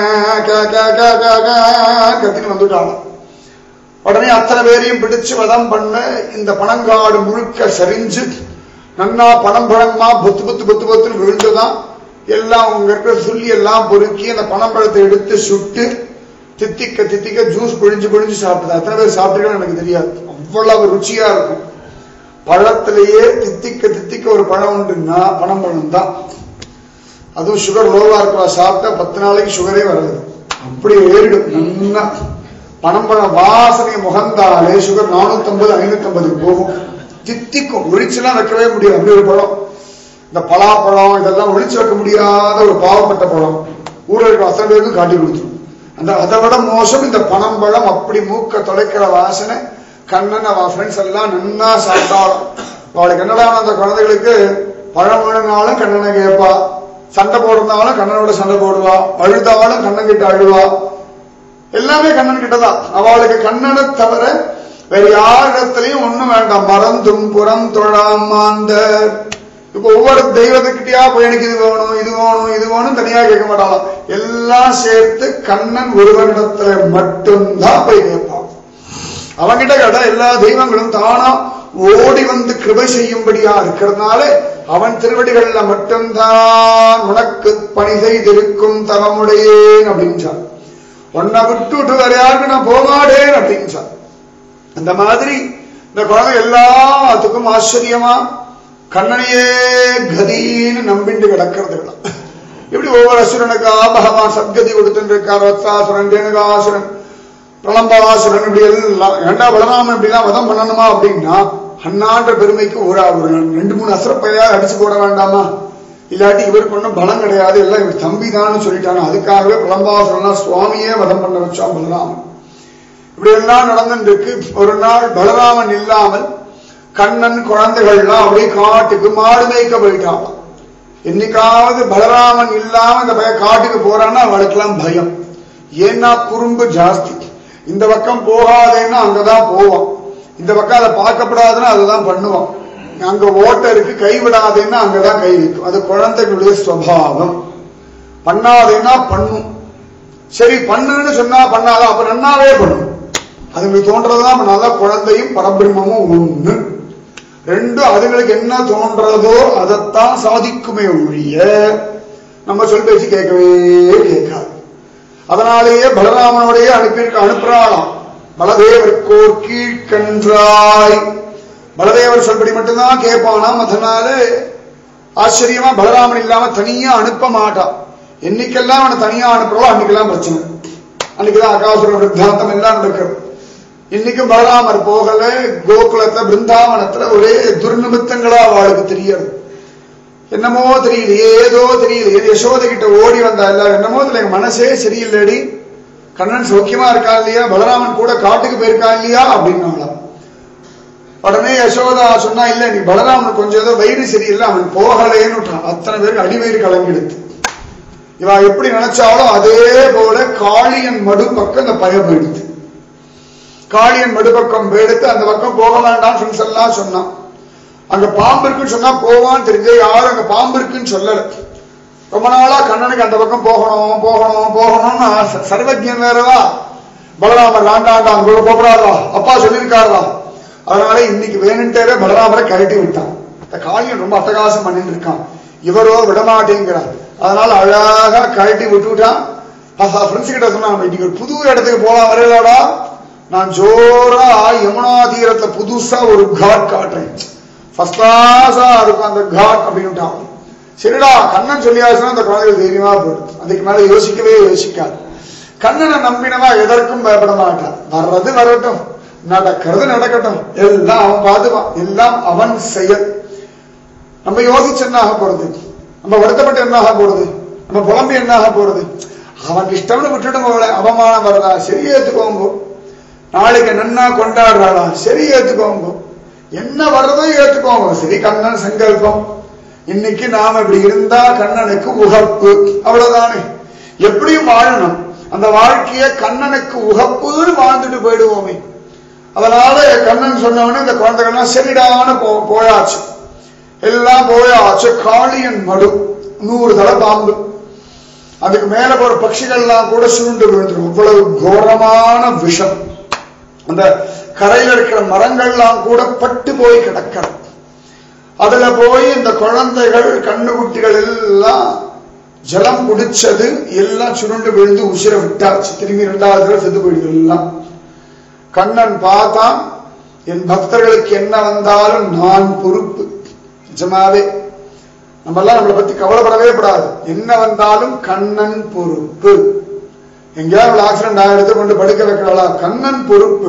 கத்தின்னு வந்துட்டாளாம் உடனே அத்தனை பேரையும் பிடிச்சு வதம் பண்ண இந்த பனங்காடு முழுக்க சரிஞ்சு நன்னா பணம் பழமா புத்து புத்து புத்து புத்துன்னு விழுந்துதான் எல்லாம் உங்க இருக்கிற சொல்லி எல்லாம் பொறுக்கி அந்த பனம்பழத்தை எடுத்து சுட்டு தித்திக்க தித்திக்க ஜூஸ் பிழிஞ்சு பிழிஞ்சு சாப்பிட்டது அத்தனை பேர் சாப்பிட்டீங்கன்னு எனக்கு தெரியாது அவ்வளவு ருச்சியா இருக்கும் பழத்திலேயே தித்திக்க தித்திக்க ஒரு பழம் உண்டுன்னா பனம்பழம் தான் அதுவும் சுகர் லோவா இருக்கிறா சாப்பிட்டா பத்து நாளைக்கு சுகரே வராது அப்படி ஏறிடும் நல்லா பனம்பழம் வாசனை முகந்தாலே சுகர் நானூத்தம்பது ஐநூத்தம்பதுக்கு போகும் தித்திக்கும் ஒழிச்சுலாம் வைக்கவே முடியாது அப்படி ஒரு பழம் இந்த பலாப்பழம் இதெல்லாம் ஒழிச்சு வைக்க முடியாத ஒரு பாவப்பட்ட பழம் ஊரில் இருக்கிற அத்தனை பேருக்கும் காட்டி கொடுத்துரும் அந்த அதை விட மோசம் இந்த பனம்பழம் அப்படி மூக்க தொலைக்கிற வாசனை கண்ணன் அவ ஃப்ரெண்ட்ஸ் எல்லாம் நன்னா சாப்பிட்டாலும் அவளுக்கு என்னடா அந்த குழந்தைகளுக்கு பழம் வேணும்னாலும் கண்ணனை கேட்பா சண்டை போடுறதாலும் கண்ணனோட சண்டை போடுவா அழுதாலும் கண்ணன் கிட்ட அழுவா எல்லாமே கண்ணன் கிட்டதான் அவளுக்கு கண்ணனை தவிர வேற யாரிடத்திலையும் ஒண்ணும் வேண்டாம் மறந்தும் புறம் தொழாமாந்த இப்ப ஒவ்வொரு தெய்வத்துக்கிட்டயா போய் எனக்கு இது வேணும் இது வேணும் இது வேணும் தனியா கேட்க மாட்டாளாம் எல்லாம் சேர்த்து கண்ணன் ஒருவனிடத்துல மட்டும்தான் போய் கேட்பான் அவன்கிட்ட கேட்டா எல்லா தெய்வங்களும் தானா ஓடி வந்து கிருபை செய்யும்படியா இருக்கிறதுனால அவன் திருவடிகள்ல மட்டும்தான் உனக்கு பணி செய்திருக்கும் தவமுடையேன் அப்படின்றான் உன்னை விட்டுட்டு வேற யாருக்கு நான் போகாடேன் அப்படின்றான் அந்த மாதிரி இந்த குழந்தை எல்லாத்துக்கும் ஆச்சரியமா கண்ணனையே கதின்னு நம்பிண்டு கிடக்கிறது எல்லாம் இப்படி ஒவ்வொரு அசுரனுக்கா பகவான் சத்கதி கொடுத்துட்டு இருக்கார் வத்சாசுரன் ரேணுகாசுரன் பிரளம்பாசுரன் இப்படி எல்லாம் ஏண்டா பலராமன் இப்படிலாம் வதம் பண்ணணுமா அப்படின்னா அண்ணான்ற பெருமைக்கு ஒரு ஒரு ரெண்டு மூணு அசுரப்பையா அடிச்சு போட வேண்டாமா இல்லாட்டி இவருக்கு ஒன்றும் பலம் கிடையாது எல்லாம் இவர் தம்பி தான் சொல்லிட்டாங்க அதுக்காகவே பிரளம்பாசுரனா சுவாமியே வதம் பண்ண வச்சான் பலராமன் இப்படி எல்லாம் நடந்துட்டு இருக்கு ஒரு நாள் பலராமன் இல்லாமல் கண்ணன் குழந்தைகள்லாம் அப்படியே காட்டுக்கு மாடு மேய்க்க போயிட்டான் என்னைக்காவது பலராமன் இல்லாம இந்த பையன் காட்டுக்கு போறான்னா அவளுக்கெல்லாம் பயம் ஏன்னா குறும்பு ஜாஸ்தி இந்த பக்கம் போகாதேன்னா அங்கதான் போவான் இந்த பக்கம் அதை பார்க்கப்படாதுன்னா அதுதான் பண்ணுவான் அங்க ஓட்ட இருக்கு கைவிடாதேன்னா அங்கதான் கை வைக்கும் அது குழந்தைகளுடைய சுவாவம் பண்ணாதேன்னா பண்ணும் சரி பண்ணுன்னு சொன்னா பண்ணாதான் அப்ப நன்னாவே பண்ணும் அதுங்களுக்கு தோன்றதுதான் பண்ணாத குழந்தையும் பரபிரம்மமும் ஒண்ணு ரெண்டும் அதுங்களுக்கு என்ன தோன்றதோ அதைத்தான் சாதிக்குமே ஒழிய நம்ம சொல் பேச்சு கேட்கவே கேட்காது அதனாலேயே பலராமனுடைய அனுப்பி அனுப்புறாளாம் பலதேவருக்கோர் கீழ்கன்றாய் பலதேவர் சொல்படி மட்டும்தான் கேட்பானாம் அதனால ஆச்சரியமா பலராமன் இல்லாம தனியா அனுப்ப மாட்டான் என்னைக்கெல்லாம் அவனை தனியா அனுப்புறோம் அன்னைக்கெல்லாம் பிரச்சனை அன்னைக்குதான் அகாசுர விருத்தாந்தம் எல்லாம் நடக்கிறது இன்னைக்கும் பலராமர் போகல கோகுலத்துல பிருந்தாவனத்துல ஒரே துர்நிமித்தங்களா அவளுக்கு தெரியாது என்னமோ தெரியல ஏதோ தெரியல யசோதை கிட்ட ஓடி வந்தா எல்லாரும் என்னமோ தெரியல எங்க மனசே சரியில்லடி கண்ணன் சௌக்கியமா இருக்கா இல்லையா பலராமன் கூட காட்டுக்கு போயிருக்கா இல்லையா அப்படின்னாங்களாம் உடனே யசோதா சொன்னா இல்ல நீ பலராமன் கொஞ்சம் ஏதோ வயிறு சரியில்லை அவன் போகலேன்னு விட்டான் அத்தனை பேருக்கு அடிவயிறு கலங்கிடுது இவ எப்படி நினைச்சாலும் அதே போல காளியன் மடு பக்கம் இந்த பய போயிடுது காளியன் மடுபக்கம் போயிடுத்து அந்த பக்கம் போக வேண்டாம் ஃப்ரெண்ட்ஸ் எல்லாம் சொன்னான் அங்க பாம்பு இருக்குன்னு சொன்னா போவான்னு தெரிஞ்சு யாரும் அங்க பாம்பு இருக்குன்னு சொல்லல ரொம்ப நாளா கண்ணனுக்கு அந்த பக்கம் போகணும் போகணும் போகணும்னு ஆசை சர்வஜன் வேறவா பலராமர் வேண்டாண்டா அங்க போகக்கூடாதா அப்பா சொல்லியிருக்காரா அதனால இன்னைக்கு வேணுன்ட்டே பலராமரை கழட்டி விட்டான் இந்த காளியன் ரொம்ப அட்டகாசம் பண்ணிட்டு இருக்கான் இவரோ விடமாட்டேங்கிறார் அதனால அழகா கழட்டி விட்டுவிட்டான் ஃப்ரெண்ட்ஸ் கிட்ட சொன்னாங்க இன்னைக்கு ஒரு புது இடத்துக்கு போலாம் வரலாடா நான் ஜோரா யமுனா தீரத்துல புதுசா ஒரு காட் காட்டுறேன் ஃபர்ஸ்ட் கிளாஸா இருக்கும் அந்த காட் அப்படின்ட்டான் சரிடா கண்ணன் சொல்லியாச்சுன்னா அந்த குழந்தைகள் தைரியமா போயிடும் அதுக்கு மேல யோசிக்கவே யோசிக்காது கண்ணனை நம்பினவா எதற்கும் பயப்பட மாட்டான் வர்றது வரட்டும் நடக்கிறது நடக்கட்டும் எல்லாம் அவன் பார்த்துப்பான் எல்லாம் அவன் செயல் நம்ம யோசிச்சு என்ன ஆக போறது நம்ம வருத்தப்பட்டு என்ன ஆக போறது நம்ம புலம்பி என்ன ஆக போறது அவன் இஷ்டம்னு விட்டுட்டு போகல அவமானம் வரதா சரி ஏத்துக்கோங்க நாளைக்கு நன்னா கொண்டாடுறாளா சரி ஏத்துக்கோங்க என்ன வர்றதோ ஏத்துக்கோங்க சரி கண்ணன் சங்கல்பம் இன்னைக்கு நாம இப்படி இருந்தா கண்ணனுக்கு உகப்பு அவ்வளவுதானே எப்படியும் வாழணும் அந்த வாழ்க்கைய கண்ணனுக்கு உகப்புன்னு வாழ்ந்துட்டு போயிடுவோமே அதனால கண்ணன் சொன்னவனே இந்த குழந்தைகள்லாம் சரிடான்னு போ போயாச்சு எல்லாம் போயாச்சு காளியன் மடு நூறு தலை பாம்பு அதுக்கு மேல போற பட்சிகள்லாம் கூட சுருண்டு விழுந்துடும் இவ்வளவு கோரமான விஷம் அந்த கரையில இருக்கிற மரங்கள்லாம் கூட பட்டு போய் கிடக்கிறது அதுல போய் இந்த குழந்தைகள் கண்ணுக்குட்டிகள் எல்லாம் ஜலம் குடிச்சது எல்லாம் சுருண்டு விழுந்து உசிர விட்டாச்சு திரும்பி ரெண்டாவது தடவை செத்து போயிடுது எல்லாம் கண்ணன் பார்த்தான் என் பக்தர்களுக்கு என்ன வந்தாலும் நான் பொறுப்பு நிஜமாவே நம்ம எல்லாம் நம்மளை பத்தி கவலைப்படவே கூடாது என்ன வந்தாலும் கண்ணன் பொறுப்பு எங்கேயாவது ஆக்சிடென்ட் ஆகிடுத்து கொண்டு படுக்க வைக்கிறாளா கண்ணன் பொறுப்பு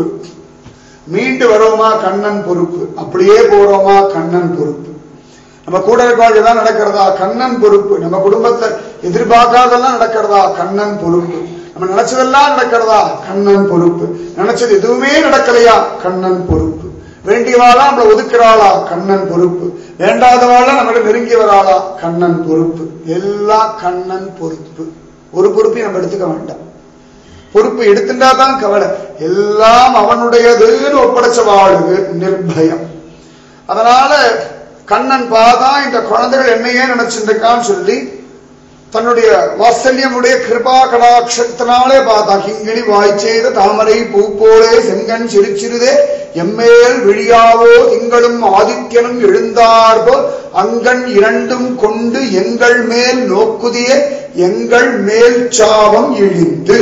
மீண்டு வரோமா கண்ணன் பொறுப்பு அப்படியே போறோமா கண்ணன் பொறுப்பு நம்ம கூட இருக்கவங்க தான் நடக்கிறதா கண்ணன் பொறுப்பு நம்ம குடும்பத்தை எதிர்பார்க்காதெல்லாம் நடக்கிறதா கண்ணன் பொறுப்பு நம்ம நினைச்சதெல்லாம் நடக்கிறதா கண்ணன் பொறுப்பு நினைச்சது எதுவுமே நடக்கலையா கண்ணன் பொறுப்பு வேண்டியவாளா நம்மளை ஒதுக்குறாளா கண்ணன் பொறுப்பு வேண்டாதவாளா நம்மள நெருங்கி வராளா கண்ணன் பொறுப்பு எல்லாம் கண்ணன் பொறுப்பு ஒரு பொறுப்பையும் நம்ம எடுத்துக்க வேண்டாம் பொறுப்பு எடுத்துட்டா தான் கவலை எல்லாம் அவனுடையதுன்னு ஒப்படைச்ச வாழ்வு நிர்பயம் அதனால கண்ணன் பார்த்தா இந்த குழந்தைகள் என்னையே நினைச்சிருக்கான்னு சொல்லி தன்னுடைய வாத்சல்யமுடைய கிருபா கடாட்சத்தினாலே பார்த்தா கிங்கிணி வாய்ச்செய்த தாமரை பூ போலே செங்கன் சிரிச்சிறுதே எம்மேல் விழியாவோ திங்களும் ஆதித்யனும் எழுந்தார்போ அங்கன் இரண்டும் கொண்டு எங்கள் மேல் நோக்குதியே எங்கள் மேல் சாபம் இழிந்து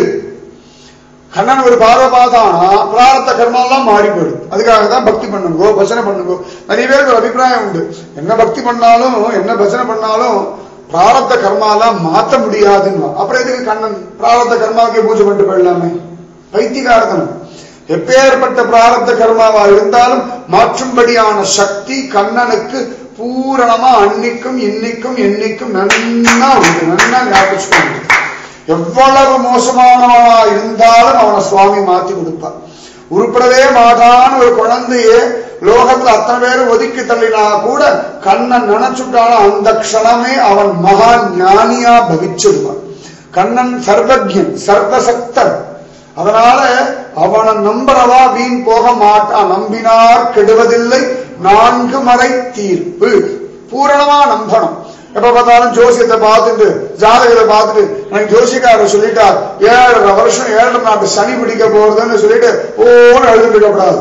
கண்ணன் ஒரு பார்வை பார்த்தானா பிராரத்த கர்மெல்லாம் மாறி போயிடும் அதுக்காக தான் பக்தி பண்ணுங்கோ பஜனை பண்ணுங்கோ நிறைய பேருக்கு ஒரு அபிப்பிராயம் உண்டு என்ன பக்தி பண்ணாலும் என்ன பஜனை பண்ணாலும் பிராரத்த கர்மாலாம் மாத்த முடியாதுன்னு அப்புறம் எதுக்கு கண்ணன் பிராரத்த கர்மாவுக்கே பூஜை பண்ணிட்டு போயிடலாமே பைத்தியகாரத்தனம் எப்பேற்பட்ட பிராரத்த கர்மாவா இருந்தாலும் மாற்றும்படியான சக்தி கண்ணனுக்கு பூரணமா அன்னிக்கும் இன்னிக்கும் என்னைக்கும் நன்னா உண்டு நன்னா ஞாபகம் எவ்வளவு மோசமானவனா இருந்தாலும் அவனை சுவாமி மாத்தி கொடுப்பார் உருப்படவே மாட்டான்னு ஒரு குழந்தைய லோகத்துல அத்தனை பேரும் ஒதுக்கி தள்ளினா கூட கண்ணன் நினைச்சுட்டான அந்த க்ஷணமே அவன் மகா ஞானியா பவிச்சிடுவான் கண்ணன் சர்வஜன் சர்வசக்தன் அதனால அவனை நம்புறவா வீண் போக மாட்டான் நம்பினார் கெடுவதில்லை நான்கு மறை தீர்ப்பு பூரணமா நம்பணும் எப்ப பார்த்தாலும் ஜோசியத்தை பார்த்துட்டு ஜாதகத்தை பார்த்துட்டு எனக்கு ஜோசியக்காரர் சொல்லிட்டார் ஏழரை வருஷம் ஏழரை நாட்டு சனி பிடிக்க போறதுன்னு சொல்லிட்டு ஓன்னு எழுதிட்டு இருக்கக்கூடாது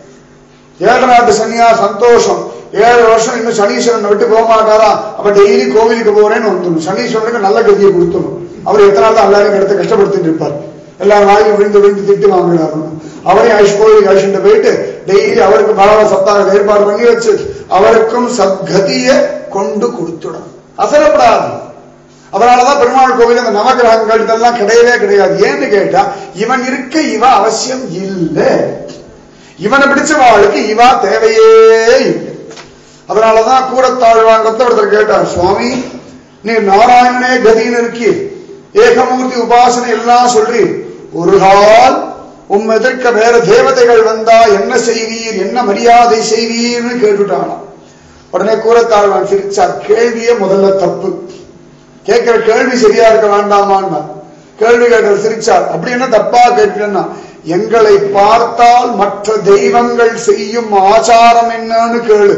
ஏழரை நாட்டு சனியா சந்தோஷம் ஏழு வருஷம் இன்னும் சனீஸ்வரன் விட்டு போக மாட்டாரா அப்ப டெய்லி கோவிலுக்கு போறேன்னு வந்துடும் சனீஸ்வரனுக்கு நல்ல கதியை கொடுத்துடும் அவர் எத்தனை நாள் தான் எல்லாரும் எடுத்து கஷ்டப்படுத்திட்டு இருப்பார் எல்லாரும் வாயிலும் விழுந்து விழுந்து திட்டு வாங்கினார் அவரையும் ஐஷ் கோயிலுக்கு அழிச்சுட்டு போயிட்டு டெய்லி அவருக்கு பலவ சத்தாக ஏற்பாடு பண்ணி வச்சு அவருக்கும் சத்கதியை கொண்டு கொடுத்துடும் அசரப்படாது அதனாலதான் பெருமாள் கோவில் அந்த நவகிரகங்கள் இதெல்லாம் கிடையவே கிடையாது ஏன்னு கேட்டா இவன் இருக்க இவ அவசியம் இல்லை இவனை பிடிச்ச வாளுக்கு இவா தேவையே இல்லை அதனாலதான் கூடத்தாழ்வாங்கத்தை ஒருத்தர் கேட்டார் சுவாமி நீ நாராயணனே கதின்னு இருக்கி ஏகமூர்த்தி உபாசனை எல்லாம் சொல்றி ஒரு கால் உம் எதிர்க்க வேற தேவதைகள் வந்தா என்ன செய்வீர் என்ன மரியாதை செய்வீர்னு கேட்டுட்டானாம் உடனே கூறத்தாழ்வான் சிரிச்சார் கேள்வியே முதல்ல தப்பு கேட்கிற கேள்வி சரியா இருக்க வேண்டாமான்னு கேள்வி கேட்டவர் சிரிச்சார் அப்படி என்ன தப்பா கேட்கிறேன்னா எங்களை பார்த்தால் மற்ற தெய்வங்கள் செய்யும் ஆச்சாரம் என்னன்னு கேளு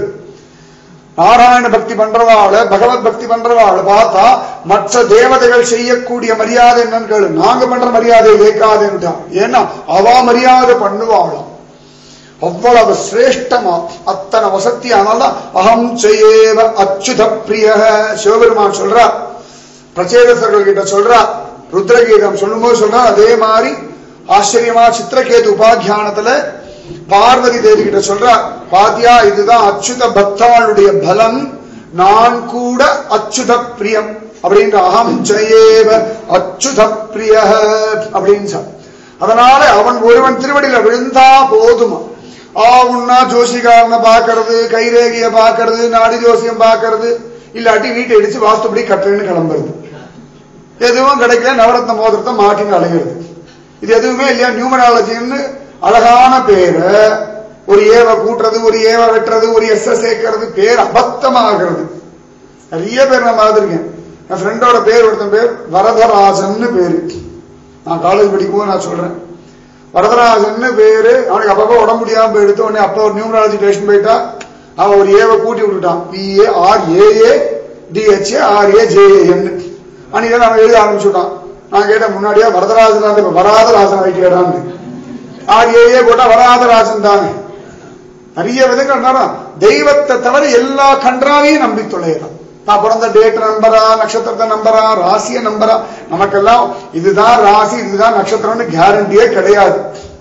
நாராயண பக்தி பண்றவாள பகவத் பக்தி பண்றவாள பார்த்தா மற்ற தேவதைகள் செய்யக்கூடிய மரியாதை என்னன்னு கேளு நாங்க பண்ற மரியாதையை கேட்காதுன்றான் ஏன்னா அவ மரியாதை பண்ணுவாளாம் அவ்வளவு சிரேஷ்டமா அத்தனை வசதி ஆனாலும் அகம் செய்யேவ அச்சுத பிரிய சிவபெருமான் சொல்றார் பிரச்சேதசர்கள் கிட்ட சொல்றார் ருத்ரகீதம் சொல்லும்போது சொல்றார் அதே மாதிரி ஆச்சரியமா சித்திரகேது உபாத்தியானத்துல பார்வதி தேவி கிட்ட சொல்றார் பாத்தியா இதுதான் அச்சுத பக்தாளுடைய பலம் நான் கூட அச்சுத பிரியம் அப்படின்ற அகம் ஜெயேவ அச்சுத பிரிய அப்படின்னு சொல் அதனால அவன் ஒருவன் திருவடியில விழுந்தா போதுமா ஆவுன்னா ஜோசிகாரனை பாக்குறது கைரேகிய பாக்குறது நாடி ஜோசியம் பாக்குறது இல்லாட்டி வீட்டை இடிச்சு வாஸ்துபடி கட்டுறேன்னு கிளம்புறது எதுவும் கிடைக்கல நவரத்ன மோதிரத்தை மாட்டின்னு அலைகிறது இது எதுவுமே இல்லையா நியூமராலஜின்னு அழகான பேரை ஒரு ஏவ கூட்டுறது ஒரு ஏவ வெட்டுறது ஒரு எஸ் சேர்க்கறது பேர் அபத்தமாகிறது நிறைய பேர் நான் பார்த்திருக்கேன் என் ஃப்ரெண்டோட பேர் ஒருத்தன் பேர் வரதராஜன்னு பேரு நான் காலேஜ் படிக்கும்போது நான் சொல்றேன் வரதராஜன்னு பேரு அவனுக்கு அப்பப்போ உடம்பு முடியாம போயிடுத்து உடனே அப்போ ஒரு நியூமராலஜி டேஷன் போயிட்டா அவன் ஒரு ஏவை கூட்டி விட்டுட்டான் P A R A A D H A R A J A N அன்னைக்கு அவன் எழுத ஆரம்பிச்சுட்டான் நான் கேட்டேன் முன்னாடியே வரதராஜன் இப்ப வராதராஜன் ஆயிட்டேடான்னு ஆர் ஏஏ போட்டா வராதராஜன் தானே நிறைய விதங்கள் இருந்தாலும் தெய்வத்தை தவிர எல்லா கன்றாவையும் நம்பி தொலைகிறான் நான் பிறந்த டேட் நம்பரா நட்சத்திரத்தை நம்பரா ராசிய நம்பரா நமக்கெல்லாம் இதுதான் ராசி இதுதான் நட்சத்திரம்னு கேரண்டியே கிடையாது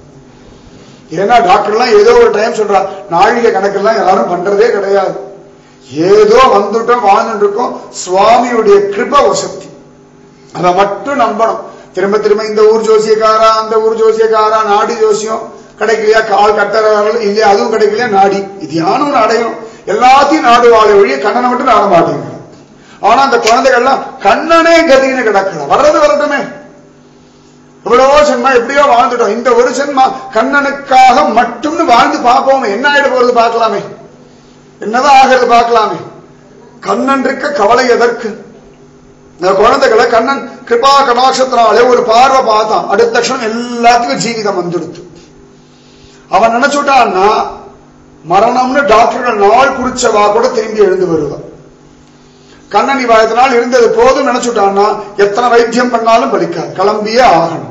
ஏன்னா டாக்டர்லாம் ஏதோ ஒரு டைம் சொல்றா நாழிகை கணக்கெல்லாம் யாரும் பண்றதே கிடையாது ஏதோ வந்துட்டோம் வாழ்ந்துட்டு இருக்கோம் சுவாமியுடைய கிருப வசதி அதை மட்டும் நம்பணும் திரும்ப திரும்ப இந்த ஊர் ஜோசியக்காரா அந்த ஊர் ஜோசியக்காரா நாடி ஜோசியம் கிடைக்கலையா கால் கட்டறார்கள் இல்லையா அதுவும் கிடைக்கலையா நாடி இது யானும் ஒண்ணு அடையணும் எல்லாத்தையும் நாடு வாழ வழிய கண்ணனை மட்டும் நாட மாட்டேங்கிறது ஆனா அந்த குழந்தைகள்லாம் கண்ணனே கதின்னு கிடக்கல வர்றது வரட்டுமே இவ்வளவோ ஜென்மா எப்படியோ வாழ்ந்துட்டோம் இந்த ஒரு ஜென்மா கண்ணனுக்காக மட்டும்னு வாழ்ந்து பார்ப்போமே என்ன ஆயிட போறது பார்க்கலாமே என்னதான் ஆகிறது பார்க்கலாமே கண்ணன் இருக்க கவலை எதற்கு இந்த குழந்தைகளை கண்ணன் கிருபா கடாட்சத்தினாலே ஒரு பார்வை பார்த்தான் அடுத்த க்ஷணம் எல்லாத்துக்கும் ஜீவிதம் வந்துடுத்து அவன் நினைச்சுட்டான்னா மரணம்னு டாக்டர்கள் நாள் குறிச்சவா கூட திரும்பி எழுந்து வருவா கண்ணன் இவ இதனால் இருந்தது போதும் நினைச்சுட்டான்னா எத்தனை வைத்தியம் பண்ணாலும் பலிக்காது கிளம்பியே ஆகணும்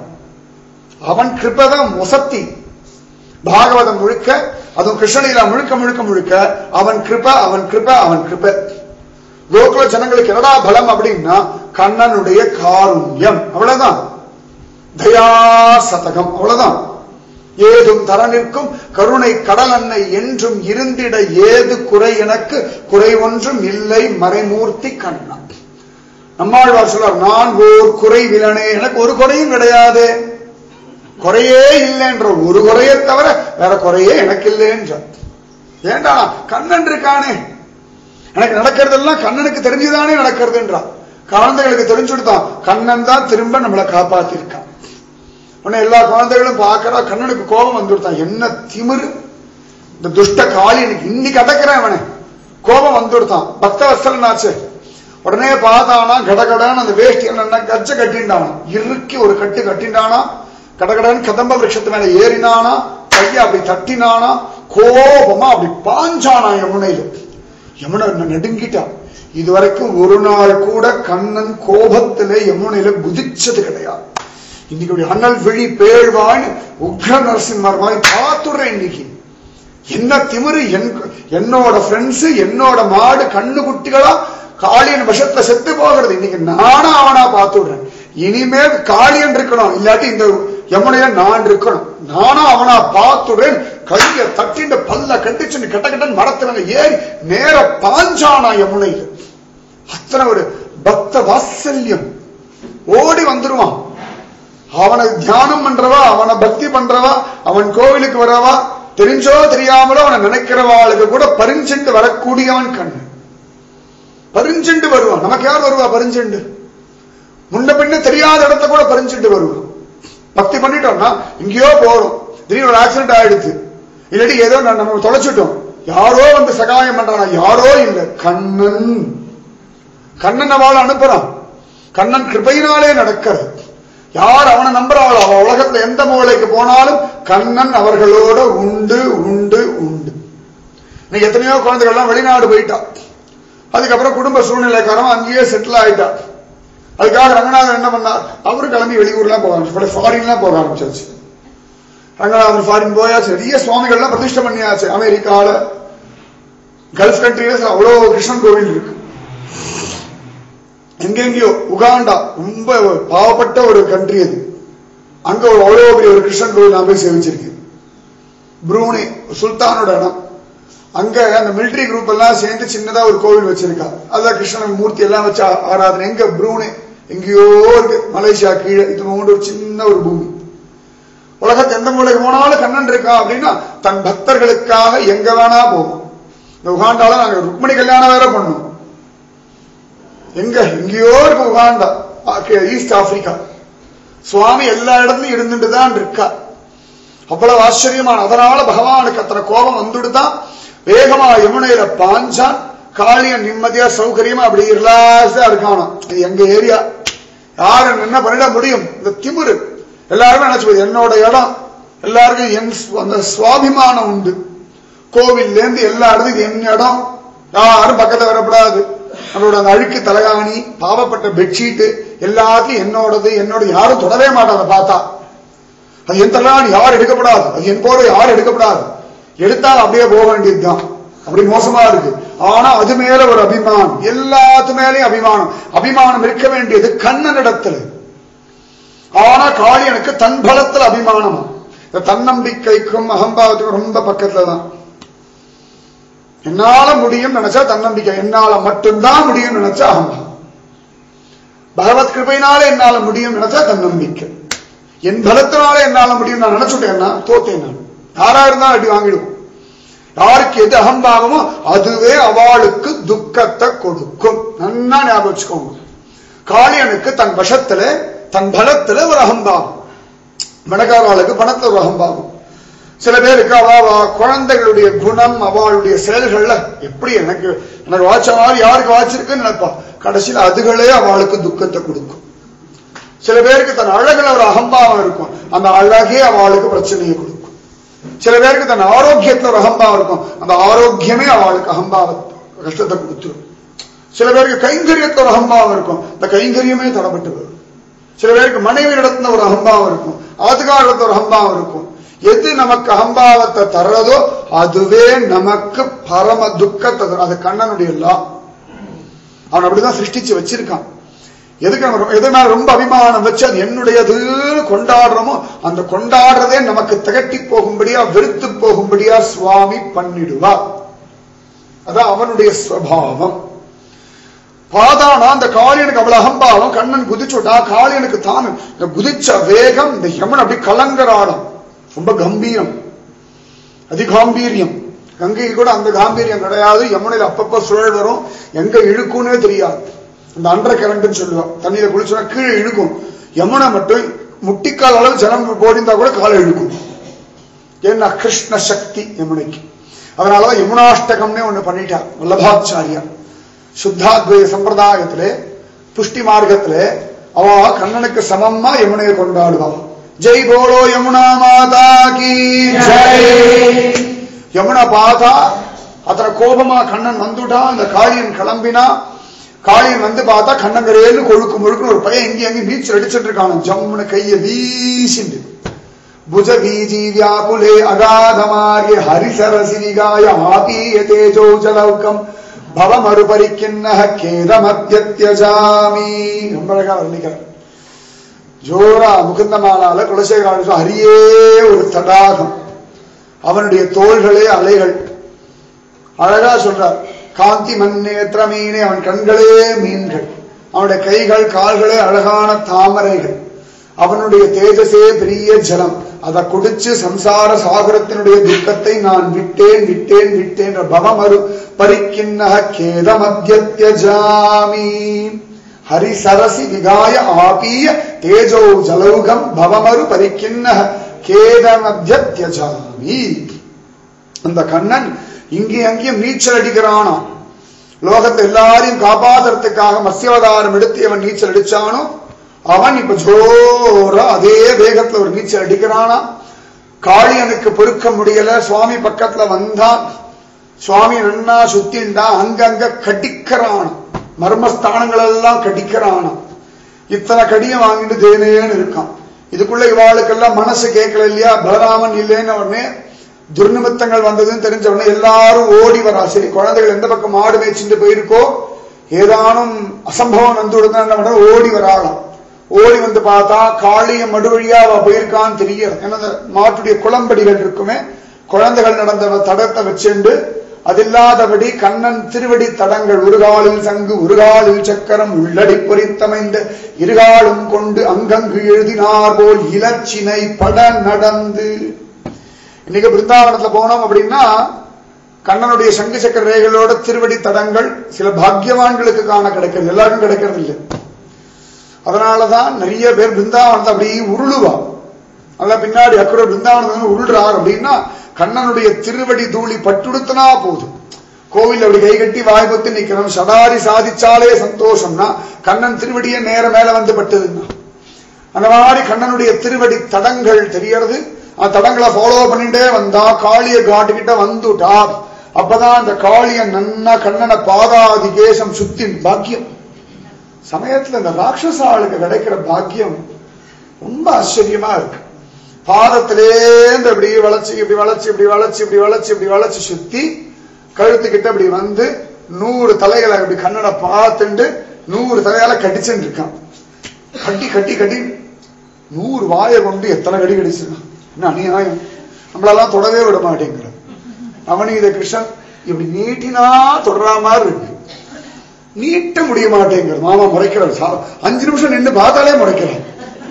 அவன் கிருப்பதான் முசத்தி பாகவதம் முழுக்க அதுவும் கிருஷ்ணலீலா முழுக்க முழுக்க முழுக்க அவன் கிருப அவன் கிருப அவன் கிருப கோகுல ஜனங்களுக்கு என்னடா பலம் அப்படின்னா கண்ணனுடைய காருண்யம் அவ்வளவுதான் தயா சதகம் அவ்வளவுதான் ஏதும் தர நிற்கும் கருணை கடல் அன்னை என்றும் இருந்திட ஏது குறை எனக்கு குறை ஒன்றும் இல்லை மறைமூர்த்தி கண்ணா நம்மாழ்வார் சொல்றார் நான் ஓர் குறை விலனே எனக்கு ஒரு குறையும் கிடையாது குறையே இல்லைன்ற ஒரு குறையை தவிர வேற குறையே எனக்கு இல்லைன்ற ஏண்டா கண்ணன் இருக்கானே எனக்கு நடக்கிறதெல்லாம் கண்ணனுக்கு தெரிஞ்சுதானே நடக்கிறதுன்றான் குழந்தைகளுக்கு தெரிஞ்சுடுதான் கண்ணன் தான் திரும்ப நம்மளை காப்பாத்திருக்கான் உடனே எல்லா குழந்தைகளும் பார்க்கறா கண்ணனுக்கு கோபம் வந்துடுத்தான் என்ன திமிரு இந்த துஷ்ட காளி எனக்கு இன்னைக்கு அடக்கிறேன் அவனை கோபம் வந்துடுத்தான் பக்த வசலனாச்சு உடனே பார்த்தானா கடகடான்னு அந்த வேஷ்டி என்ன கச்ச கட்டிண்டானா இறுக்கி ஒரு கட்டு கட்டிண்டானா கடகடன்னு கதம்ப விருட்சத்து மேல ஏறினானா கைய அப்படி தட்டினானா கோபமா அப்படி பாஞ்சானா யமுனையில யமுனை நடுங்கிட்டான் இதுவரைக்கும் ஒரு நாள் கூட கண்ணன் கோபத்திலே யமுனையில குதிச்சது கிடையாது இன்னைக்கு இப்படி அண்ணல் விழி பேழ்வான்னு உக்ர நரசிம்மர் மாதிரி பார்த்துடுறேன் இன்னைக்கு என்ன திமிரு என் என்னோட ஃப்ரெண்ட்ஸ் என்னோட மாடு கண்ணு குட்டிகளா காளியன் விஷத்தை செத்து போகிறது இன்னைக்கு நானா அவனா பார்த்துடுறேன் இனிமேல் காளியன் இருக்கணும் இல்லாட்டி இந்த யமுனைய நான் இருக்கணும் நானா அவனா பார்த்துடுறேன் கைய தட்டிண்டு பல்ல கட்டிச்சு கட்ட கட்டன் மரத்துல ஏறி நேர பாஞ்சானா யமுனையில் அத்தனை ஒரு பக்த வாத்சல்யம் ஓடி வந்துருவான் அவனை தியானம் பண்றவா அவனை பக்தி பண்றவா அவன் கோவிலுக்கு வரவா தெரிஞ்சோ தெரியாமலோ அவனை நினைக்கிறவாளுக்கு கூட பரிஞ்செண்டு வரக்கூடியவன் கண்ணு பரிஞ்செண்டு வருவான் நமக்கு யார் வருவா பரிஞ்செண்டு முன்ன பின்ன தெரியாத இடத்த கூட பரிஞ்செண்டு வருவான் பக்தி பண்ணிட்டோம்னா இங்கேயோ போறோம் திடீர்னு ஒரு ஆக்சிடென்ட் ஆயிடுச்சு இல்லாட்டி ஏதோ நான் நம்ம தொலைச்சிட்டோம் யாரோ வந்து சகாயம் பண்றானா யாரோ இல்ல கண்ணன் கண்ணன் அவளை அனுப்புறான் கண்ணன் கிருபையினாலே நடக்கிறது யார் அவனை நம்புறாளோ அவ உலகத்துல எந்த மூலைக்கு போனாலும் கண்ணன் அவர்களோட உண்டு உண்டு உண்டு இன்னைக்கு எத்தனையோ குழந்தைகள்லாம் வெளிநாடு போயிட்டா அதுக்கப்புறம் குடும்ப சூழ்நிலைக்காரன் அங்கேயே செட்டில் ஆயிட்டா அதுக்காக ரங்கநாதன் என்ன பண்ணார் அவரும் கிளம்பி வெளியூர்லாம் போக ஆரம்பிச்சு ஃபாரின்லாம் போக ஆரம்பிச்சாச்சு ரங்கநாதன் ஃபாரின் போயாச்சு நிறைய சுவாமிகள்லாம் பிரதிஷ்டை பண்ணியாச்சு அமெரிக்கால கல்ஃப் கண்ட்ரில அவ்வளவு கிருஷ்ணன் கோவில் இருக்கு எங்கெங்கயோ உகாண்டா ரொம்ப பாவப்பட்ட ஒரு கண்ட்ரி அது அங்க ஒரு அவ்வளவு பெரிய ஒரு கிருஷ்ணன் கோவில் நான் போய் சேவிச்சிருக்கேன் ப்ரூனே சுல்தானோட இடம் அங்க அந்த மிலிட்டரி குரூப் எல்லாம் சேர்ந்து சின்னதா ஒரு கோவில் வச்சிருக்கா அதான் கிருஷ்ணன் மூர்த்தி எல்லாம் வச்சு ஆ- ஆராதனை எங்க ப்ரூனே எங்கேயோ இருக்கு மலேசியா கீழே இது போன்ற ஒரு சின்ன ஒரு பூமி உலகத்து எந்த மூலைக்கு போனாலும் கண்ணன் இருக்கா அப்படின்னா தன் பக்தர்களுக்காக எங்க வேணா போகும் இந்த உகாண்டால நாங்க ருக்மணி கல்யாணம் வேற பண்ணோம் எங்க எங்கேயோ இருக்கு உகாண்டா ஆ- ஈஸ்ட் ஆப்பிரிக்கா சுவாமி எல்லா இடத்துலயும் இருந்துட்டு தான் இருக்கா அவ்வளவு ஆச்சரியமான அதனால பகவானுக்கு அத்தனை கோபம் வந்துட்டு தான் வேகமா யமுனையில பாஞ்சான் காளியன் நிம்மதியா சௌகரியமா அப்படி ரிலாக்ஸா இருக்கானோ இது எங்க ஏரியா யாரு என்ன பண்ணிட முடியும் இந்த திமிரு எல்லாருமே நினைச்சு என்னோட இடம் எல்லாருக்கும் என் ஸ்வ- அந்த சுவாபிமானம் உண்டு கோவில்ல இருந்து எல்லா இடத்துக்கும் இது என் இடம் யாரும் பக்கத்துல வரக்கூடாது நம்மளோட அந்த அழுக்கு தலகாணி பாவப்பட்ட பெட்ஷீட் எல்லாத்தையும் என்னோடது என்னோட யாரும் தொடவே மாட்டாங்க பார்த்தா அது என் தலகாணி யாரும் எடுக்கப்படாது அது என் போற யாரும் எடுக்கப்படாது எடுத்தால் அப்படியே போக வேண்டியதுதான் அப்படி மோசமா இருக்கு ஆனா அது மேல ஒரு அபிமானம் எல்லாத்து மேலயும் அபிமானம் அபிமானம் இருக்க வேண்டியது கண்ணனிடத்துல ஆனா காளியனுக்கு தன் பலத்துல அபிமானமா இந்த தன்னம்பிக்கைக்கும் அகம்பாவத்துக்கும் ரொம்ப பக்கத்துல தான் என்னால முடியும் நினைச்சா தன்னம்பிக்கை என்னால மட்டும்தான் முடியும் நினைச்சா அகம்பாவம் பகவத் கிருபையினால என்னால முடியும் நினைச்சா தன்னம்பிக்கை என் பலத்தினால என்னால முடியும் நான் நினைச்சுட்டேன்னா தோத்தேன் நான் யாரா இருந்தாலும் அடி வாங்கிடுவோம் யாருக்கு எது அகம்பாவமோ அதுவே அவளுக்கு துக்கத்தை கொடுக்கும் நன்னா ஞாபகம் வச்சுக்கோங்க காளியனுக்கு தன் வசத்துல தன் பலத்துல ஒரு அகம்பாவம் மணக்காரர்களுக்கு பணத்துல ஒரு அகம்பாவம் சில பேருக்கு அவ அவ குழந்தைகளுடைய குணம் அவளுடைய செயல்கள்ல எப்படி எனக்கு எனக்கு வாய்ச்ச மாதிரி யாருக்கு வாய்ச்சிருக்குன்னு நினைப்பா கடைசியில அதுகளே அவளுக்கு துக்கத்தை கொடுக்கும் சில பேருக்கு தன் அழகுல ஒரு அகம்பாவம் இருக்கும் அந்த அழகே அவளுக்கு பிரச்சனையை கொடுக்கும் சில பேருக்கு தன் ஆரோக்கியத்துல ஒரு அகம்பாவம் இருக்கும் அந்த ஆரோக்கியமே அவளுக்கு அகம்பாவ கஷ்டத்தை கொடுத்துரும் சில பேருக்கு கைங்கரியத்துல ஒரு அகம்பாவம் இருக்கும் இந்த கைங்கரியமே தடப்பட்டு வரும் சில பேருக்கு மனைவி இடத்துல ஒரு அகம்பாவம் இருக்கும் ஆத்துக்காரத்துல ஒரு அகம்பாவம் இருக்கும் எது நமக்கு அகம்பாவத்தை தர்றதோ அதுவே நமக்கு பரம துக்கத்தை தரும் அது கண்ணனுடைய லா அவன் அப்படிதான் சிருஷ்டிச்சு வச்சிருக்கான் எதுக்கு நம்ம ரொம்ப- எது மேல ரொம்ப அபிமானம் வச்சு அது என்னுடையதுன்னு கொண்டாடுறோமோ அந்த கொண்டாடுறதே நமக்கு திகட்டி போகும்படியா வெறுத்து போகும்படியா சுவாமி பண்ணிடுவார் அதான் அவனுடைய ஸ்வபாவம் பாதானா அந்த காளியனுக்கு அவ்வளவு அகம்பாவம் கண்ணன் குதிச்சுட்டா காளியனுக்கு தான் இந்த குதிச்ச வேகம் இந்த யமன் அப்படி கலங்கராடம் ரொம்ப கம்பீரம் அதிகாம்பீரியம் கங்கைக்கு கூட அந்த காம்பீரியம் கிடையாது யமுனையில் அப்பப்ப சுழல் வரும் எங்க இழுக்கும்னே தெரியாது அந்த அண்டர் கரண்ட்னு சொல்லுவான் தண்ணியில குளிச்சோன்னா கீழே இழுக்கும் யமுனை மட்டும் முட்டிக்கால் அளவு ஜலம் போடிந்தா கூட காலை இழுக்கும் ஏன்னா கிருஷ்ண சக்தி யமுனைக்கு அதனாலதான் யமுனாஷ்டகம்னே ஒண்ணு பண்ணிட்டார் வல்லபாச்சாரியா சுத்தாத்வைத சம்பிரதாயத்திலே புஷ்டி மார்க்கத்திலே அவ கண்ணனுக்கு சமமா யமுனையை கொண்டாடுவான் ஜெய் போலோ யமுனா மாதா கி யமுனை பார்த்தா அத்தனை கோபமா கண்ணன் வந்துட்டா அந்த காளியன் கிளம்பினா காளியன் வந்து பார்த்தா கண்ணங்கரேன்னு கொழுக்கு முழுக்குன்னு ஒரு பையன் எங்கேயும் எங்கேயும் நீச்சல் அடிச்சிட்டு இருக்கான் ஜம்முன்னு கையை வீசிண்டு भुज बीजी व्याकुले अगाधमार्य हरिसरसिनिगाय आपीय तेजो जलौकम् भवमरुपरिकिन्नः खेदमद्यत्यजामि ரொம்ப அழகா வர்ணிக்கிறார் ஜோரா முகுந்தமாலால குலசேகராஜ ஹரியே ஒரு தடாகம் அவனுடைய தோள்களே அலைகள் அழகா சொல்றார் காந்தி மண்ணேற்ற மீனே அவன் கண்களே மீன்கள் அவனுடைய கைகள் கால்களே அழகான தாமரைகள் அவனுடைய தேஜசே பெரிய ஜலம் அதை குடிச்சு சம்சார சாகரத்தினுடைய துக்கத்தை நான் விட்டேன் விட்டேன் விட்டேன் பவமரு பரிக்கிண்ண கேதமத்யத்யஜாமி ஹரி சரசி விகாய ஆபீய தேஜோ ஜலௌகம் பவமரு பரிக்கிண்ண கேதமத்யத்யஜாமி அந்த கண்ணன் இங்கே அங்கேயும் நீச்சல் அடிக்கிறானோ லோகத்தை எல்லாரையும் காப்பாத்துறதுக்காக மத்ஸ்யாவதாரம் எடுத்து அவன் நீச்சல் அடிச்சானோ அவன் இப்ப ஜோரா அதே வேகத்துல ஒரு நீச்சல் அடிக்கிறானா காளியனுக்கு பொறுக்க முடியல சுவாமி பக்கத்துல வந்தான் சுவாமி நன்னா சுத்தின்டா அங்கங்க கடிக்கிறான் மர்மஸ்தானங்கள் எல்லாம் கடிக்கிறானாம் இத்தனை கடியம் வாங்கிட்டு தேனேன்னு இருக்கான் இதுக்குள்ள இவாளுக்கெல்லாம் மனசு கேட்கல இல்லையா பலராமன் இல்லைன்னு உடனே துர்நிமித்தங்கள் வந்ததுன்னு தெரிஞ்ச உடனே எல்லாரும் ஓடி வரா சரி குழந்தைகள் எந்த பக்கம் மாடு மேய்ச்சிட்டு போயிருக்கோ ஏதானும் அசம்பவம் வந்து விடுதான் ஓடி வராளாம் ஓடி வந்து பார்த்தா காளிய மடு வழியா அவ போயிருக்கான்னு தெரியும் ஏன்னா அந்த மாட்டுடைய குளம்படிகள் இருக்குமே குழந்தைகள் நடந்த தடத்தை வச்சுண்டு அதில்லாதபடி கண்ணன் திருவடி தடங்கள் உருகாலில் சங்கு உருகாலில் சக்கரம் உள்ளடி பொறித்தமைந்த இருகாலும் கொண்டு அங்கங்கு எழுதினார் போல் இலச்சினை பட நடந்து இன்னைக்கு பிருந்தாவனத்துல போனோம் அப்படின்னா கண்ணனுடைய சங்கு சக்கர ரேகைகளோட திருவடி தடங்கள் சில பாக்கியவான்களுக்கு காண கிடைக்கிறது எல்லாருக்கும் கிடைக்கிறது இல்லை அதனாலதான் நிறைய பேர் பிருந்தாவனத்தை அப்படியே உருளுவா அல்ல பின்னாடி அக்குற பிருந்தாவனத்தை உருள்றார் அப்படின்னா கண்ணனுடைய திருவடி தூளி பட்டுடுத்தினா போதும் கோவில் அப்படி கை கட்டி வாய் பொத்தி நிக்கிறோம் சடாரி சாதிச்சாலே சந்தோஷம்னா கண்ணன் திருவடியே நேர மேல வந்து பட்டதுன்னா அந்த மாதிரி கண்ணனுடைய திருவடி தடங்கள் தெரியறது அந்த தடங்களை ஃபாலோ பண்ணிட்டே வந்தா காளிய காட்டு கிட்ட வந்துட்டா அப்பதான் அந்த காளிய நன்னா கண்ணனை பாதாதி கேசம் சுத்தி பாக்கியம் சமயத்துல இந்த ராட்சச ஆளுக்கு கிடைக்கிற பாக்கியம் ரொம்ப ஆச்சரியமா இருக்கு பாதத்திலேந்து இப்படி வளைச்சு இப்படி வளைச்சு இப்படி வளைச்சு இப்படி வளைச்சு இப்படி வளைச்சு சுத்தி கழுத்துக்கிட்ட இப்படி வந்து நூறு தலைகளை இப்படி கண்ணனை பார்த்துண்டு நூறு தலையால கடிச்சுட்டு இருக்கான் கட்டி கட்டி கட்டி நூறு வாயை கொண்டு எத்தனை கடி கடிச்சிருக்கான் என்ன அநியாயம் நம்மளெல்லாம் தொடவே விட மாட்டேங்கிறது அவனீத கிருஷ்ணன் இப்படி நீட்டினா தொடர மாதிரி இருக்கு நீட்ட முடிய மாட்டேங்கிறது மாமா முறைக்கிறார் சா- அஞ்சு நிமிஷம் நின்று பார்த்தாலே முறைக்கிறான்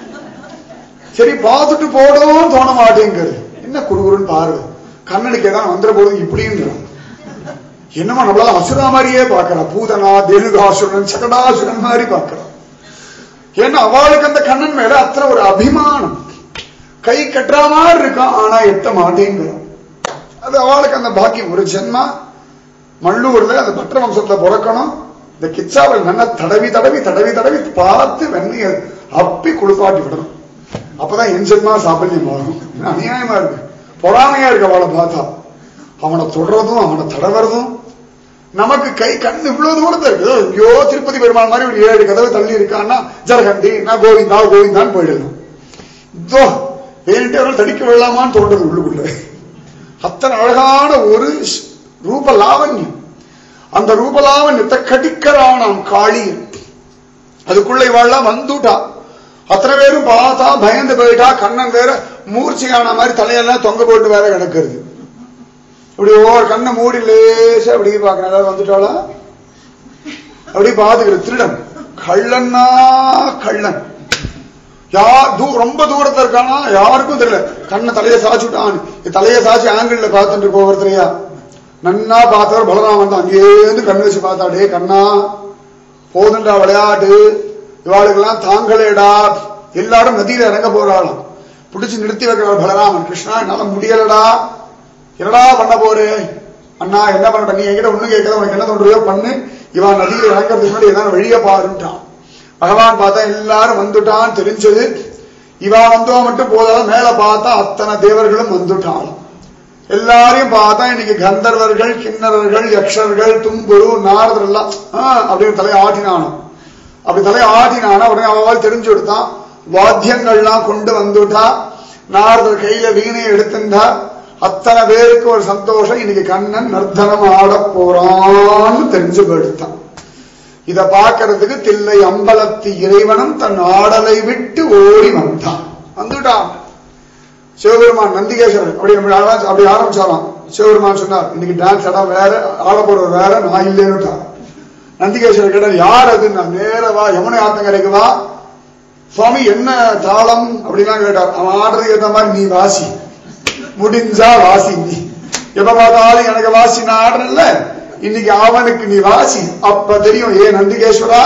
சரி பார்த்துட்டு போடவும் தோண மாட்டேங்கிறது என்ன குறுகுறுன்னு பாருது கண்ணனுக்கு ஏதாவது வந்துட போது இப்படின்றான் என்னமா நம்மளால அசுரா மாதிரியே பார்க்கறான் பூதனா தெலுகாசுரன் சகடாசுரன் மாதிரி பார்க்கறான் ஏன்னா அவளுக்கு அந்த கண்ணன் மேல அத்தனை ஒரு அபிமானம் கை கட்டுற மாதிரி இருக்கான் ஆனா எட்ட மாட்டேங்கிறான் அது அவளுக்கு அந்த பாக்கியம் ஒரு ஜென்மா மல்லூர்ல அந்த பற்ற வம்சத்துல பிறக்கணும் இந்த கிச்சாவில் நல்லா தடவி தடவி தடவி தடவி பார்த்து வெண்ணைய அப்பி குளிப்பாட்டி விடணும் அப்பதான் என் ஜென்மா சாபல்யம் வரும் இது அநியாயமா இருக்கு பொறாமையா இருக்கு அவளை பார்த்தா அவனை தொடர்றதும் அவனை தடவறதும் நமக்கு கை கண் இவ்வளவு தூரத்துல இருக்கு ஐயோ திருப்பதி பெருமாள் மாதிரி ஒரு ஏழு கதவை தள்ளி இருக்கான்னா ஜரகண்டி நான் கோவிந்தா கோவிந்தான்னு போயிடலாம் இதோ வேணுட்டு அவர்கள் தடிக்க விடலாமான்னு தோன்றது உள்ளுக்குள்ள அத்தனை அழகான ஒரு ஷ்- ரூப லாவண்யம் அந்த ரூப லாவண்யத்தை கடிக்கிறானாம் காளியன் அதுக்குள்ள இவாள்லாம் வந்துட்டா அத்தனை பேரும் பார்த்தா பயந்து போயிட்டா கண்ணன் வேற மூர்ச்சையான மாதிரி தலையெல்லாம் தொங்க போட்டு வேற கிடக்கிறது இப்படி ஒவ்வொரு கண்ணை மூடி லேசா அப்படி பாக்குறேன் ஏதாவது வந்துட்டாளா அப்படி பாத்துக்கிறது திருடன் கள்ளன்னா கள்ளன் யார் தூ ரொம்ப தூரத்துல இருக்கானா யாருக்கும் தெரியல கண்ணை தலையை சாச்சு விட்டான் தலையை சாச்சு ஆங்கிள் பார்த்துட்டு இருக்க ஒவ்வொருத்தரையா நன்னா பார்த்தவர் பலராமன் தான் அங்கேருந்து கண்ணு வச்சு பார்த்தா டே கண்ணா போதுண்டா விளையாட்டு இவாளுக்கெல்லாம் தாங்களேடா எல்லாரும் நதியில இறங்க போறாளாம் பிடிச்சு நிறுத்தி வைக்கிறார் பலராமன் கிருஷ்ணா என்னால முடியலடா என்னடா பண்ண போறே அண்ணா என்ன பண்ண நீ என்கிட்ட ஒண்ணு கேட்கல உனக்கு என்ன தோன்றியோ பண்ணு இவன் நதியில இறங்குறதுக்கு முன்னாடி ஏதாவது வழிய பாருன்ட்டான் பகவான் பார்த்தா எல்லாரும் வந்துட்டான் தெரிஞ்சது இவா வந்தோ மட்டும் போதாத மேல பார்த்தா அத்தனை தேவர்களும் வந்துட்டான் எல்லாரையும் பார்த்தா இன்னைக்கு கந்தர்வர்கள் கிண்ணறர்கள் யக்ஷர்கள் தும்புரு நாரதர் எல்லாம் ஆ, அப்படின்னு தலையை ஆட்டினானோ அப்படி தலையை ஆட்டினானா உடனே அவள் தெரிஞ்சு கொடுத்தான் வாத்தியங்கள்லாம் கொண்டு வந்துட்டா நாரதர் கையில வீணையை எடுத்துட்டா அத்தனை பேருக்கு ஒரு சந்தோஷம் இன்னைக்கு கண்ணன் நர்த்தனம் ஆட போறான்னு தெரிஞ்சு போயிடுத்தான் இத பார்க்கறதுக்கு தில்லை அம்பலத்து இறைவனும் தன் ஆடலை விட்டு ஓடி வந்தான் வந்துட்டான் சிவபெருமான் நந்திகேஸ்வரன் அப்படி நம்ம ஆரம்பிச்சு- அப்படி ஆரம்பிச்சாராம் சிவபெருமான் சொன்னார் இன்னைக்கு டான்ஸ் இடம் வேற ஆட போறவர் வேற நான் இல்லைன்னுட்டார் நந்திகேஸ்வரர் கேட்டார் யார் அது நான் நேர வா யமுனை ஆத்தங்கரைக்கு வா சுவாமி என்ன தாளம் அப்படின்லாம் கேட்டார் அவன் ஆடுறதுக்கு ஏத்த மாதிரி நீ வாசி முடிஞ்சா வாசி நீ எப்ப பார்த்தாலும் எனக்கு வாசி நான் ஆடுறேன்ல இன்னைக்கு அவனுக்கு நீ வாசி அப்ப தெரியும் ஏ நந்திகேஸ்வரா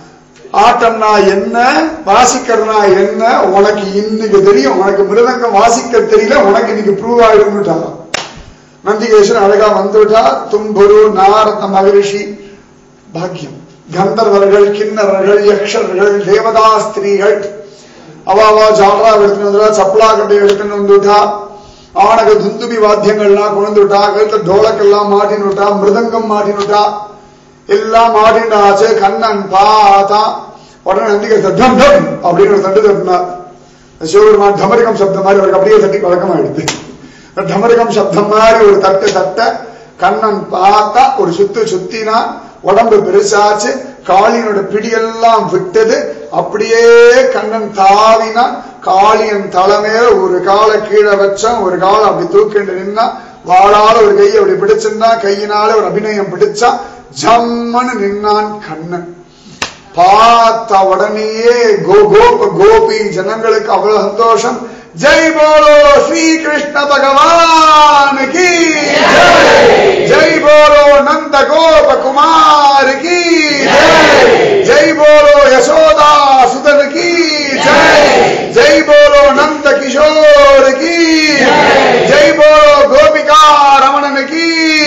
ஆட்டம்னா என்ன வாசிக்கிறதுனா என்ன உனக்கு இன்னைக்கு தெரியும் உனக்கு மிருதங்கம் வாசிக்க தெரியல உனக்கு இன்னைக்கு ப்ரூவ் ஆயிடும்னுட்டாராம் நந்திகேஸ்வரன் அழகா வந்துவிட்டா தும்புரு நாரத மகரிஷி பாக்கியம் கந்தர்வர்கள் கிண்ணறர்கள் யக்ஷர்கள் தேவதா ஸ்திரீகள் அவாவா ஜாலரா எடுத்துட்டு வந்துட்டா சப்ளா கட்டை எடுத்துட்டு வந்துட்டா ஆனக துந்துபி வாத்தியங்கள்லாம் கொண்டு விட்டா கழுத்துல டோலக்கெல்லாம் மாட்டின்னு விட்டா மிருதங்கம் மாட்டின்னு விட்டா எல்லாம் மாட்டின்டாச்சு கண்ணன் பார்த்தா உடனே நந்திகை டம் டம் அப்படின்னு ஒரு தட்டு தட்டினார் சிவபெருமான் டமரிகம் சப்தம் மாதிரி அவருக்கு அப்படியே தட்டி பழக்கமாயிடுது டமரிகம் சப்தம் மாதிரி ஒரு தட்டு தட்ட கண்ணன் பார்த்தா ஒரு சுத்து சுத்தினா உடம்பு பெருசாச்சு காளியனோட பிடியெல்லாம் விட்டது அப்படியே கண்ணன் தாவினா காளியன் தலைமையில ஒரு காலை கீழே வச்சான் ஒரு காலை அப்படி தூக்கிட்டு நின்னா வாழால ஒரு கையை அப்படி பிடிச்சிருந்தா கையினால ஒரு அபிநயம் பிடிச்சா ஜம்மன்னு நின்னான் கண்ணன் பார்த்த உடனேயே கோ கோப கோபி ஜனங்களுக்கு அவ்வளவு சந்தோஷம் ஜெய் போலோ ஸ்ரீ கிருஷ்ண பகவான் கி ஜெய் ஜெய் போலோ நந்த கோப குமார் கி ஜெய் ஜெய் போலோ யசோதா சுதன் கி ஜெய் ஜெய் போலோ நந்த கிஷோர் கி ஜெய் போலோ கோபிகா ரமணன் கி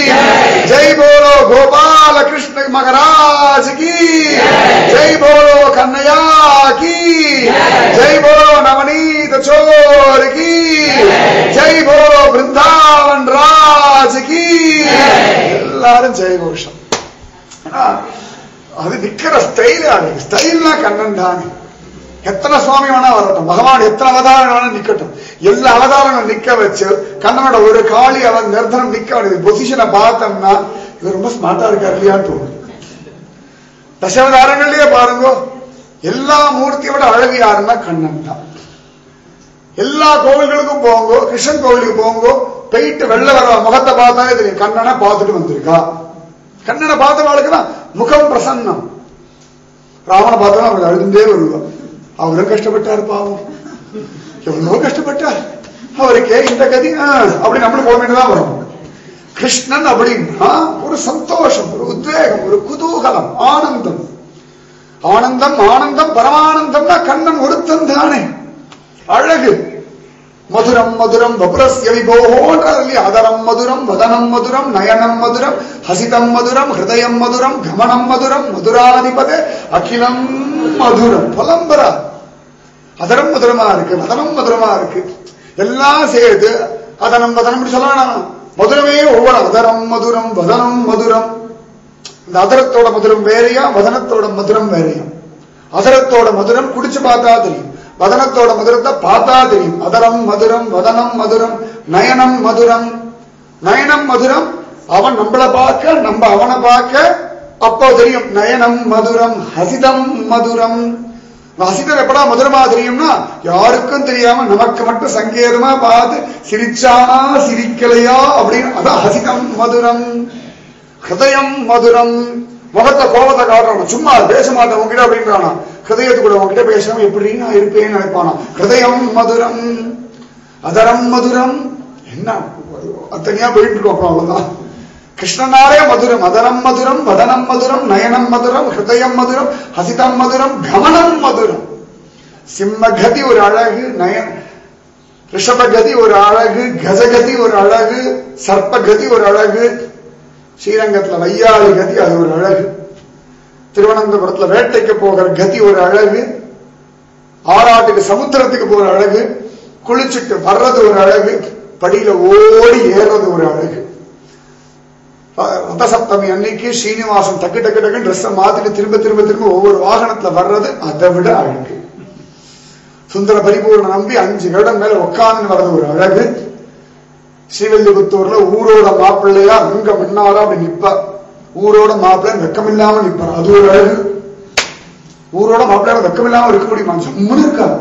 ஜெய் போலோ கோபால கிருஷ்ண மகராஜ் கி ஜெய் போலோ கண்ணையா கி ஜெய் போலோ நவநீத சோர் கி ஜெய் போலோ பிருந்தாவன் ராஜ் கி எல்லாரும் ஜெய கோஷம் ஆனா, அது நிக்கிற ஸ்டைல் அது ஸ்டைல்னா கண்ணன் தானே எத்தனை சுவாமி வேணா வரட்டும் பகவான் எத்தனை அவதாரம் வேணா நிக்கட்டும் எல்லா அவதாரங்களும் நிக்க வச்சு கண்ணனோட ஒரு காளி அவன் நிர்தனம் நிக்க வேண்டியது பொசிஷனை பார்த்தோம்னா இவர் ரொம்ப ஸ்மார்ட்டா இருக்காரு இல்லையான்னு தோணும் தசாவதாரங்கள்லயே பாருங்க எல்லா மூர்த்தியோட அழகு யாருன்னா கண்ணன் தான் எல்லா கோவில்களுக்கும் போங்க கிருஷ்ணன் கோவிலுக்கு போங்க போயிட்டு வெளில வர முகத்தை பார்த்தாலே தெரியும் கண்ணனை பார்த்துட்டு வந்திருக்கா கண்ணனை பார்த்தவளுக்கு தான் முகம் பிரசன்னம் ராமனை பார்த்தா அவர் அழுதுண்டே வருவார் அவரும் கஷ்டப்பட்டார் பாவம் எவ்வளவு கஷ்டப்பட்டார் அவருக்கே இந்த கதி ஆ, அப்படி நம்மளும் போக வேண்டியதான் வரும் கிருஷ்ணன் அப்படின்னா ஒரு சந்தோஷம் ஒரு உத்வேகம் ஒரு குதூகலம் ஆனந்தம் ஆனந்தம் ஆனந்தம் பரமானந்தம்னா கண்ணன் ஒருத்தன் தானே அழகு மதுரம் மதுரம் வபுரஸ்ய விபோன்றார் இல்லையா அதரம் மதுரம் வதனம் மதுரம் நயனம் மதுரம் ஹசிதம் மதுரம் ஹிருதயம் மதுரம் கமனம் மதுரம் மதுராதிபதே அகிலம் மதுரம் புலம்பரா அதரம் மதுரமா இருக்கு வதனம் மதுரமா இருக்கு எல்லாம் சேர்த்து அதனம் வதனம் இப்படி சொல்ல வேணாம் மதுரமே ஒவ்வொரு அதரம் மதுரம் வதனம் மதுரம் இந்த அதரத்தோட மதுரம் வேறையா வதனத்தோட மதுரம் வேறையா அதரத்தோட மதுரம் குடிச்சு பார்த்தா தெரியும் வதனத்தோட மதுரத்தை பார்த்தா தெரியும் அதரம் மதுரம் வதனம் மதுரம் நயனம் மதுரம் நயனம் மதுரம் அவன் நம்மள பார்க்க நம்ம அவனை பார்க்க அப்போ தெரியும் நயனம் மதுரம் ஹசிதம் மதுரம் ஹசிதம் எப்படா மதுரமா தெரியும்னா யாருக்கும் தெரியாம நமக்கு மட்டும் சங்கேதமா பார்த்து சிரிச்சானா சிரிக்கலையா அப்படின்னு அதான் ஹசிதம் மதுரம் ஹிருதயம் மதுரம் முகத்தை கோபத்தை காட்டுறான் சும்மா பேச மாட்டேன் உங்ககிட்ட அப்படின்றானா ஹிருதயத்து கூட உங்ககிட்ட பேசாம எப்படி நான் இருப்பேன்னு நினைப்பானா ஹிருதயம் மதுரம் அதரம் மதுரம் என்ன அத்தனையா போயிட்டு இருக்கோம் அப்புறம் அவ்வளவுதான் கிருஷ்ணனாரே மதுரம் அதரம் மதுரம் வதனம் மதுரம் நயனம் மதுரம் ஹிருதயம் மதுரம் ஹசிதம் மதுரம் கமனம் மதுரம் சிம்மகதி ஒரு அழகு நயன் ரிஷபகதி ஒரு அழகு கஜகதி ஒரு அழகு சர்ப்பகதி ஒரு அழகு ஸ்ரீரங்கத்துல வையாளி கதி அது ஒரு அழகு திருவனந்தபுரத்துல வேட்டைக்கு போகிற கதி ஒரு அழகு ஆறாட்டுக்கு சமுத்திரத்துக்கு போற அழகு குளிச்சுட்டு வர்றது ஒரு அழகு படியில ஓடி ஏறுறது ஒரு அழகு ரத சப்தமி அன்னைக்கு ஸ்ரீனிவாசன் டக்கு டக்கு டக்கு ட்ரெஸ் மாத்திட்டு திரும்ப திரும்ப திரும்ப ஒவ்வொரு வாகனத்துல வர்றது அதை விட அழகு சுந்தர பரிபூர்ண நம்பி அஞ்சு வருடம் மேல உட்கார்ந்து வர்றது ஒரு அழகு ஸ்ரீவில்லிபுத்தூர்ல ஊரோட மாப்பிள்ளையா அங்க மன்னாரா அப்படி நிப்பார் ஊரோட மாப்பிள்ளை வெக்கமில்லாம நிப்பார் அது ஒரு அழகு ஊரோட மாப்பிள்ளையோட வெக்கமில்லாம இருக்க முடியுமா ஜம்முன்னு இருக்காரு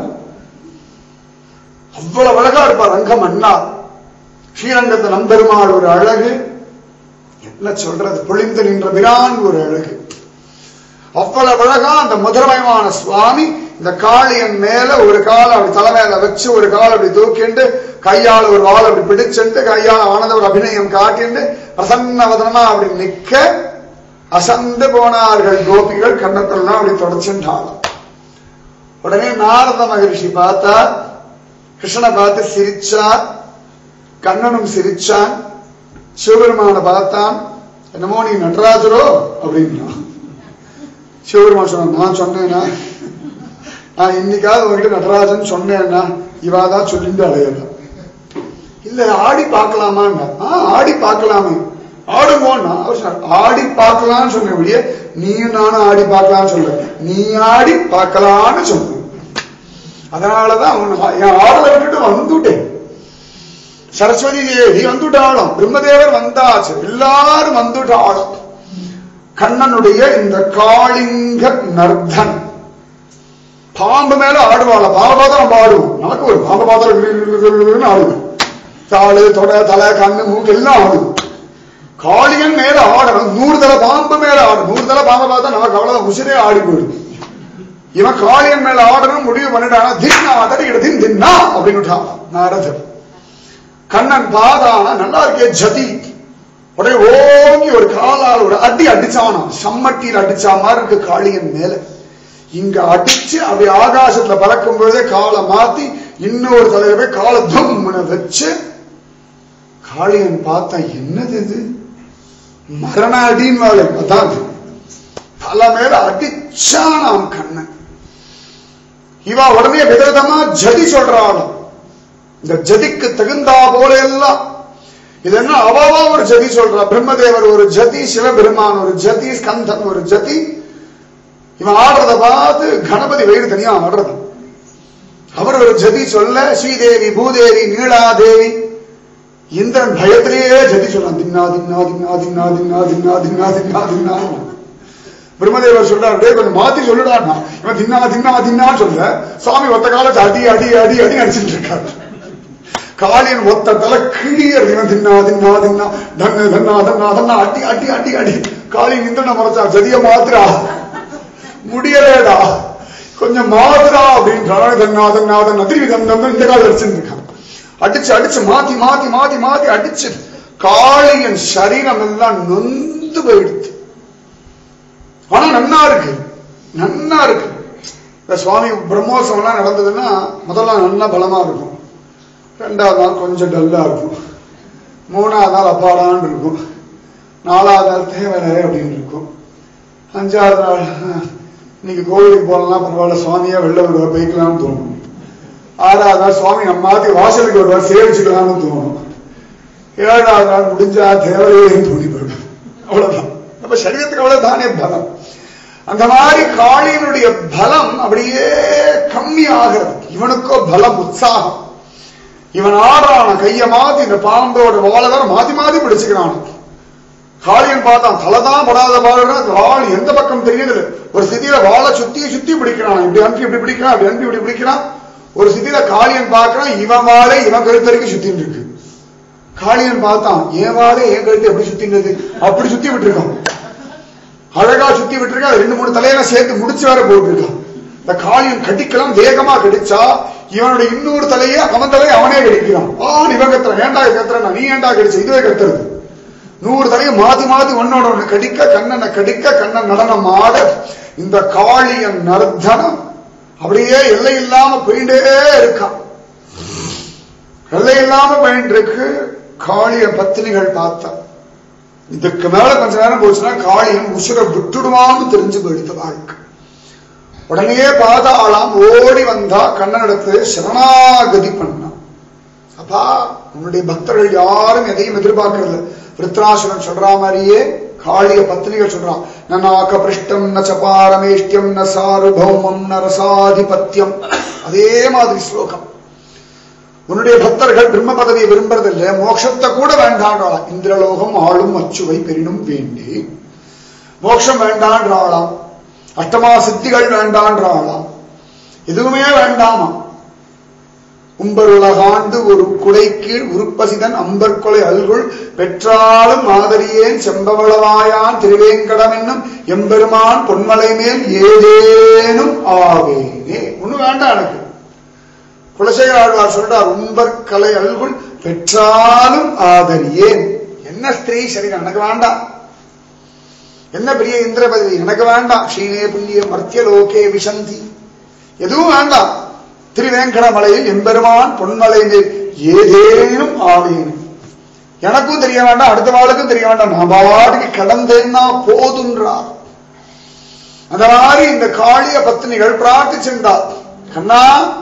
அவ்வளவு அழகா இருப்பார் அங்க மன்னார் ஸ்ரீரங்கத்தில் நம்பெருமாள் ஒரு அழகு என்ன சொல்றது பொழிந்து நின்ற பிரான் ஒரு அழகு அவ்வளவு அழகா அந்த மதுரமயமான சுவாமி இந்த காளியன் மேல ஒரு கால் அப்படி தலைமையில வச்சு ஒரு கால் அப்படி தூக்கிண்டு கையால ஒரு வால் அப்படி பிடிச்சுட்டு கையால ஆனந்த ஒரு அபிநயம் காட்டிண்டு பிரசன்ன வதனமா அப்படி நிக்க அசந்து போனார்கள் கோபிகள் கண்ணத்தெல்லாம் அப்படி தொடச்சுட்டாங்க உடனே நாரத மகரிஷி பார்த்தா கிருஷ்ணனை பார்த்து சிரிச்சார் கண்ணனும் சிரிச்சான் சிவபெருமான பார்த்தான் என்னமோ நீ நடராஜரோ அப்படின்னா சிவபெருமான் சொன்ன நான் சொன்னேனா நான் இன்னைக்காவது உங்ககிட்ட நடராஜன் சொன்னேன்னா இவாதான் சொல்லிட்டு அலையலாம் இல்ல ஆடி பார்க்கலாமான்னா ஆ ஆடி பார்க்கலாமே ஆடுமோன்னா அவர் சொன்னார் ஆடி பார்க்கலாம்னு சொன்ன வழியே நீயும் நானும் ஆடி பார்க்கலாம்னு சொல்ற நீ ஆடி பார்க்கலாம்னு சொன்ன அதனாலதான் அவன் என் ஆடலை விட்டுட்டு வந்துட்டேன் சரஸ்வதி தேவி வந்துட்டாலும் பிரம்மதேவர் வந்தாச்சு எல்லாரும் வந்துட்டாலும் கண்ணனுடைய இந்த காளிங்க நர்தன் பாம்பு மேல ஆடுவாள பாம்பு நம்ம ஆடுவோம் நமக்கு ஒரு பாம்பு பாத்திரம் ஆடுவோம் தாளு தொடை தலை கண்ணு மூக்கு எல்லாம் ஆடுவோம் காளியன் மேல ஆடணும் நூறு தலை பாம்பு மேல ஆடும் நூறு தலை பாம்பை பார்த்தா நமக்கு அவ்வளவு உசிரே ஆடி போயிடும் இவன் காளியன் மேல ஆடணும் முடிவு பண்ணிட்டானா தின்னா தடிக்கிட தின் தின்னா அப்படின்னு நாரதர் கண்ணன் பாதான நல்லா இருக்கே ஜதி உடனே ஓங்கி ஒரு காலால் ஒரு அடி அடிச்சானா சம்மட்டியில் அடிச்சா மாதிரி இருக்கு காளியன் மேல இங்க அடிச்சு அப்படி ஆகாசத்துல பறக்கும் பொழுதே காலை மாத்தி இன்னொரு தலையில போய் காலை தும்னு வச்சு காளியன் பார்த்தா என்னது இது மரண அடின்னு வேலை அதான் தலை மேல அடிச்சானாம் கண்ணன் இவா உடனே விதவிதமா ஜதி சொல்றாளாம் இந்த ஜதிக்கு தகுந்தா போல எல்லாம் இது என்ன அவாவா ஒரு ஜதி சொல்றா பிரம்மதேவர் ஒரு ஜதி சிவபெருமான் ஒரு ஜதி ஸ்கந்தன் ஒரு ஜதி இவன் ஆடுறத பார்த்து கணபதி வயிறு தனியா ஆடுறது அவர் ஒரு ஜதி சொல்ல ஸ்ரீதேவி பூதேவி நீலாதேவி இந்திரன் பயத்திலேயே ஜதி சொல்றான் தின்னா தின்னா தின்னா தின்னா தின்னா தின்னா தின்னா தின்னா தின்னா பிரம்மதேவர் சொல்றாரு டேய் கொஞ்சம் மாத்தி சொல்லுடான்னா இவன் தின்னா தின்னா தின்னான்னு சொல்ல சுவாமி ஒத்த காலத்தை அடி அடி அடி அடி அடிச்சுட்டு இருக்காரு காளியன் ஒத்த தலை கிளியர் இவன் தின்னா தின்னா தின்னா தன்னு தன்னா தன்னா தன்னா அடி அடி அடி அடி காளியன் இந்திரனை மறைச்சா ஜதிய மாத்திரா முடியலேடா கொஞ்சம் மாத்திரா அப்படின்றான் தன்னா தன்னா தன்னா திருப்பி தந்தம் இந்த காலம் அடிச்சுட்டு இருக்கான் அடிச்சு அடிச்சு மாத்தி மாத்தி மாத்தி மாத்தி அடிச்சு காளியன் சரீரம் எல்லாம் நொந்து போயிடுச்சு ஆனா நன்னா இருக்கு நன்னா இருக்கு இந்த சுவாமி பிரம்மோத்சவம்லாம் நடந்ததுன்னா முதல்ல நல்லா பலமா இருக்கும் ரெண்டாவது நாள் கொஞ்சம் டல்லா இருக்கும் மூணாவது நாள் அப்பாடான்னு இருக்கும் நாலாவது நாள் தேவனரே அப்படின்னு இருக்கும் அஞ்சாவது நாள் இன்னைக்கு கோவிலுக்கு போகலாம் பரவாயில்ல சுவாமியா வெளில வருவா போய்க்கலாம்னு தோணும் ஆறாவது நாள் சுவாமி நம்ம மாதிரி வாசலுக்கு வருவார் சேவிச்சுக்கலாம்னு தோணும் ஏழாவது நாள் முடிஞ்சா தேவையே தோணி போயிடும் அவ்வளவுதான் நம்ம சரீரத்துக்கு அவ்வளவுதானே பலம் அந்த மாதிரி காளியினுடைய பலம் அப்படியே கம்மி ஆகிறது இவனுக்கோ பலம் உற்சாகம் இவன் ஆடுறான கைய மாத்தி இந்த பாம்போட வாழை வேற மாத்தி மாத்தி பிடிச்சுக்கிறான் காளியன் பார்த்தான் தலைதான் படாத பாடுறான் வாள் எந்த பக்கம் தெரியுது ஒரு சிதியில வாழை சுத்தி சுத்தி பிடிக்கிறான் இப்படி அனுப்பி இப்படி பிடிக்கிறான் அப்படி அனுப்பி இப்படி பிடிக்கிறான் ஒரு சிதியில காளியன் பார்க்கறான் இவன் வாழை இவன் கழுத்து வரைக்கும் சுத்தின்னு இருக்கு காளியன் பார்த்தான் என் வாழை என் கழுத்து எப்படி சுத்தினது அப்படி சுத்தி விட்டுருக்கான் அழகா சுத்தி விட்டுருக்கான் ரெண்டு மூணு தலையில சேர்த்து முடிச்சு வேற போட்டுருக்கான் இந்த காளியன் கடிக்கலாம் வேகமா கடிச்சா இவனுடைய இன்னொரு தலையை அவன் தலையை அவனே கடிக்கிறான் ஆ இவன் கத்துறான் ஏண்டா கத்துறான் நீ ஏண்டா கடிச்ச இதுவே கத்துறது நூறு தலையை மாத்தி மாத்தி ஒன்னோட ஒண்ணு கடிக்க கண்ணனை கடிக்க கண்ணன் நடனம் ஆட இந்த காளியன் நர்த்தனம் அப்படியே எல்லை இல்லாம போயிட்டே இருக்கான் எல்லை இல்லாம போயிட்டு இருக்கு காளிய பத்தினிகள் பார்த்தா இதுக்கு மேல கொஞ்ச நேரம் போச்சுன்னா காளியன் உசுரை விட்டுடுவான்னு தெரிஞ்சு போயிடுத்த வாழ்க்கை உடனே பாதாளாம் ஓடி வந்தா கண்ணனிடத்து சரணாகதி பண்ணான் அப்பா உன்னுடைய பக்தர்கள் யாரும் எதையும் எதிர்பார்க்கறது விருத்ராசுரன் சொல்ற மாதிரியே காளிய பத்னிகள் சொல்றான் நனாக பிருஷ்டம் ந சபாரமேஷ்டியம் ந சாருபௌமம் ந ரசாதிபத்தியம் அதே மாதிரி ஸ்லோகம் உன்னுடைய பக்தர்கள் பிரம்ம பதவியை விரும்புறதில்லை மோட்சத்தை கூட வேண்டான்றாளாம் இந்திரலோகம் ஆளும் அச்சுவை பெரினும் வேண்டி மோட்சம் வேண்டான்றாளாம் அஷ்டமா சித்திகள் வேண்டான்றாளாம் எதுவுமே வேண்டாமா உம்பருலகாண்டு ஒரு குலைக்கு உருப்பசிதன் அம்பர்கொலை அல்குள் பெற்றாலும் மாதிரியேன் செம்பவளவாயான் திருவேங்கடம் என்னும் எம்பெருமான் பொன்மலை மேல் ஏதேனும் ஆவேனே ஒண்ணு வேண்டாம் எனக்கு குலசேகர ஆழ்வார் சொல்றார் உம்பற்கலை அல்குள் பெற்றாலும் ஆதரியேன் என்ன ஸ்திரீ சரி எனக்கு வேண்டாம் என்ன பெரிய இந்திர பதவி எனக்கு வேண்டாம் ஸ்ரீனே புண்ணிய மர்த்திய லோகே விசந்தி எதுவும் வேண்டாம் திருவேங்கடமலையில் எம்பெருமான் பொன்மலை மேல் ஏதேனும் ஆவேன் எனக்கும் தெரிய வேண்டாம் அடுத்த வாளுக்கும் தெரிய வேண்டாம் நான் பாட்டுக்கு கடந்தேன்னா போதுன்றார் அந்த மாதிரி இந்த காளிய பத்தினிகள் பிரார்த்திச்சிருந்தார் கண்ணா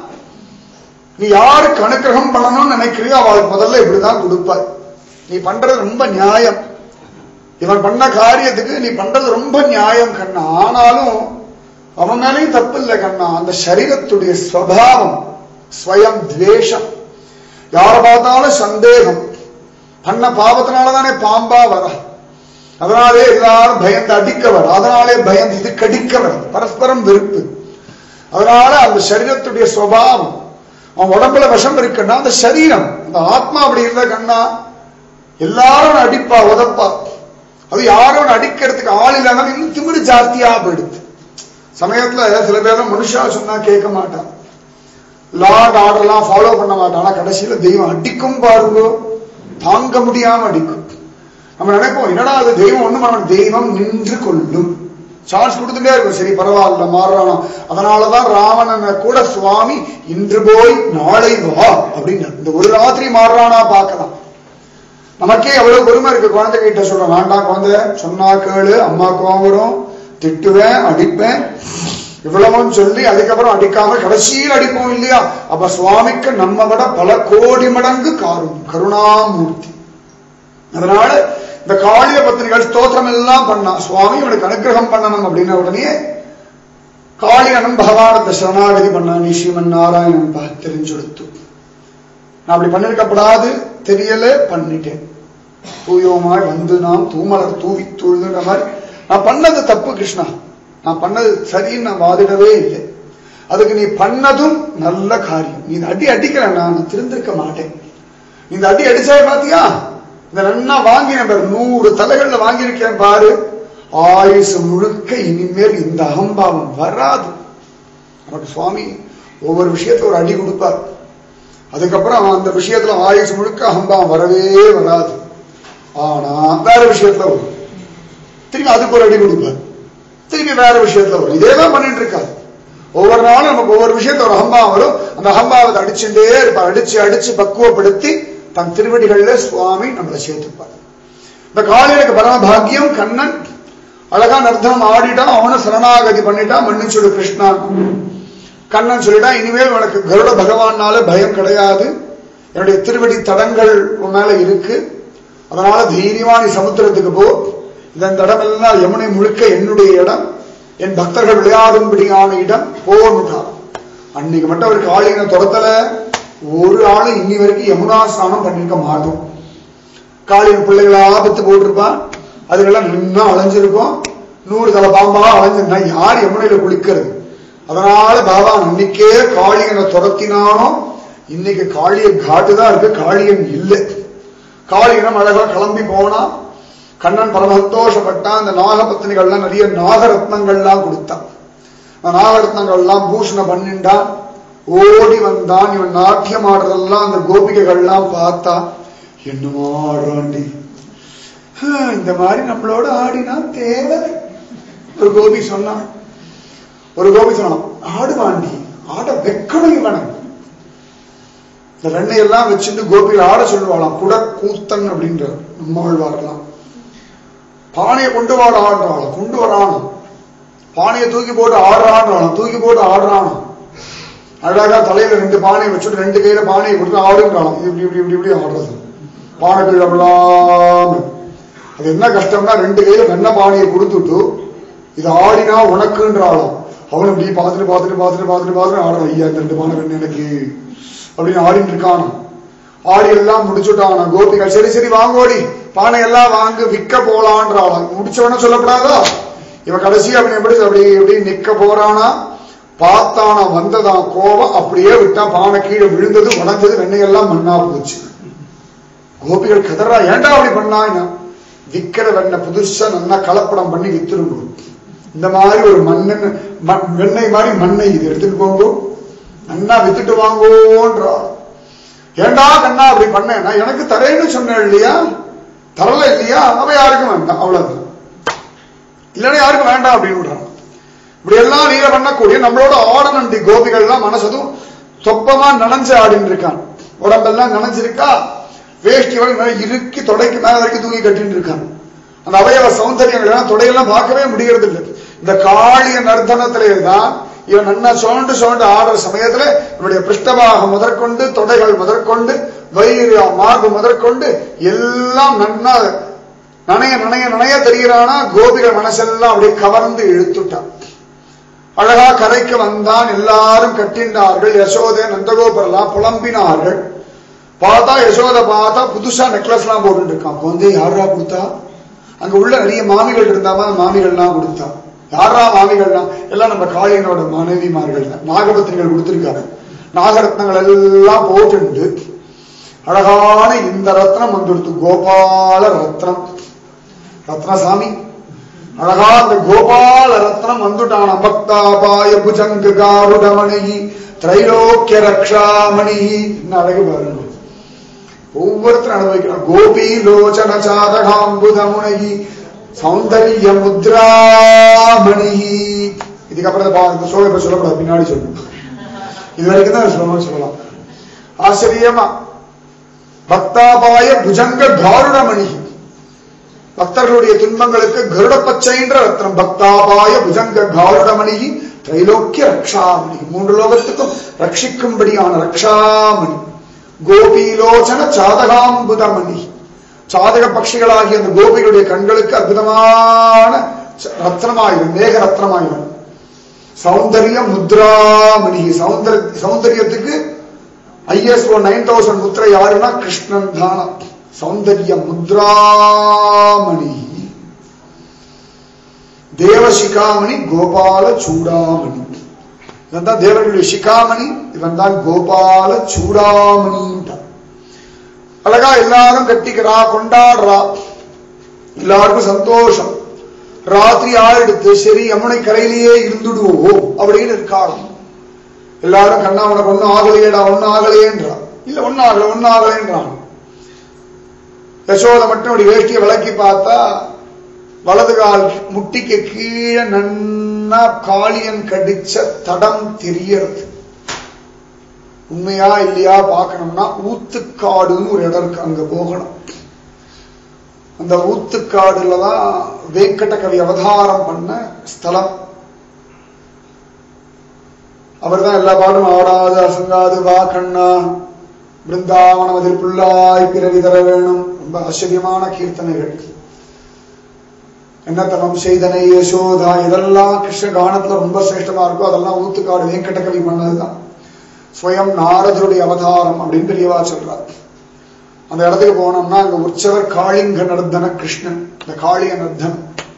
நீ யாருக்கு அனுக்கிரகம் பண்ணணும்னு நினைக்கிறியோ அவளுக்கு முதல்ல இப்படிதான் கொடுப்பாய் நீ பண்றது ரொம்ப நியாயம் இவன் பண்ண காரியத்துக்கு நீ பண்றது ரொம்ப நியாயம் கண்ணா ஆனாலும் அவன் மேலேயும் தப்பு இல்லை கண்ணா அந்த சரீரத்துடைய ஸ்வபாவம் ஸ்வயம் துவேஷம் யார பார்த்தாலும் சந்தேகம் பண்ண பாவத்தினாலதானே பாம்பா வர அதனாலே எல்லாரும் பயந்து அடிக்க வர அதனாலே பயந்து இது கடிக்க வர பரஸ்பரம் வெறுப்பு அதனால அந்த சரீரத்துடைய சுவாவம் அவன் உடம்புல விஷம் இருக்குன்னா அந்த சரீரம் அந்த ஆத்மா அப்படி இல்லை கண்ணா எல்லாரும் அடிப்பா உதப்பா அது யாரும் அடிக்கிறதுக்கு ஆள் இல்லாம இன்னும் திமிரு ஜாஸ்தியா போயிடுது சமயத்துல சில பேரும் மனுஷா சொன்னா கேட்க மாட்டான் லா அண்ட் ஆர்டர்லாம் ஃபாலோ பண்ண மாட்டான் ஆனா கடைசியில தெய்வம் அடிக்கும் பாருங்க தாங்க முடியாம அடிக்கும் நம்ம நினைப்போம் என்னடா அது தெய்வம் ஒண்ணு பண்ண தெய்வம் நின்று கொள்ளும் சான்ஸ் கொடுத்துட்டே இருக்கும் சரி பரவாயில்ல மாறுறானா அதனாலதான் ராவணனை கூட சுவாமி இன்று போய் நாளை வா அப்படின்னு இந்த ஒரு ராத்திரி மாறுறானா பார்க்கலாம் நமக்கே எவ்வளவு பொறுமை இருக்கு குழந்தை கிட்ட சொல்றோம் வேண்டாம் குழந்தை சொன்னா கேளு அம்மா கோவம் வரும் திட்டுவேன் அடிப்பேன் இவ்வளவும் சொல்லி அதுக்கப்புறம் அடிக்காம கடைசியில் அடிப்போம் இல்லையா அப்ப சுவாமிக்கு நம்ம விட பல கோடி மடங்கு காரும் கருணாமூர்த்தி அதனால இந்த காளிய பத்திரிகள் ஸ்தோத்திரம் எல்லாம் பண்ணா சுவாமி இவனுக்கு அனுகிரகம் பண்ணணும் அப்படின்ன உடனே காளியனும் பகவானத்தை சரணாகதி பண்ணா நீ ஸ்ரீமன் நாராயணன் பா தெரிஞ்செடுத்து நான் அப்படி பண்ணிருக்கப்படாது தெரியல பண்ணிட்டேன் தூயோமாய் வந்து நாம் தூமலர் தூவி தூழ்ந்துன்ற மாதிரி நான் பண்ணது தப்பு கிருஷ்ணா நான் பண்ணது சரின்னு நான் வாதிடவே இல்லை அதுக்கு நீ பண்ணதும் நல்ல காரியம் நீ இந்த அடி அடிக்கிற நான் திருந்திருக்க மாட்டேன் நீ இந்த அடி அடிச்சாய் பாத்தியா இந்த நன்னா வாங்கினேன் பாரு நூறு தலைகள்ல வாங்கியிருக்கேன் பாரு ஆயுசு முழுக்க இனிமேல் இந்த அகம்பாவம் வராது நமக்கு சுவாமி ஒவ்வொரு விஷயத்துல ஒரு அடி கொடுப்பார் அதுக்கப்புறம் அவன் அந்த விஷயத்துல ஆயுசு முழுக்க அகம்பாவம் வரவே வராது ஆனா வேற விஷயத்துல வரும் திரும்பி அதுக்கு ஒரு அடி கொடுப்பார் திரும்பி வேற விஷயத்துல வரும் இதேதான் பண்ணிட்டு இருக்காரு ஒவ்வொரு நாளும் நமக்கு ஒவ்வொரு விஷயத்துல ஒரு அகம்பாவம் வரும் அந்த அகம்பாவத்தை அடிச்சுட்டே இருப்பார் அடிச்சு அடிச்சு பக்குவப்படுத்தி தன் திருவடிகள்ல சுவாமி நம்மளை சேர்த்துப்பார் இந்த காளியனுக்கு பரம பாக்கியம் கண்ணன் அழகா நர்த்தனம் ஆடிட்டான் அவனும் சரணாகதி பண்ணிட்டான் மன்னிச்சுடு கிருஷ்ணா கண்ணன் சொல்லிட்டா இனிமேல் உனக்கு கருட பகவானால பயம் கிடையாது என்னுடைய திருவடி தடங்கள் உன் மேல இருக்கு அதனால தைரியமா நீ சமுத்திரத்துக்கு போ இதன் இடமெல்லாம் யமுனை முழுக்க என்னுடைய இடம் என் பக்தர்கள் விளையாடும்படியான இடம் போன்னுட்டான் அன்னைக்கு மட்டும் அவர் காளியனை துரத்தல ஒரு ஆளும் இன்னி வரைக்கும் யமுனா ஸ்நானம் பண்ணிருக்க மாட்டோம் காளியன் பிள்ளைகளா ஆபத்து போட்டிருப்பான் அதுக்கெல்லாம் நின்னா அலைஞ்சிருக்கும் நூறு தலை பாம்பா அலைஞ்சிருந்தா யார் யமுனையில குளிக்கிறது அதனால பாபா அன்னைக்கே காளியனை துரத்தினானோ இன்னைக்கு காளிய காட்டு தான் இருக்கு காளியன் இல்லை காளியனம் அழகா கிளம்பி போனா கண்ணன் பரம சந்தோஷப்பட்டான் அந்த நாகபத்தினிகள்லாம் நிறைய நாகரத்னங்கள்லாம் கொடுத்தான் அந்த நாகரத்னங்கள்லாம் பூஷணம் பண்ணிண்டான் ஓடி வந்தான் இவன் நாட்டியம் ஆடுறதெல்லாம் அந்த கோபிகைகள்லாம் பார்த்தா என்னமோ ஆடுறாண்டி ஹம், இந்த மாதிரி நம்மளோட ஆடினா தேவை ஒரு கோபி சொன்னான் ஒரு கோபி சொன்னான் ஆடுவாண்டி ஆட வைக்கணும் இவனை இந்த ரெண்டையெல்லாம் வச்சுட்டு கோபியில் ஆட சொல்லுவாளாம் குட கூத்தன் அப்படின்ற நம்மாழ்வார்களாம் பானையை கொண்டு வாட ஆடுறாளாம் கொண்டு வரானாம் பானையை தூக்கி போட்டு ஆடுறான்றாளாம் தூக்கி போட்டு ஆடுறானாம் அழகா தலையில ரெண்டு பானையை வச்சுட்டு ரெண்டு கையில பானையை கொடுத்து ஆடுன்றாளாம் இப்படி இப்படி இப்படி இப்படி ஆடுறது பானை கீழே விழாம அது என்ன கஷ்டம்னா ரெண்டு கையில வெண்ண பானையை கொடுத்துட்டு இது ஆடினா உனக்குன்றாளாம் அவன் இப்படி பார்த்துட்டு பார்த்துட்டு பார்த்துட்டு பார்த்துட்டு பார்த்துட்டு ஆடுறான் ஐயா இந்த ரெண்டு பானை வேணும் எனக்கு அப்படின்னு ஆடிட்டு இருக்கானா ஆடி எல்லாம் முடிச்சுட்டானா கோபிகள் சரி சரி வாங்கோடி பானை எல்லாம் வாங்கு விற்க போலான்றாளாம் முடிச்சவன சொல்லப்படாதா இவன் கடைசி அவன் எப்படி அப்படி எப்படி நிக்க போறானா பார்த்தானா வந்ததான் கோபம் அப்படியே விட்டான் பானை கீழே விழுந்தது உடஞ்சது வெண்ணையெல்லாம் மண்ணா போச்சு கோபிகள் கதறா ஏன்டா அப்படி பண்ணாங்க விக்கிற வெண்ணை புதுசா நல்லா கலப்படம் பண்ணி வித்துருங்க இந்த மாதிரி ஒரு மண்ணன் மண்- வெண்ணெய் மாதிரி மண்ணை இது எடுத்துட்டு போங்க நன்னா வித்துட்டு வாங்கோன்றா ஏண்டா கண்ணா அப்படி பண்ணேன்னா எனக்கு தரேன்னு சொன்னேன் இல்லையா தரல இல்லையா அவ யாருக்கும் வேண்டாம் அவ்வளவுதான் இல்லைன்னா யாருக்கும் வேண்டாம் அப்படின்னு விடுறான் இப்படி எல்லாம் நீல பண்ணக்கூடிய நம்மளோட ஆடனண்டி கோபிகள்லாம் மனசதும் சொப்பமா நனைஞ்சு ஆடின்னு இருக்கான் உடம்பெல்லாம் நனைஞ்சிருக்கா வேஷ்டி வரை மேல இறுக்கி தொடைக்கு மேல வரைக்கும் தூக்கி கட்டின்னு இருக்கான் அந்த அவயவ சௌந்தரியங்கள் எல்லாம் தொடையெல்லாம் பார்க்கவே முடியறது இல்லை இந்த காளிய நர்த்தனத்திலே தான் இவன் நன்னா சோண்டு சோண்டு ஆடுற சமயத்துல இவனுடைய பிருஷ்டபாகம் முதற்கொண்டு தொடைகள் முதற்கொண்டு வயிறு மார்பு முதற்கொண்டு எல்லாம் நன்னா நனைய நனைய நனைய தெரிகிறானா கோபிகள் மனசெல்லாம் அப்படியே கவர்ந்து இழுத்துட்டான் அழகா கரைக்கு வந்தான் எல்லாரும் கட்டின்றார்கள் யசோதை நந்தகோபுரெல்லாம் புலம்பினார்கள் பார்த்தா யசோத பார்த்தா புதுசா நெக்லஸ் எல்லாம் போட்டுட்டு இருக்கான் குழந்தை யாரா கொடுத்தா அங்க உள்ள நிறைய மாமிகள் இருந்தாமா அந்த மாமிகள்லாம் கொடுத்தா யாரா மாமிகள்லாம் எல்லாம் நம்ம காளியனோட மனைவிமார்கள் தான் நாகபத்திரிகள் கொடுத்திருக்காங்க நாகரத்னங்கள் எல்லாம் போட்டுண்டு அழகான இந்த ரத்னம் வந்துடுத்து கோபால ரத்னம் ரத்னசாமி அழகா அந்த கோபால ரத்னம் வந்துட்டான பக்தாபாய புஜங்க காருடமணி திரைலோக்கிய ரக்ஷாமணி என்ன அழகு பாருங்க ஒவ்வொருத்தரும் அனுபவிக்கிறான் கோபி லோச்சன சாதகாம்புதமுனகி சௌந்தரிய முத்ராமணி இதுக்கப்புறம் இந்த பா- இந்த சோழ இப்ப சொல்லக்கூடாது பின்னாடி சொல்லணும் இது வரைக்கும் தான் சொல்லணும் சொல்லலாம் ஆச்சரியமா பக்தாபாய புஜங்க காருடமணி பக்தர்களுடைய துன்பங்களுக்கு கருட பச்சைன்ற ரத்னம் பக்தாபாய புஜங்க காருடமணி திரைலோக்கிய ரக்ஷாமணி மூன்று லோகத்துக்கும் ரட்சிக்கும்படியான ரக்ஷாமணி கோபிலோச்சன சாதகாம்புதமணி சாதக பட்சிகளாகிய அந்த கோபிகளுடைய கண்களுக்கு அற்புதமான ச- ரத்னமாயிரும் மேக ரத்னமாயிரும் சௌந்தரிய முத்ராமணி சௌந்தர சௌந்தரியத்துக்கு ஐஎஸ்ஓ நைன் தௌசண்ட் முத்திரை யாருன்னா கிருஷ்ணன் தானம் சௌந்தரிய முத்ராமணி தேவசிகாமணி கோபால சூடாமணி இவன் தான் தேவர்களுடைய சிகாமணி இவன் தான் கோபால சூடாமணின்ட்டான் அழகா எல்லாரும் கட்டிக்கிறா கொண்டாடுறா எல்லாருக்கும் சந்தோஷம் ராத்திரி ஆயிடுத்து சரி யமுனை கரையிலேயே இருந்துடுவோம் அப்படின்னு இருக்காளாம் எல்லாரும் கண்ணா உனக்கு ஒன்னும் ஆகலையேடா ஒன்னும் ஆகலையேன்றா இல்ல ஒன்னும் ஆகல ஒன்னும் ஆகலைன்றான் யசோதை மட்டும் அப்படி வேஷ்டியை விளக்கி பார்த்தா வலது கால் முட்டிக்கு கீழே நன்னா காளியன் கடிச்ச தடம் தெரியறது உண்மையா இல்லையா பார்க்கணும்னா ஊத்துக்காடுன்னு ஒரு இடம் இருக்கு அங்க போகணும் அந்த ஊத்துக்காடுல தான் வெங்கட கவி அவதாரம் பண்ண ஸ்தலம் அவர் தான் எல்லா பாட்டும் ஆடாது அசங்காது வா கண்ணா பிருந்தாவனம் அதில் புல்லாய் பிறவி தர வேணும் ரொம்ப ஆச்சரியமான கீர்த்தனைகள் என்ன தனம் செய்தனை யசோதா இதெல்லாம் கிருஷ்ண கானத்துல ரொம்ப சிரேஷ்டமா இருக்கும் அதெல்லாம் ஊத்துக்காடு வெங்கட கவி பண்ணதுதான் ஸ்வயம் நாரதருடைய அவதாரம் அப்படின்னு பெரியவா சொல்றார் அந்த இடத்துக்கு போனோம்னா அங்க உற்சவர் காளிங்க நர்தன கிருஷ்ணன் இந்த காளிய நர்தன்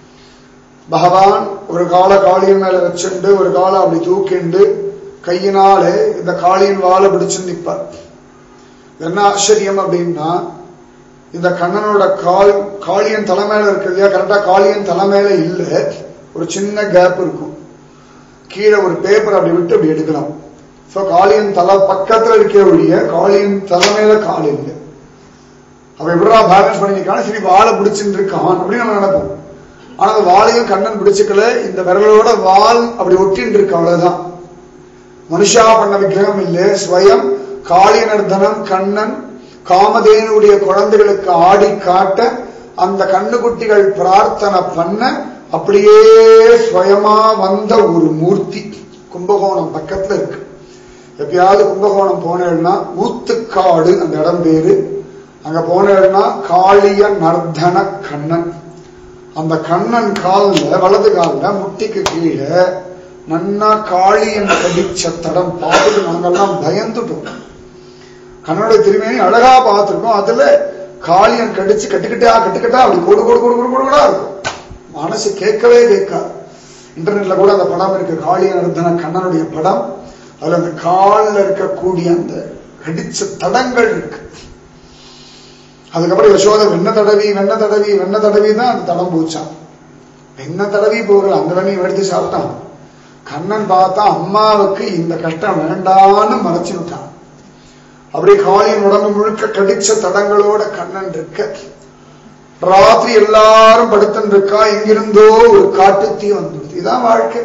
பகவான் ஒரு கால காளியின் மேல வச்சுண்டு ஒரு காலை அப்படி தூக்கிண்டு கையினாலே இந்த காளியின் வாழை பிடிச்சு நிப்பார் என்ன ஆச்சரியம் அப்படின்னா இந்த கண்ணனோட கால் காளியன் தலைமையில இருக்கு இல்லையா கரெக்டா காளியன் தலைமையில இல்ல ஒரு சின்ன கேப் இருக்கும் கீழே ஒரு பேப்பர் அப்படி விட்டு அப்படி எடுக்கலாம் சோ காளியன் தலை பக்கத்துல இருக்க ஒழிய காளியன் தலைமையில கால் இல்லை அவன் எப்படா பேலன்ஸ் பண்ணி நிற்கான சரி வாழை பிடிச்சுட்டு இருக்கான் அப்படின்னு நம்ம நினைப்போம் ஆனா அந்த வாளையும் கண்ணன் பிடிச்சுக்கல இந்த விரலோட வால் அப்படி ஒட்டின்னு இருக்கு அவ்வளவுதான் மனுஷா பண்ண விக்கிரகம் இல்லை ஸ்வயம் காளியனர்தனம் கண்ணன் காமதேனுடைய குழந்தைகளுக்கு ஆடி காட்ட அந்த கண்ணுக்குட்டிகள் பிரார்த்தனை பண்ண அப்படியே ஸ்வயமா வந்த ஒரு மூர்த்தி கும்பகோணம் பக்கத்துல இருக்கு எப்பயாவது கும்பகோணம் போனேன்னா ஊத்துக்காடு அந்த இடம் பேரு அங்க போனேன்னா காளிய நர்தன கண்ணன் அந்த கண்ணன் கால்ல வலது கால்ல முட்டிக்கு கீழே நன்னா காளியன் கடிச்ச தடம் பார்த்துட்டு நாங்கெல்லாம் பயந்துட்டோம் கண்ணனுடைய திருமேனி அழகா பார்த்திருக்கோம் அதுல காளியன் கடிச்சு கட்டுக்கிட்டா கட்டுக்கிட்டா அப்படி கொடு கொடு கொடு கொடு கொடுக்கடா இருக்கும் மனசு கேட்கவே கேட்காது இன்டர்நெட்ல கூட அந்த படம் இருக்கு காளியன் நர்தன கண்ணனுடைய படம் அதுல அந்த கால்ல இருக்கக்கூடிய அந்த கடிச்ச தடங்கள் இருக்கு அதுக்கப்புறம் யசோதை வெண்ண தடவி வெண்ண தடவி வெண்ண தடவி தான் அந்த தடம் பூச்சான் வெண்ண தடவி போகல அந்த வெண்ணையை எடுத்து சாப்பிட்டான் கண்ணன் பார்த்தா அம்மாவுக்கு இந்த கஷ்டம் வேண்டான்னு மறைச்சு விட்டான் அப்படியே காளியின் உடம்பு முழுக்க கடிச்ச தடங்களோட கண்ணன் இருக்க ராத்திரி எல்லாரும் படுத்துன்னு இருக்கா எங்கிருந்தோ ஒரு காட்டுத்தீ வந்துடுது இதான் வாழ்க்கை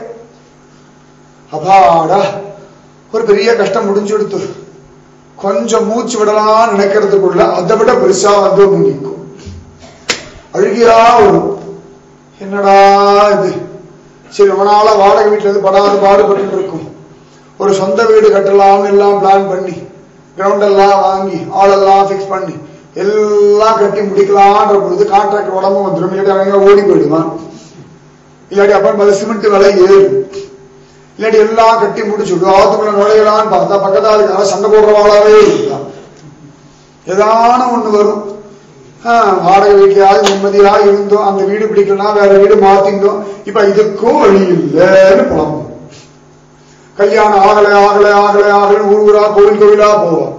அப்பாடா ஒரு பெரிய கஷ்டம் முடிஞ்சு கொடுத்து கொஞ்சம் மூச்சு விடலாம் நினைக்கிறதுக்குள்ள அதை விட பெருசா வந்து ஒண்ணு நிற்கும் அழுகியா வரும் என்னடா இது சரி ரொம்ப நாளா வாடகை வீட்டுல இருந்து படாத பாடுபட்டு இருக்கும் ஒரு சொந்த வீடு கட்டலாம்னு எல்லாம் பிளான் பண்ணி கிரவுண்ட் எல்லாம் வாங்கி ஆளெல்லாம் ஃபிக்ஸ் பண்ணி எல்லாம் கட்டி முடிக்கலான்ற பொழுது கான்ட்ராக்டர் உடம்பு வந்துடும் இல்லாட்டி அவங்க ஓடி போயிடுவான் இல்லாட்டி அப்புறம் மேல சிமெண்ட் விலை ஏறும் இல்லாட்டி எல்லாம் கட்டி முடிச்சுடும் ஆத்துக்குள்ள நுழையலான்னு பார்த்தா பக்கத்தால் இருக்கிற சண்டை போடுறவாளாவே இருந்தான் ஏதான ஒண்ணு வரும் ஆஹ், வாடகை வீட்லயாவது நிம்மதியா இருந்தோம் அந்த வீடு பிடிக்கலனா வேற வீடு மாத்திந்தோம் இப்ப இதுக்கும் வழி இல்லைன்னு புலம்பும் கல்யாணம் ஆகலை ஆகலை ஆகலை ஆகலை ஊர் ஊரா கோவில் கோவிலா போவோம்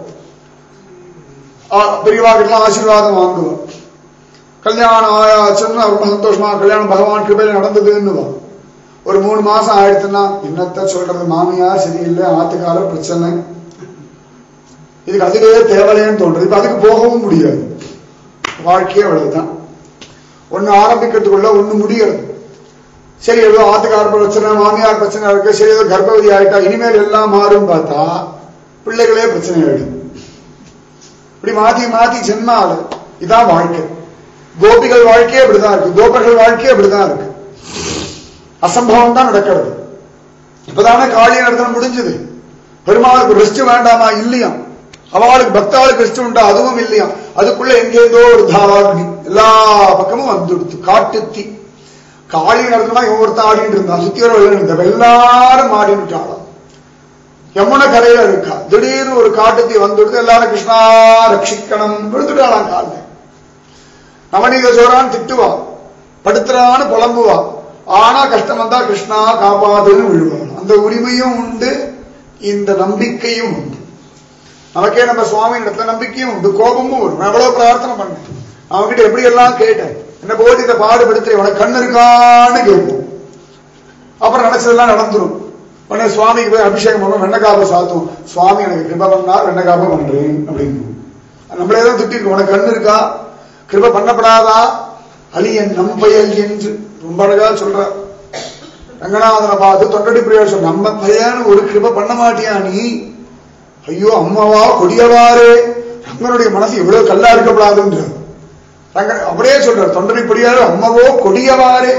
பெரியவா கிட்டலாம் ஆசீர்வாதம் வாங்குவோம் கல்யாணம் ஆயாச்சுன்னா ரொம்ப சந்தோஷமா கல்யாணம் பகவான் கிருபையில நடந்ததுன்னு ஒரு மூணு மாசம் ஆயிடுச்சுன்னா என்னத்த சொல்றது மாமியார் சரியில்லை ஆத்துக்காரர் பிரச்சனை இதுக்கு அதுவே தேவையில்லைன்னு தோன்றது இப்ப அதுக்கு போகவும் முடியாது வாழ்க்கையே அவ்வளவுதான் ஒண்ணு ஆரம்பிக்கிறதுக்குள்ள ஒண்ணு முடியறது சரி ஏதோ ஆத்துக்கார பிரச்சனை மாமியார் பிரச்சனை இருக்கு சரி ஏதோ கர்ப்பவதி ஆயிட்டா இனிமேல் எல்லாம் மாறும் பார்த்தா பிள்ளைகளே பிரச்சனை ஆயிடும் இப்படி மாத்தி மாத்தி ஜென்மால இதான் வாழ்க்கை கோபிகள் வாழ்க்கையே அப்படிதான் இருக்கு கோபர்கள் வாழ்க்கையே அப்படிதான் இருக்கு அசம்பவம் தான் நடக்கிறது இப்பதானே காளிய நடத்தணும் முடிஞ்சது பெருமாளுக்கு ரெஸ்ட் வேண்டாமா இல்லையா அவளுக்கு பக்தாளுக்கு ரெஸ்ட் உண்டா அதுவும் இல்லையா அதுக்குள்ள எங்கேதோ ஒரு தாராக்னி எல்லா பக்கமும் வந்துடுத்து காட்டுத்தி காளி நடத்தினா இவன் ஒருத்தன் ஆடிட்டு இருந்தான் சுத்தி வர இருந்த எல்லாரும் ஆடிட்டாளாம் யமுன கரையில இருக்கா திடீர்னு ஒரு காட்டுத்தி வந்துடுது எல்லாரும் கிருஷ்ணா ரட்சிக்கணும் விழுந்துட்டாளாம் காலில் நவநீத சோறான்னு திட்டுவா படுத்துறான்னு புலம்புவா ஆனா கஷ்டம் வந்தா கிருஷ்ணா காப்பாதுன்னு விழுவான் அந்த உரிமையும் உண்டு இந்த நம்பிக்கையும் உண்டு நமக்கே நம்ம சுவாமி இடத்துல நம்பிக்கையும் உண்டு கோபமும் வரும் நான் எவ்வளவு பிரார்த்தனை பண்ணேன் அவன்கிட்ட எப்படி எல்லாம் கேட்டேன் என்ன போட்டு இதை பாடுபடுத்த உனக்கு கண்ணு இருக்கான்னு கேட்போம் அப்புறம் நினைச்சதெல்லாம் நடந்துரும் உடனே சுவாமிக்கு போய் அபிஷேகம் பண்ணுவோம் வெண்ணக்காபம் சாத்துவோம் சுவாமி எனக்கு கிருப பண்ணார் வெண்ணக்காபம் பண்றேன் அப்படின்னு நம்மளே தான் திட்டிருக்கோம் உனக்கு கண்ணு இருக்கா கிருப பண்ணப்படாதா அலியன் நம்பயல் என்று ரொம்ப அழகா சொல்ற ரங்கநாதனை பார்த்து தொண்டடி பிரியார் சொல்ற நம்ம பையன் ஒரு கிருப பண்ண மாட்டியா நீ ஐயோ அம்மாவா கொடியவாரே ரங்கனுடைய மனசு இவ்வளவு கல்லா இருக்கப்படாதுன்ற ரங்க அப்படியே சொல்றார் தொண்டடி பிரியார் அம்மாவோ கொடியவாரே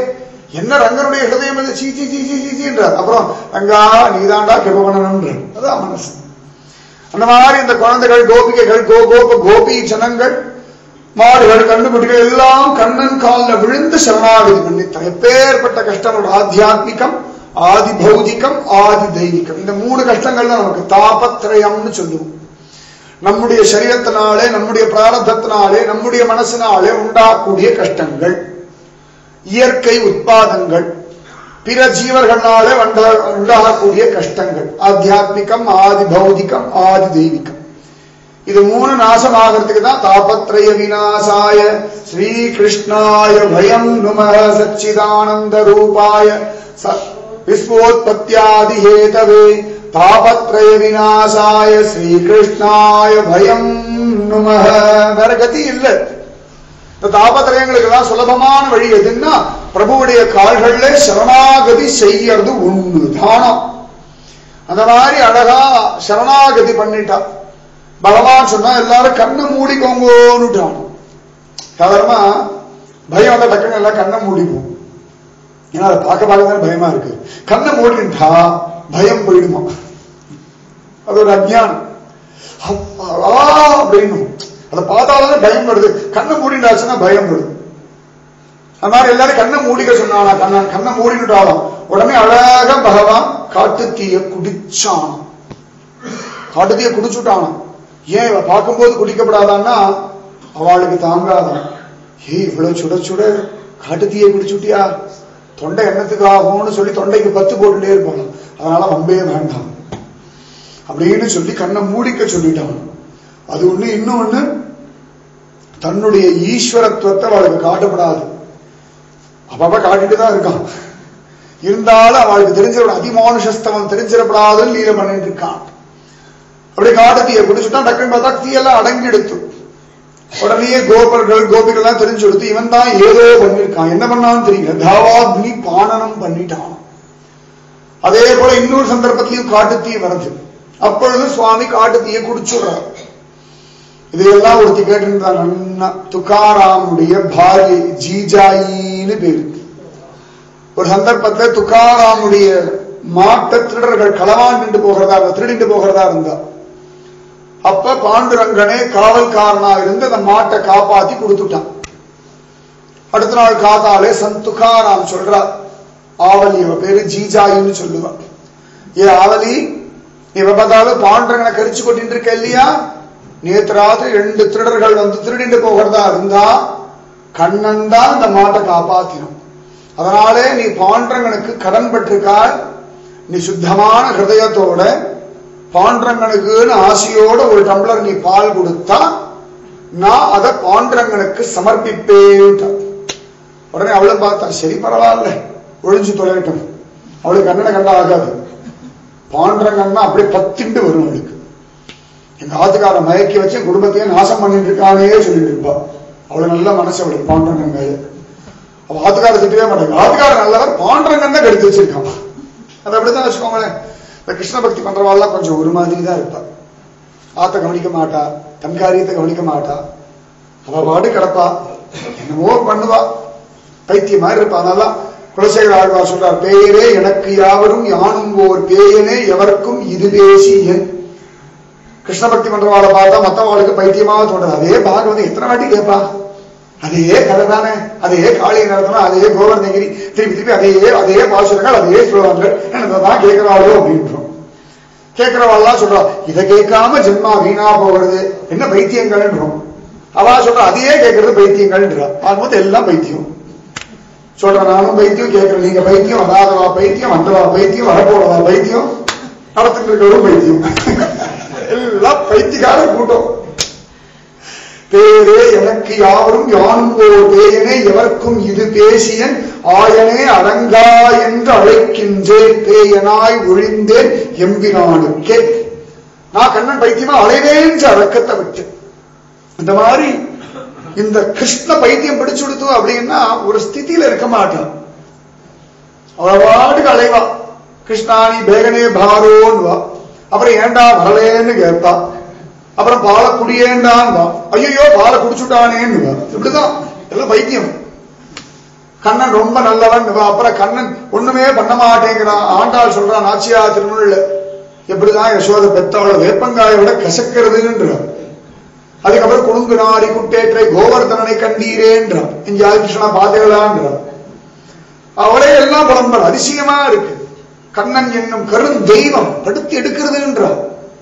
என்ன ரங்கனுடைய ஹிருதயம் இது சீ சீ சீ சீ சீ சீன்றார் அப்புறம் ரங்கா நீதாண்டா கிருபணனம்ன்றார் அதான் மனசு அந்த மாதிரி இந்த குழந்தைகள் கோபிகைகள் கோ கோப கோபி ஜனங்கள் மாடுகள் கண்ணுக்குட்டிகள் எல்லாம் கண்ணன் காலில் விழுந்து சரணாகதி பண்ணித்தான் எப்பேற்பட்ட கஷ்டம் ஒரு ஆத்தியாத்மிகம் ஆதி பௌதிகம் ஆதி தெய்வீகம் இந்த மூணு கஷ்டங்கள் தான் நமக்கு தாபத்திரயம்னு சொல்லுவோம் நம்முடைய சரீரத்தினாலே நம்முடைய பிராரத்தத்தினாலே நம்முடைய மனசினாலே உண்டாகக்கூடிய கஷ்டங்கள் இயற்கை உட்பாதங்கள் பிற ஜீவர்களாலே வந்த- உண்டாகக்கூடிய கஷ்டங்கள் ஆத்தியாத்மிகம் ஆதி பௌதிகம் ஆதி தெய்வீகம் இது மூணு நாசமாகிறதுக்கு தான் தாபத்ரய விநாசாய ஸ்ரீ கிருஷ்ணாய பயம் நும சச்சிதானந்த ரூபாய ச- விஸ்வோத்பத்தியாதி ஹேதவே தாபத்ரய விநாசாய ஸ்ரீ கிருஷ்ணாய பயம் நும வேற கதி இல்லை இந்த தாபத்திரயங்களுக்கெல்லாம் சுலபமான வழி எதுன்னா பிரபுவுடைய கால்கள்ல சரணாகதி செய்யறது ஒண்ணு தானம் அந்த மாதிரி அழகா சரணாகதி பண்ணிட்டா பகவான் சொன்னா எல்லாரும் கண்ணை மூடிக்கோங்கோன்னுட்டான் சாதாரணமா பயம் வந்தா டக்குன்னு எல்லாம் கண்ணை மூடிப்போம் ஏன்னா அதை பார்க்க பார்க்க தானே பயமா இருக்கு கண்ணை மூடிட்டா பயம் போயிடுமா அது ஒரு அஜ்ஞானம் அப்பா அப்படின்னு அதை பார்த்தாலே பயம் வருது கண்ணை மூடிட்டாச்சுன்னா பயம் வருது அந்த மாதிரி எல்லாரும் கண்ணை மூடிக்க சொன்னானா கண்ணன் கண்ணை மூடிட்டாலும் உடனே அழகா பகவான் காட்டுத்தீய குடிச்சான் காட்டுத்தீய குடிச்சுட்டானாம் ஏன் இவ பார்க்கும்போது குடிக்கப்படாதான்னா அவளுக்கு தாங்காதான் ஏய் இவ்வளவு சுட சுட காட்டுத்தீய குடிச்சுட்டியா தொண்டை எண்ணத்துக்கு ஆகும்னு சொல்லி தொண்டைக்கு பத்து போட்டுட்டே இருப்பாங்க அதனால வம்பே வேண்டாம் அப்படின்னு சொல்லி கண்ணை மூடிக்க சொல்லிட்டான் அது ஒண்ணு இன்னொன்னு தன்னுடைய ஈஸ்வரத்துவத்தை அவளுக்கு காட்டப்படாது அப்பப்ப காட்டிட்டு தான் இருக்கான் இருந்தாலும் அவளுக்கு தெரிஞ்ச அதிமானுஷஸ்தவம் தெரிஞ்சிடப்படாதுன்னு லீல பண்ணிட்டு இருக்கான் அப்படி காட்டு தீயை குடிச்சுட்டா டக்குன்னு பார்த்தா தீயெல்லாம் அடங்கி எடுத்து உடனே கோபர்கள் கோபிகள் எல்லாம் தெரிஞ்சு கொடுத்து இவன் தான் ஏதோ பண்ணிருக்கான் என்ன பண்ணான்னு தெரியல தாவாக்னி பானனம் பண்ணிட்டான் அதே போல இன்னொரு சந்தர்ப்பத்திலையும் காட்டு தீ வருது அப்பொழுது சுவாமி காட்டு தீயை குடிச்சுடுறார் இதையெல்லாம் ஒருத்தி கேட்டிருந்தா நன்னா துக்காராமுடைய பாரிய ஜீஜாயின்னு பேரு ஒரு சந்தர்ப்பத்துல துக்காராமுடைய மாட்ட திருடர்கள் களவான் நின்று போகிறதா திருடிட்டு போகிறதா இருந்தா அப்ப பாண்டுரங்கனே காவல்காரனா இருந்து அந்த மாட்டை காப்பாத்தி கொடுத்துட்டான் அடுத்த நாள் காத்தாலே சந்த் துக்காராம் சொல்றா ஆவலி இவ பேரு ஜீஜாயின்னு சொல்லுவா ஏ ஆவலி இவ பார்த்தாலும் பாண்டுரங்கனை கரிச்சு கொட்டிட்டு இருக்க இல்லையா நேத்து ராத்திரி ரெண்டு திருடர்கள் வந்து திருடிட்டு போகிறதா இருந்தா கண்ணன் தான் இந்த மாட்டை காப்பாத்தினும் அதனாலே நீ பாண்டரங்கனுக்கு கடன் பட்டிருக்காய் நீ சுத்தமான ஹிருதயத்தோட பாண்டரங்கனுக்குன்னு ஆசையோட ஒரு டம்ளர் நீ பால் கொடுத்தா நான் அதை பாண்டரங்கனுக்கு சமர்ப்பிப்பேன் உடனே அவளும் பார்த்தா சரி பரவாயில்ல ஒழிஞ்சு தொலைவிட்டோம் அவளுக்கு கண்ணனை கண்டா ஆகாது பாண்டரங்கன்னா அப்படியே பத்திண்டு வரும் அவளுக்கு எங்க ஆத்துக்கார மயக்கி வச்சு குடும்பத்தையே நாசம் பண்ணிட்டு இருக்கானே சொல்லிட்டு இருப்பா அவளு நல்ல மனசு அவளுக்கு பாண்டரங்கன் மேல அவ ஆத்துக்கார திட்டவே மாட்டாங்க ஆத்துக்கார நல்லவர் பாண்டரங்கன் தான் கெடுத்து வச்சிருக்கான் அது அப்படித்தான் வச்சுக்கோங்களேன் இந்த கிருஷ்ண பக்தி பண்றவாள்லாம் கொஞ்சம் ஒரு மாதிரி தான் இருப்பா ஆத்த கவனிக்க மாட்டா தன் காரியத்தை கவனிக்க மாட்டா அவ பாடு கிடப்பா என்னமோ பண்ணுவா பைத்தியம் மாதிரி இருப்பா அதனால குலசேகர ஆழ்வார் சொல்றார் பேயரே எனக்கு யாவரும் யானும் ஓர் பேயனே எவருக்கும் இது பேசி என் கிருஷ்ண பக்தி பண்றவாளை பார்த்தா மத்தவாளுக்கு பைத்தியமாக தோன்றது அதே பாகவதம் எத்தனை வாட்டி கேட்பா அதே கதை தானே அதே காளி நடத்தணும் அதே கோவர்தகிரி திருப்பி திருப்பி அதே அதே பாசுரங்கள் அதே ஸ்லோகங்கள் என்னதான் கேட்கிறாளோ அப்படின்றோம் கேட்கிறவாள்லாம் சொல்றா இதை கேட்காம ஜென்மா வீணா போகிறது என்ன பைத்தியங்கள்ன்றோம் அவா சொல்றா அதையே கேட்கறது பைத்தியங்கள்ன்றா ஆகும்போது எல்லாம் பைத்தியம் சொல்ற நானும் பைத்தியம் கேட்கிறேன் நீங்க பைத்தியம் அதாதவா பைத்தியம் வந்தவா பைத்தியம் வரப்போறவா பைத்தியம் நடத்துட்டு இருக்கிறவரும் பைத்தியம் எல்லாம் பைத்தியக்கார கூட்டம் பேரே எனக்கு யாவரும் யானும் ஓர் பேயனே எவர்க்கும் இது பேசியன் ஆயனே அடங்கா என்று அழைக்கின்றேன் பேயனாய் ஒழிந்தேன் எம்பினானுக்கே நான் கண்ணன் பைத்தியமா அலைவேன்ற அடக்கத்தை விட்டு இந்த மாதிரி இந்த கிருஷ்ண பைத்தியம் பிடிச்சு கொடுத்து அப்படின்னா ஒரு ஸ்திதியில இருக்க மாட்டான் அவளுக்கு அலைவா கிருஷ்ணா நீ பேகனே பாரோன்னுவா அப்புறம் ஏண்டா வரலேன்னு கேட்பா அப்புறம் பாலை குடியேண்டான் வா ஐயோ பாலை குடிச்சுட்டானேன்னு வா இப்படிதான் எல்லாம் பைத்தியம் கண்ணன் ரொம்ப நல்லவன் இவ அப்புறம் கண்ணன் ஒண்ணுமே பண்ண மாட்டேங்கிறான் ஆண்டாள் சொல்றான் நாச்சியா திருநூல்ல எப்படிதான் யசோத பெத்தவள வேப்பங்காயை விட கசக்கிறதுன்றான் அதுக்கப்புறம் குணுங்கு நாரி குட்டேற்றை கோவர்தனனை கண்டீரேன்றான் இங்க கிருஷ்ணா பாத்தீங்களான்றான் அவளே எல்லாம் புலம்பல் அதிசயமா இருக்கு கண்ணன் என்னும் கரும் தெய்வம் படுத்து எடுக்கிறதுன்றான்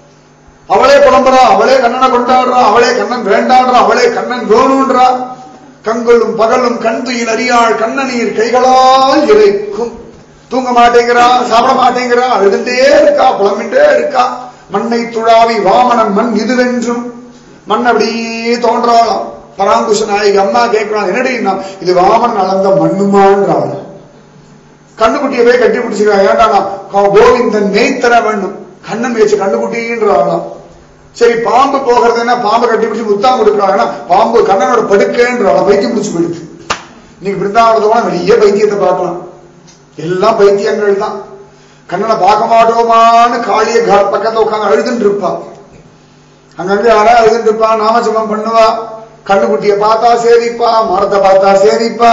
அவளே புலம்புறா அவளே கண்ணனை கொண்டாடுறா அவளே கண்ணன் வேண்டான்றா அவளே கண்ணன் வேணுன்றா கண்களும் பகலும் கண் துயில் அறியாள் கண்ணநீர் கைகளால் இறைக்கும் தூங்க மாட்டேங்கிறா சாப்பிட மாட்டேங்கிறா அழுதுண்டே இருக்கா புலம்பிட்டே இருக்கா மண்ணை துழாவி வாமனன் மண் இதுவென்றும் மண் அப்படியே தோன்றாளாம் பராங்குஷ நாயகி அம்மா கேட்கிறான் என்னடின்னா இது வாமன் அளந்த மண்ணுமான்றாள் கண்ணுக்குட்டியை போய் கட்டி பிடிச்சிருக்கா ஏன்டா நான் கோ- கோவிந்தன் மேய்த்தர வேண்டும் கண்ணன் வச்சு கண்ணுக்குட்டின்றாளாம் சரி பாம்பு போகிறது என்ன பாம்பை கட்டி பிடிச்சி முத்தாம் கொடுக்குறாங்க பாம்பு கண்ணனோட படுக்கைன்றாளா பைத்தியம் பிடிச்சு போயிடுச்சு இன்னைக்கு பிருந்தாவனத்தோட நிறைய பைத்தியத்தை பார்க்கலாம் எல்லாம் பைத்தியங்கள் தான் கண்ணனை பார்க்க மாட்டோமான்னு காளிய கா- பக்கத்துல உட்காந்து அழுதுன்னு இருப்பா அங்கங்க யாரா அழுதுன்னு இருப்பா நாமஜபம் பண்ணுவா கண்ணுக்குட்டிய பார்த்தா சேரிப்பா மரத்தை பார்த்தா சேரிப்பா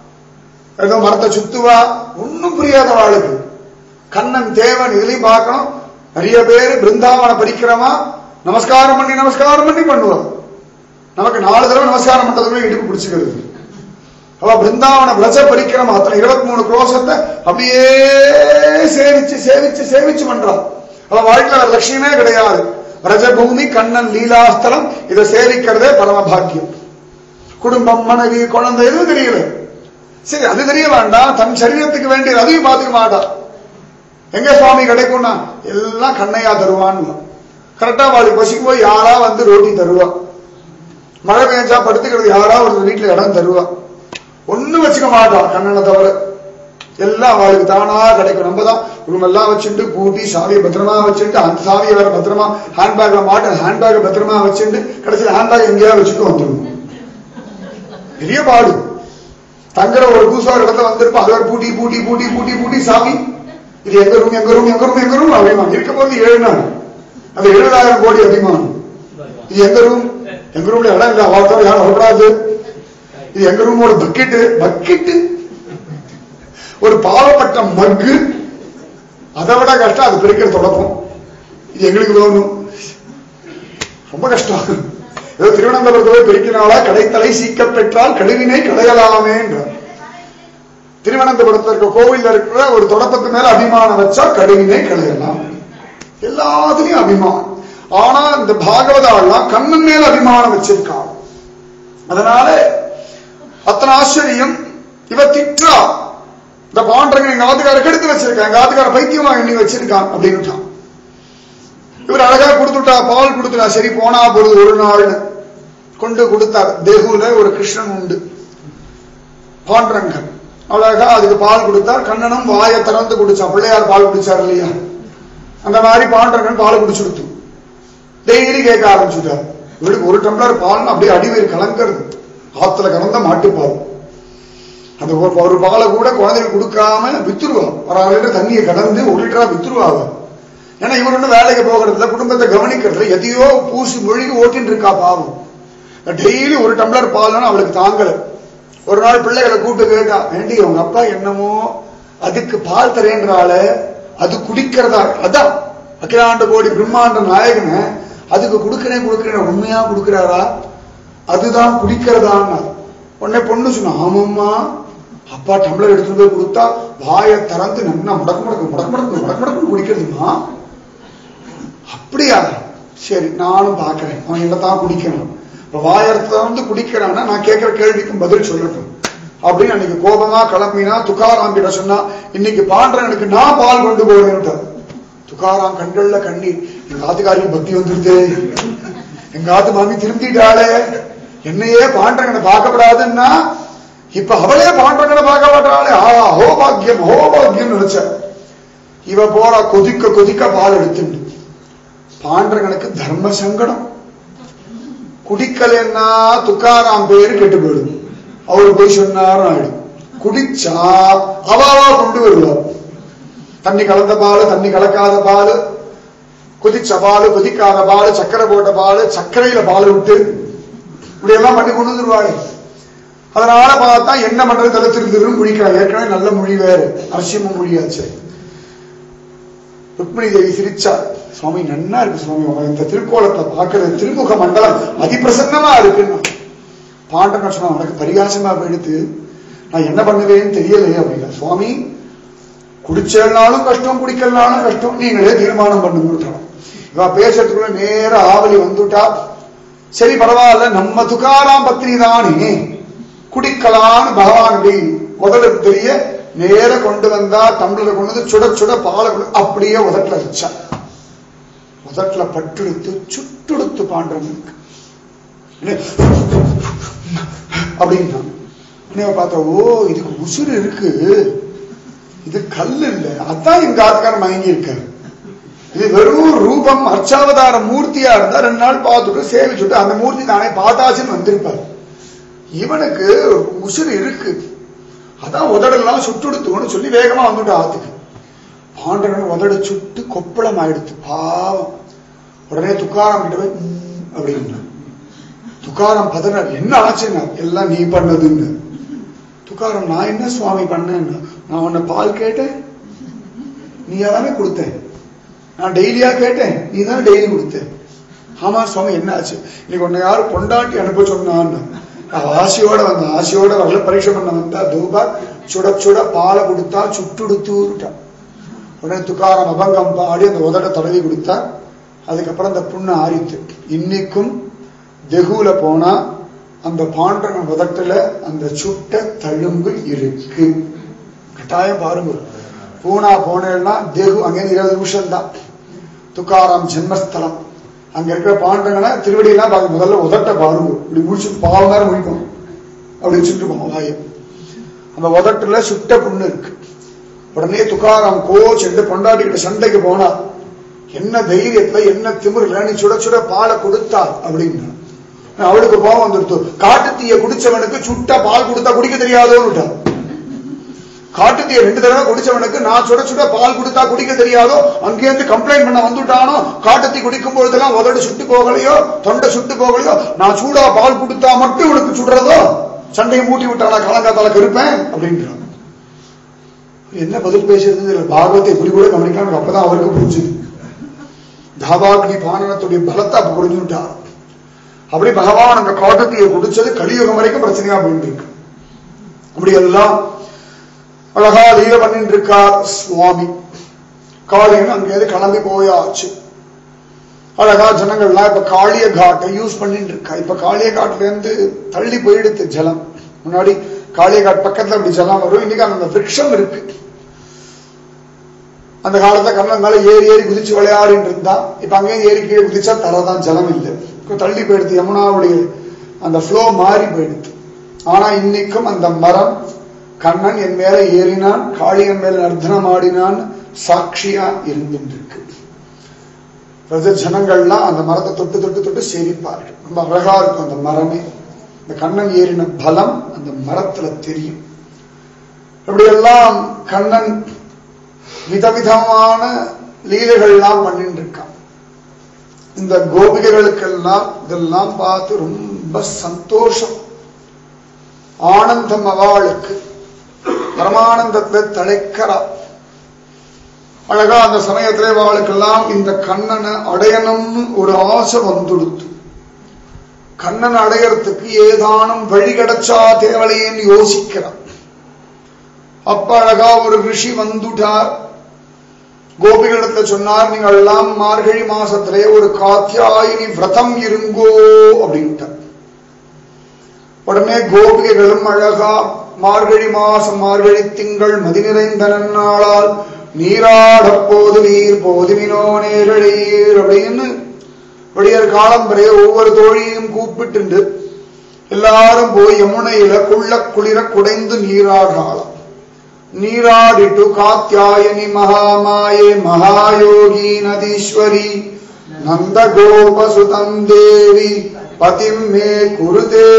ஏதோ மரத்தை சுத்துவா ஒண்ணும் புரியாத வாளுக்கு கண்ணன் தேவன் இதுலயும் பார்க்கணும் நிறைய பேர் பிருந்தாவன படிக்கிறவா நமஸ்காரம் பண்ணி நமஸ்காரம் பண்ணி பண்ணுவான் நமக்கு நாலு தடவை நமஸ்காரம் பண்றதுக்குள்ள இடுப்பு பிடிச்சுக்கிறது அவ பிருந்தாவன பிரஜ படிக்கிறவா அத்தனை இருபத்தி மூணு குரோசத்தை அப்படியே சேவிச்சு சேவிச்சு சேவிச்சு பண்றான் அவ வாழ்க்கையில வேற லட்சியமே கிடையாது பிரஜபூமி கண்ணன் லீலாஸ்தலம் இதை சேவிக்கிறதே பரமபாக்கியம் குடும்பம் மனைவி குழந்தை எதுவும் தெரியல சரி அது தெரிய வேண்டாம் தன் சரீரத்துக்கு வேண்டியது அதையும் பார்த்துக்க மாட்டான் எங்க சுவாமி கிடைக்கும்னா எல்லாம் கண்ணையா தருவான்னு கரெக்டா வாளுக்கு பசிக்கு போய் யாரா வந்து ரோட்டி தருவா மழை பெஞ்சா படுத்துக்கிறது யாரா ஒரு வீட்டுல இடம் தருவா ஒண்ணும் வச்சுக்க மாட்டான் கண்ணனை தவிர எல்லாம் அவளுக்கு தானா கிடைக்கும் நம்ம தான் ரூம் எல்லாம் வச்சுட்டு பூட்டி சாவியை பத்திரமா வச்சுட்டு அந்த சாவியை வேற பத்திரமா ஹேண்ட்பேக்ல மாட்டு ஹேண்ட்பேக்கை பத்திரமா வச்சுட்டு கடைசியில் ஹேண்ட்பேக் எங்கேயா வச்சுட்டு வந்துடும் பெரிய பாடு தங்குற ஒரு பூசார் இடத்துல வந்திருப்பா அது ஒரு பூட்டி பூட்டி பூட்டி பூட்டி பூட்டி சாமி இது எங்க ரூம் எங்க ரூம் எங்க ரூம் எங்க ரூம் அபிமானம் இருக்க போது ஏழு நாள் அது எழுபதாயிரம் கோடி அபிமானம் இது எங்க ரூம் எங்க ரூம்ல இடம் இல்ல அவ்வளோ யாரும் வரக்கூடாது இது எங்க ரூமோட பக்கெட்டு பக்கெட்டு ஒரு பாவப்பட்ட மக்கு அதை விட கஷ்டம் அது பிரிக்கிற தொடப்பம் இது எங்களுக்கு வேணும் ரொம்ப கஷ்டம் ஏதோ திருவனந்தபுரத்துல போய் பெருக்கினாலா கடைத்தலை சீக்க பெற்றால் கழுவினை களையலாமே என்றார் திருவனந்தபுரத்துல இருக்க கோவில்ல இருக்கிற ஒரு தொடப்பத்து மேல அபிமானம் வச்சா கழுவினை களையலாம் எல்லாத்துலயும் அபிமானம் ஆனா இந்த பாகவதாலாம் கண்ணன் மேல அபிமானம் வச்சிருக்கான் அதனால அத்தனை ஆச்சரியம் இவ திட்டா இந்த பாண்டரங்க எங்க ஆத்துக்கார கெடுத்து வச்சிருக்கான் எங்க ஆத்துக்கார பைத்தியமா எண்ணி வச்சிருக்கான் அப்படின்னுட்டான் இவர் அழகா கொடுத்துட்டா பால் கொடுத்துட்டா சரி போனா பொழுது ஒரு நாள் கொண்டு கொடுத்தார் தேகுல ஒரு கிருஷ்ணன் உண்டு பாண்டரங்கன் அழகா அதுக்கு பால் கொடுத்தார் கண்ணனும் வாயை திறந்து குடிச்சான் பிள்ளையார் பால் குடிச்சார் இல்லையா அந்த மாதிரி பாண்டரங்கன் பால் குடிச்சுடுத்து டெய்லி கேட்க ஆரம்பிச்சுட்டார் இவருக்கு ஒரு டம்ளர் பால் அப்படியே அடிவயிறு கலங்கிறது ஆத்துல கலந்த மாட்டுப்பால் அந்த ஒரு ஒரு பாலை கூட குழந்தைகளுக்கு கொடுக்காம வித்துருவா ஒரு அரை லிட்டர் தண்ணியை கடந்து ஒரு லிட்டரா வித்துருவா அவ ஏன்னா இவர் ஒன்றும் வேலைக்கு போகிறதுல குடும்பத்தை கவனிக்கிறதுல எதையோ பூசி மொழிக்கு ஓட்டின்னு இருக்கா பாவம் டெய்லி ஒரு டம்ளர் பால்னா அவளுக்கு தாங்கல ஒரு நாள் பிள்ளைகளை கூப்பிட்டு கேட்டா வேண்டி உங்க அப்பா என்னமோ அதுக்கு பால் தரேன்றால அது குடிக்கிறதா அதான் அகிலாண்ட கோடி பிரம்மாண்ட நாயகனை அதுக்கு கொடுக்கிறேன் கொடுக்கிறேன் உண்மையா கொடுக்கிறாரா அதுதான் குடிக்கிறதான்னா உடனே பொண்ணு சொன்னா ஆமாம்மா அப்பா டம்ளர் எடுத்துட்டு போய் கொடுத்தா வாயை திறந்து நன்னா முடக்கு முடக்கு முடக்கு முடக்கு முடக்கு முடக்கு குடிக்கிறதுமா அப்படியா சரி நானும் பார்க்கிறேன் அவன் என்னதான் குடிக்கணும் இப்ப வாயத்தை வந்து குடிக்கிறான்னா நான் கேட்கிற கேள்விக்கும் பதில் சொல்லட்டும் அப்படின்னு அன்னைக்கு கோபமா கிளம்பினா துக்காராம் கிட்ட சொன்னா இன்னைக்கு பாண்டவனுக்கு நான் பால் கொண்டு போறேன்ட்டு துக்காராம் கண்கள்ல கண்ணீர் எங்க ஆத்துக்காரிக்கு பக்தி வந்துருது எங்க ஆத்து மாமி திரும்பிட்டாளே என்னையே பாண்டவனை பார்க்கப்படாதுன்னா இப்ப அவளே பாண்டவனை பார்க்க மாட்டாளே ஆ ஹோ பாக்கியம் ஹோ பாக்கியம் நினைச்ச இவ போற கொதிக்க கொதிக்க பால் எடுத்துண்டு பாண்டவனுக்கு தர்ம சங்கடம் குடிக்கலன்னா துக்காராம் பேரு கெட்டு போயிடும் அவரு போய் சொன்னாரும் ஆயிடும் குடிச்சா அவாவா கொண்டு வருவா தண்ணி கலந்த பால் தண்ணி கலக்காத பால் கொதிச்ச பால் கொதிக்காத பால் சக்கரை போட்ட பால் சர்க்கரையில பால் விட்டு இப்படி எல்லாம் பண்ணி கொண்டு வந்துருவாளே அதனால பார்த்தா என்ன பண்றது தலை திரு திருன்னு முழிக்கிறார் ஏற்கனவே நல்ல மொழி வேறு நரசிம்ம மொழியாச்சு ருக்மிணி தேவி சிரிச்சார் சுவாமி நன்னா இருக்கு சுவாமி உங்க இந்த திருக்கோலத்தை பார்க்கறது திருமுக மண்டலம் அதிபிரசன்னமா இருக்குன்னு பாண்டவன் சொன்னா உனக்கு பரிகாசமா போயிடுத்து நான் என்ன பண்ணுவேன்னு தெரியலையே அப்படின்னா சுவாமி குடிச்சேனாலும் கஷ்டம் குடிக்கலனாலும் கஷ்டம் நீங்களே தீர்மானம் பண்ணுங்க இவ பேசுறதுக்குள்ள நேர ஆவலி வந்துட்டா சரி பரவாயில்ல நம்ம துகாராம் பத்னி தானே குடிக்கலான்னு பகவான் அப்படி உதடு தெரிய நேர கொண்டு வந்தா டம்ளர் கொண்டு வந்து சுட சுட பாலை கொண்டு அப்படியே உதட்டுல வச்சா உதட்டுல பட்டெடுத்து சுட்டெடுத்து பாண்டவனுக்கு அப்படின்னா உடனே பார்த்தா ஓ இதுக்கு உசுறு இருக்கு இது கல் இல்ல அதான் எங்க ஆத்துக்காரன் மயங்கி இருக்காரு இது வெறும் ரூபம் அர்ச்சாவதார மூர்த்தியா இருந்தா ரெண்டு நாள் பார்த்துட்டு சேவிச்சுட்டு அந்த மூர்த்தி நானே பார்த்தாச்சுன்னு வந்திருப்பார் இவனுக்கு உசுறு இருக்கு அதான் உதடெல்லாம் சுட்டுடுத்துன்னு சொல்லி வேகமா வந்துட்டு ஆத்துக்கு பாண்டவன் உதட சுட்டு கொப்பளம் ஆயிடுத்து பாவம் உடனே துக்காரம் கிட்ட போய் "ம்" அப்படின்னா துக்காரம் பதனார் என்ன ஆச்சுன்னா எல்லாம் நீ பண்ணதுன்னு துக்காரம் நான் என்ன சுவாமி பண்ணேன்னு நான் உன்னை பால் கேட்டேன் நீ தானே கொடுத்தேன் நான் டெய்லியா கேட்டேன் நீ தானே டெய்லி கொடுத்த ஆமா சுவாமி என்ன ஆச்சு இன்னைக்கு உன்னை யாரும் பொண்டாட்டி அனுப்ப சொன்னான்னு நான் ஆசையோட வந்தேன் ஆசையோட வரல பரீட்சை பண்ண வந்தா தூபா சுட சுட பாலை கொடுத்தா சுட்டுடுத்துட்டான் உடனே துக்காரம் அபங்கம் பாடி அந்த உதட தடவி கொடுத்தா அதுக்கப்புறம் அந்த புண்ணு ஆறித்து இன்னைக்கும் தெகுல போனா அந்த பாண்டவன் உதட்டுல அந்த சுட்ட தழும்பு இருக்கு கட்டாயம் பாருங்க பூனா போனேன்னா தேகு அங்கேருந்து இருபது நிமிஷம் தான் துக்காராம் ஜென்மஸ்தலம் அங்க இருக்கிற பாண்டவனை திருவடியெல்லாம் பார்க்க முதல்ல உதட்ட பாருங்க இப்படி முடிச்சு பாவம் நேரம் முடிக்கும் அப்படி வச்சுட்டு இருப்போம் வாயை அந்த உதட்டுல சுட்ட புண்ணு இருக்கு உடனே துக்காராம் கோச் என்று பொண்டாட்டிக்கிட்ட சண்டைக்கு போனா என்ன தைரியத்துல என்ன திமிரில் நீ சுட சுட பாலை கொடுத்தா அப்படின்னா அவளுக்கு கோபம் வந்துடுத்து காட்டு தீய குடிச்சவனுக்கு சுட்ட பால் கொடுத்தா குடிக்க தெரியாதோன்னு காட்டு தீய ரெண்டு தடவை குடிச்சவனுக்கு நான் சுட சுட பால் கொடுத்தா குடிக்க தெரியாதோ அங்கேருந்து கம்ப்ளைண்ட் பண்ண வந்துட்டானோ காட்டு தீ குடிக்கும் பொழுதெல்லாம் உதடு சுட்டு போகலையோ தொண்டை சுட்டு போகலையோ நான் சூடா பால் கொடுத்தா மட்டும் உனக்கு சுடுறதோ சண்டையை மூட்டி விட்டானா கலங்காத்தால இருப்பேன் அப்படின்றான் என்ன பதில் பேசுறது இல்ல பாகவத்தை இப்படி கூட கவனிக்காம அப்பதான் அவருக்கு புரிஞ்சுது தாபாக்னி பானனத்துடைய பலத்தை அப்ப புரிஞ்சுட்டார் அப்படி பகவான் அந்த காட்டத்தையை குடிச்சது கலியுகம் வரைக்கும் பிரச்சனையா போயிட்டு இருக்கு அப்படி எல்லாம் அழகா லீல பண்ணிட்டு இருக்கார் சுவாமி காளியன் அங்கேயிருந்து கிளம்பி போயாச்சு அழகா ஜனங்கள்லாம் இப்ப காளிய காட்டை யூஸ் பண்ணிட்டு இருக்கா இப்ப காளிய காட்டுல இருந்து தள்ளி போயிடுத்து ஜலம் முன்னாடி காளியகாட் பக்கத்துல அப்படி ஜலம் வரும் இன்னைக்கு அந்த விரக்ஷம் இருக்கு அந்த காலத்துல கண்ணன் மேல ஏறி ஏறி குதிச்சு விளையாடிட்டு இருந்தா இப்ப அங்கேயும் ஏறி கீழே குதிச்சா தரதான் ஜலம் இல்லை தள்ளி போயிடுது யமுனாவுடைய அந்த ஃப்ளோ மாறி போயிடுது ஆனா இன்னைக்கும் அந்த மரம் கண்ணன் என் மேல ஏறினான் காளியன் மேல நர்த்தனம் ஆடினான் சாட்சியா இருந்துட்டு இருக்கு பிரஜ ஜனங்கள்லாம் அந்த மரத்தை தொட்டு தொட்டு தொட்டு சேவிப்பார்கள் ரொம்ப அழகா இருக்கும் அந்த மரமே இந்த கண்ணன் ஏறின பலம் அந்த மரத்துல தெரியும் இப்படியெல்லாம் கண்ணன் விதவிதமான லீலைகள்லாம் பண்ணிட்டு இருக்கான் இந்த கோபிகைகளுக்கெல்லாம் இதெல்லாம் பார்த்து ரொம்ப சந்தோஷம் ஆனந்தம் அவளுக்கு பரமானந்தத்தை தலைக்கிறா அழகா அந்த சமயத்திலே அவளுக்கெல்லாம் இந்த கண்ணனை அடையணும்னு ஒரு ஆசை வந்துடுத்து கண்ணன் அடையறதுக்கு ஏதானும் வழி கிடைச்சா தேவலையேன்னு யோசிக்கிறான் அப்ப அழகா ஒரு ரிஷி வந்துட்டார் கோபிகளிடத்துல சொன்னார் நீங்கள் எல்லாம் மார்கழி மாசத்திலே ஒரு காத்தியாயினி விரதம் இருங்கோ அப்படின்ட்டார் உடனே கோபிகைகளும் அழகா மார்கழி மாசம் மார்கழி திங்கள் மதி நிறைந்த நன்னாளால் நீராடப் போது நீர் போதுமினோ நேரழீர் அப்படின்னு விடியற் காலம் வரை ஒவ்வொரு தோழியையும் கூப்பிட்டு எல்லாரும் போய் யமுனையில குள்ள குளிர குடைந்து நீராடாலாம் நீராடிட்டு காத்தியாயனி மகாமாயே மகாயோகி நதீஸ்வரி நந்த கோபசுதம் தேவி பதிம் மே குருதே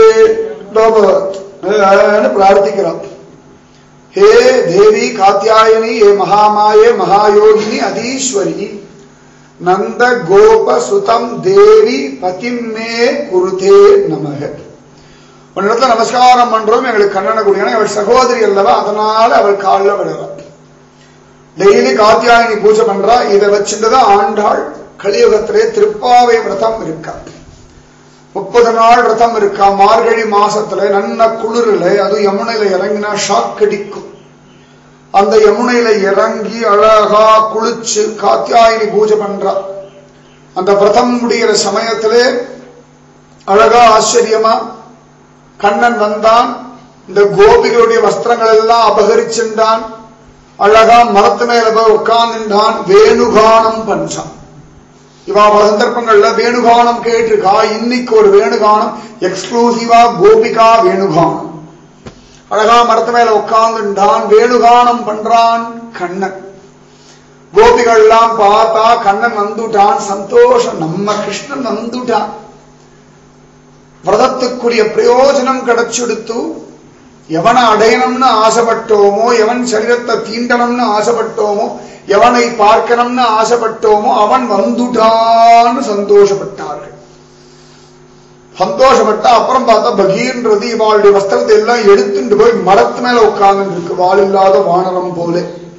பிரார்த்திக்கிறான் ஹே தேவி காத்தியாயனி ஏ மகாமாயே மகாயோகினி அதீஸ்வரி நந்த கோப சுதம் தேவி பதிம் மே குருதே நமக உன்னிடத்துல நமஸ்காரம் பண்றோம் எங்களுக்கு கண்ணனை குடியான அவள் சகோதரி அல்லவா அதனால அவள் காலில் விடுறாள் டெய்லி காத்தியாயினி பூஜை பண்றா இதை வச்சுட்டுதான் ஆண்டாள் கலியுகத்திலே திருப்பாவை விரதம் இருக்கா முப்பது நாள் விரதம் இருக்கா மார்கழி மாசத்துல நன்ன குளிரில் அது யமுனையில இறங்கினா ஷாக் அடிக்கும் அந்த யமுனையில இறங்கி அழகா குளிச்சு காத்தியாயினி பூஜை பண்றா அந்த விரதம் முடிகிற சமயத்திலே அழகா ஆச்சரியமா கண்ணன் வந்தான் இந்த கோபிகளுடைய வஸ்திரங்கள் எல்லாம் அபகரிச்சுண்டான் அழகா மரத்து மேல போய் உட்கார்ந்துட்டான் வேணுகானம் பஞ்சான் இவா பல சந்தர்ப்பங்கள்ல வேணுகானம் கேட்டிருக்கா இன்னைக்கு ஒரு வேணுகானம் எக்ஸ்க்ளூசிவா கோபிகா வேணுகானம் அழகா மரத்து மேல உட்கார்ந்துட்டான் வேணுகானம் பண்றான் கண்ணன் கோபிகள்லாம் பார்த்தா கண்ணன் வந்துட்டான் சந்தோஷம் நம்ம கிருஷ்ணன் வந்துட்டான் விரதத்துக்குரிய பிரயோஜனம் கிடைச்செடுத்து எவனை அடையணும்னு ஆசைப்பட்டோமோ எவன் சரீரத்தை தீண்டணும்னு ஆசைப்பட்டோமோ எவனை பார்க்கணும்னு ஆசைப்பட்டோமோ அவன் வந்துட்டான்னு சந்தோஷப்பட்டார்கள் சந்தோஷப்பட்டா அப்புறம் பார்த்தா பகீர்ன்றது இவாளுடைய வஸ்திரத்தை எல்லாம் எடுத்துட்டு போய் மரத்து மேல உட்கார்ந்து இருக்கு வாள் இல்லாத வானரம் போல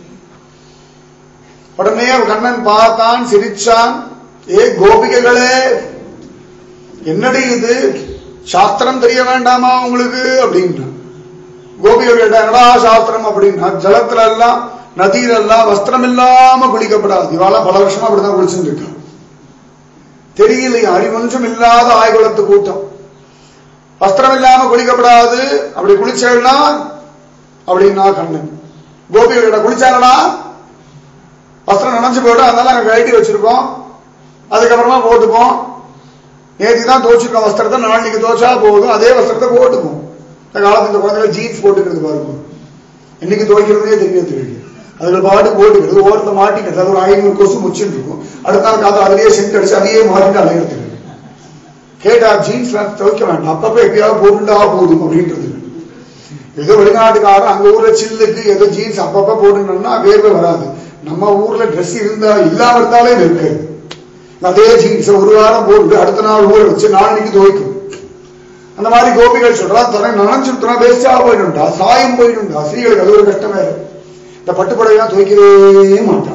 உடனே கண்ணன் பார்த்தான் சிரிச்சான் ஏ கோபிகைகளே என்னடி இது சாஸ்திரம் தெரிய வேண்டாமா உங்களுக்கு அப்படின்னா கோபிகள் கேட்டா என்னடா சாஸ்திரம் அப்படின்னா ஜலத்துல எல்லாம் நதியில எல்லாம் வஸ்திரம் இல்லாம குளிக்கப்படாது இவாள பல வருஷமா அப்படிதான் குளிச்சுட்டு இருக்கா தெரியலையா அறிவொன்றும் இல்லாத ஆய்குலத்து கூட்டம் வஸ்திரம் இல்லாம குளிக்கப்படாது அப்படி குளிச்சேன்னா அப்படின்னா கண்ணன் கோபிகள் கிட்ட குளிச்சாங்களா வஸ்திரம் நினைஞ்சு போயிடும் அதனால நாங்க கழட்டி வச்சிருக்கோம் அதுக்கப்புறமா போட்டுப்போம் நேற்று தான் தோச்சிருக்கோம் வஸ்திரத்தை நாளைக்கு தோச்சா போதும் அதே வஸ்திரத்தை போட்டுப்போம் இந்த காலத்து இந்த குழந்தைகள் ஜீன்ஸ் போட்டுக்கிறது பாருங்க இன்னைக்கு துவைக்கிறதே தெரியாது தெரியும் அதுல பாட்டு போட்டுக்கிறது ஓரத்தை மாட்டிக்கிறது அது ஒரு ஐநூறு கொசு முச்சுட்டு இருக்கும் அடுத்த நாள் காத்து அதுலயே சென்ட் அடிச்சு அதையே மாட்டிட்டு அலையிறது கேட்டா ஜீன்ஸ் துவைக்க வேண்டாம் அப்பப்ப எப்பயாவது போட்டுட்டா போதும் அப்படின்றது ஏதோ வெளிநாட்டுக்காரன் அங்க ஊர்ல சில்லுக்கு ஏதோ ஜீன்ஸ் அப்பப்ப போட்டுட்டோம்னா வேர்வை வராது நம்ம ஊர்ல ட்ரெஸ் இருந்தா இல்லாம இருந்தாலே இருக்காது அதே ஜீன்ஸ் ஒரு வாரம் போட்டு அடுத்த நாள் ஊற வச்சு நாளைக்கு துவைக்கும் அந்த மாதிரி கோபிகள் சொல்றா தன்னை நினைச்சுட்டா வேஸ்டா போயிடும்டா சாயம் போயிடும்டா ஸ்ரீகளுக்கு அது ஒரு கஷ்டமே இருக்கு இந்த பட்டுப்படையெல்லாம் துவைக்கவே மாட்டான்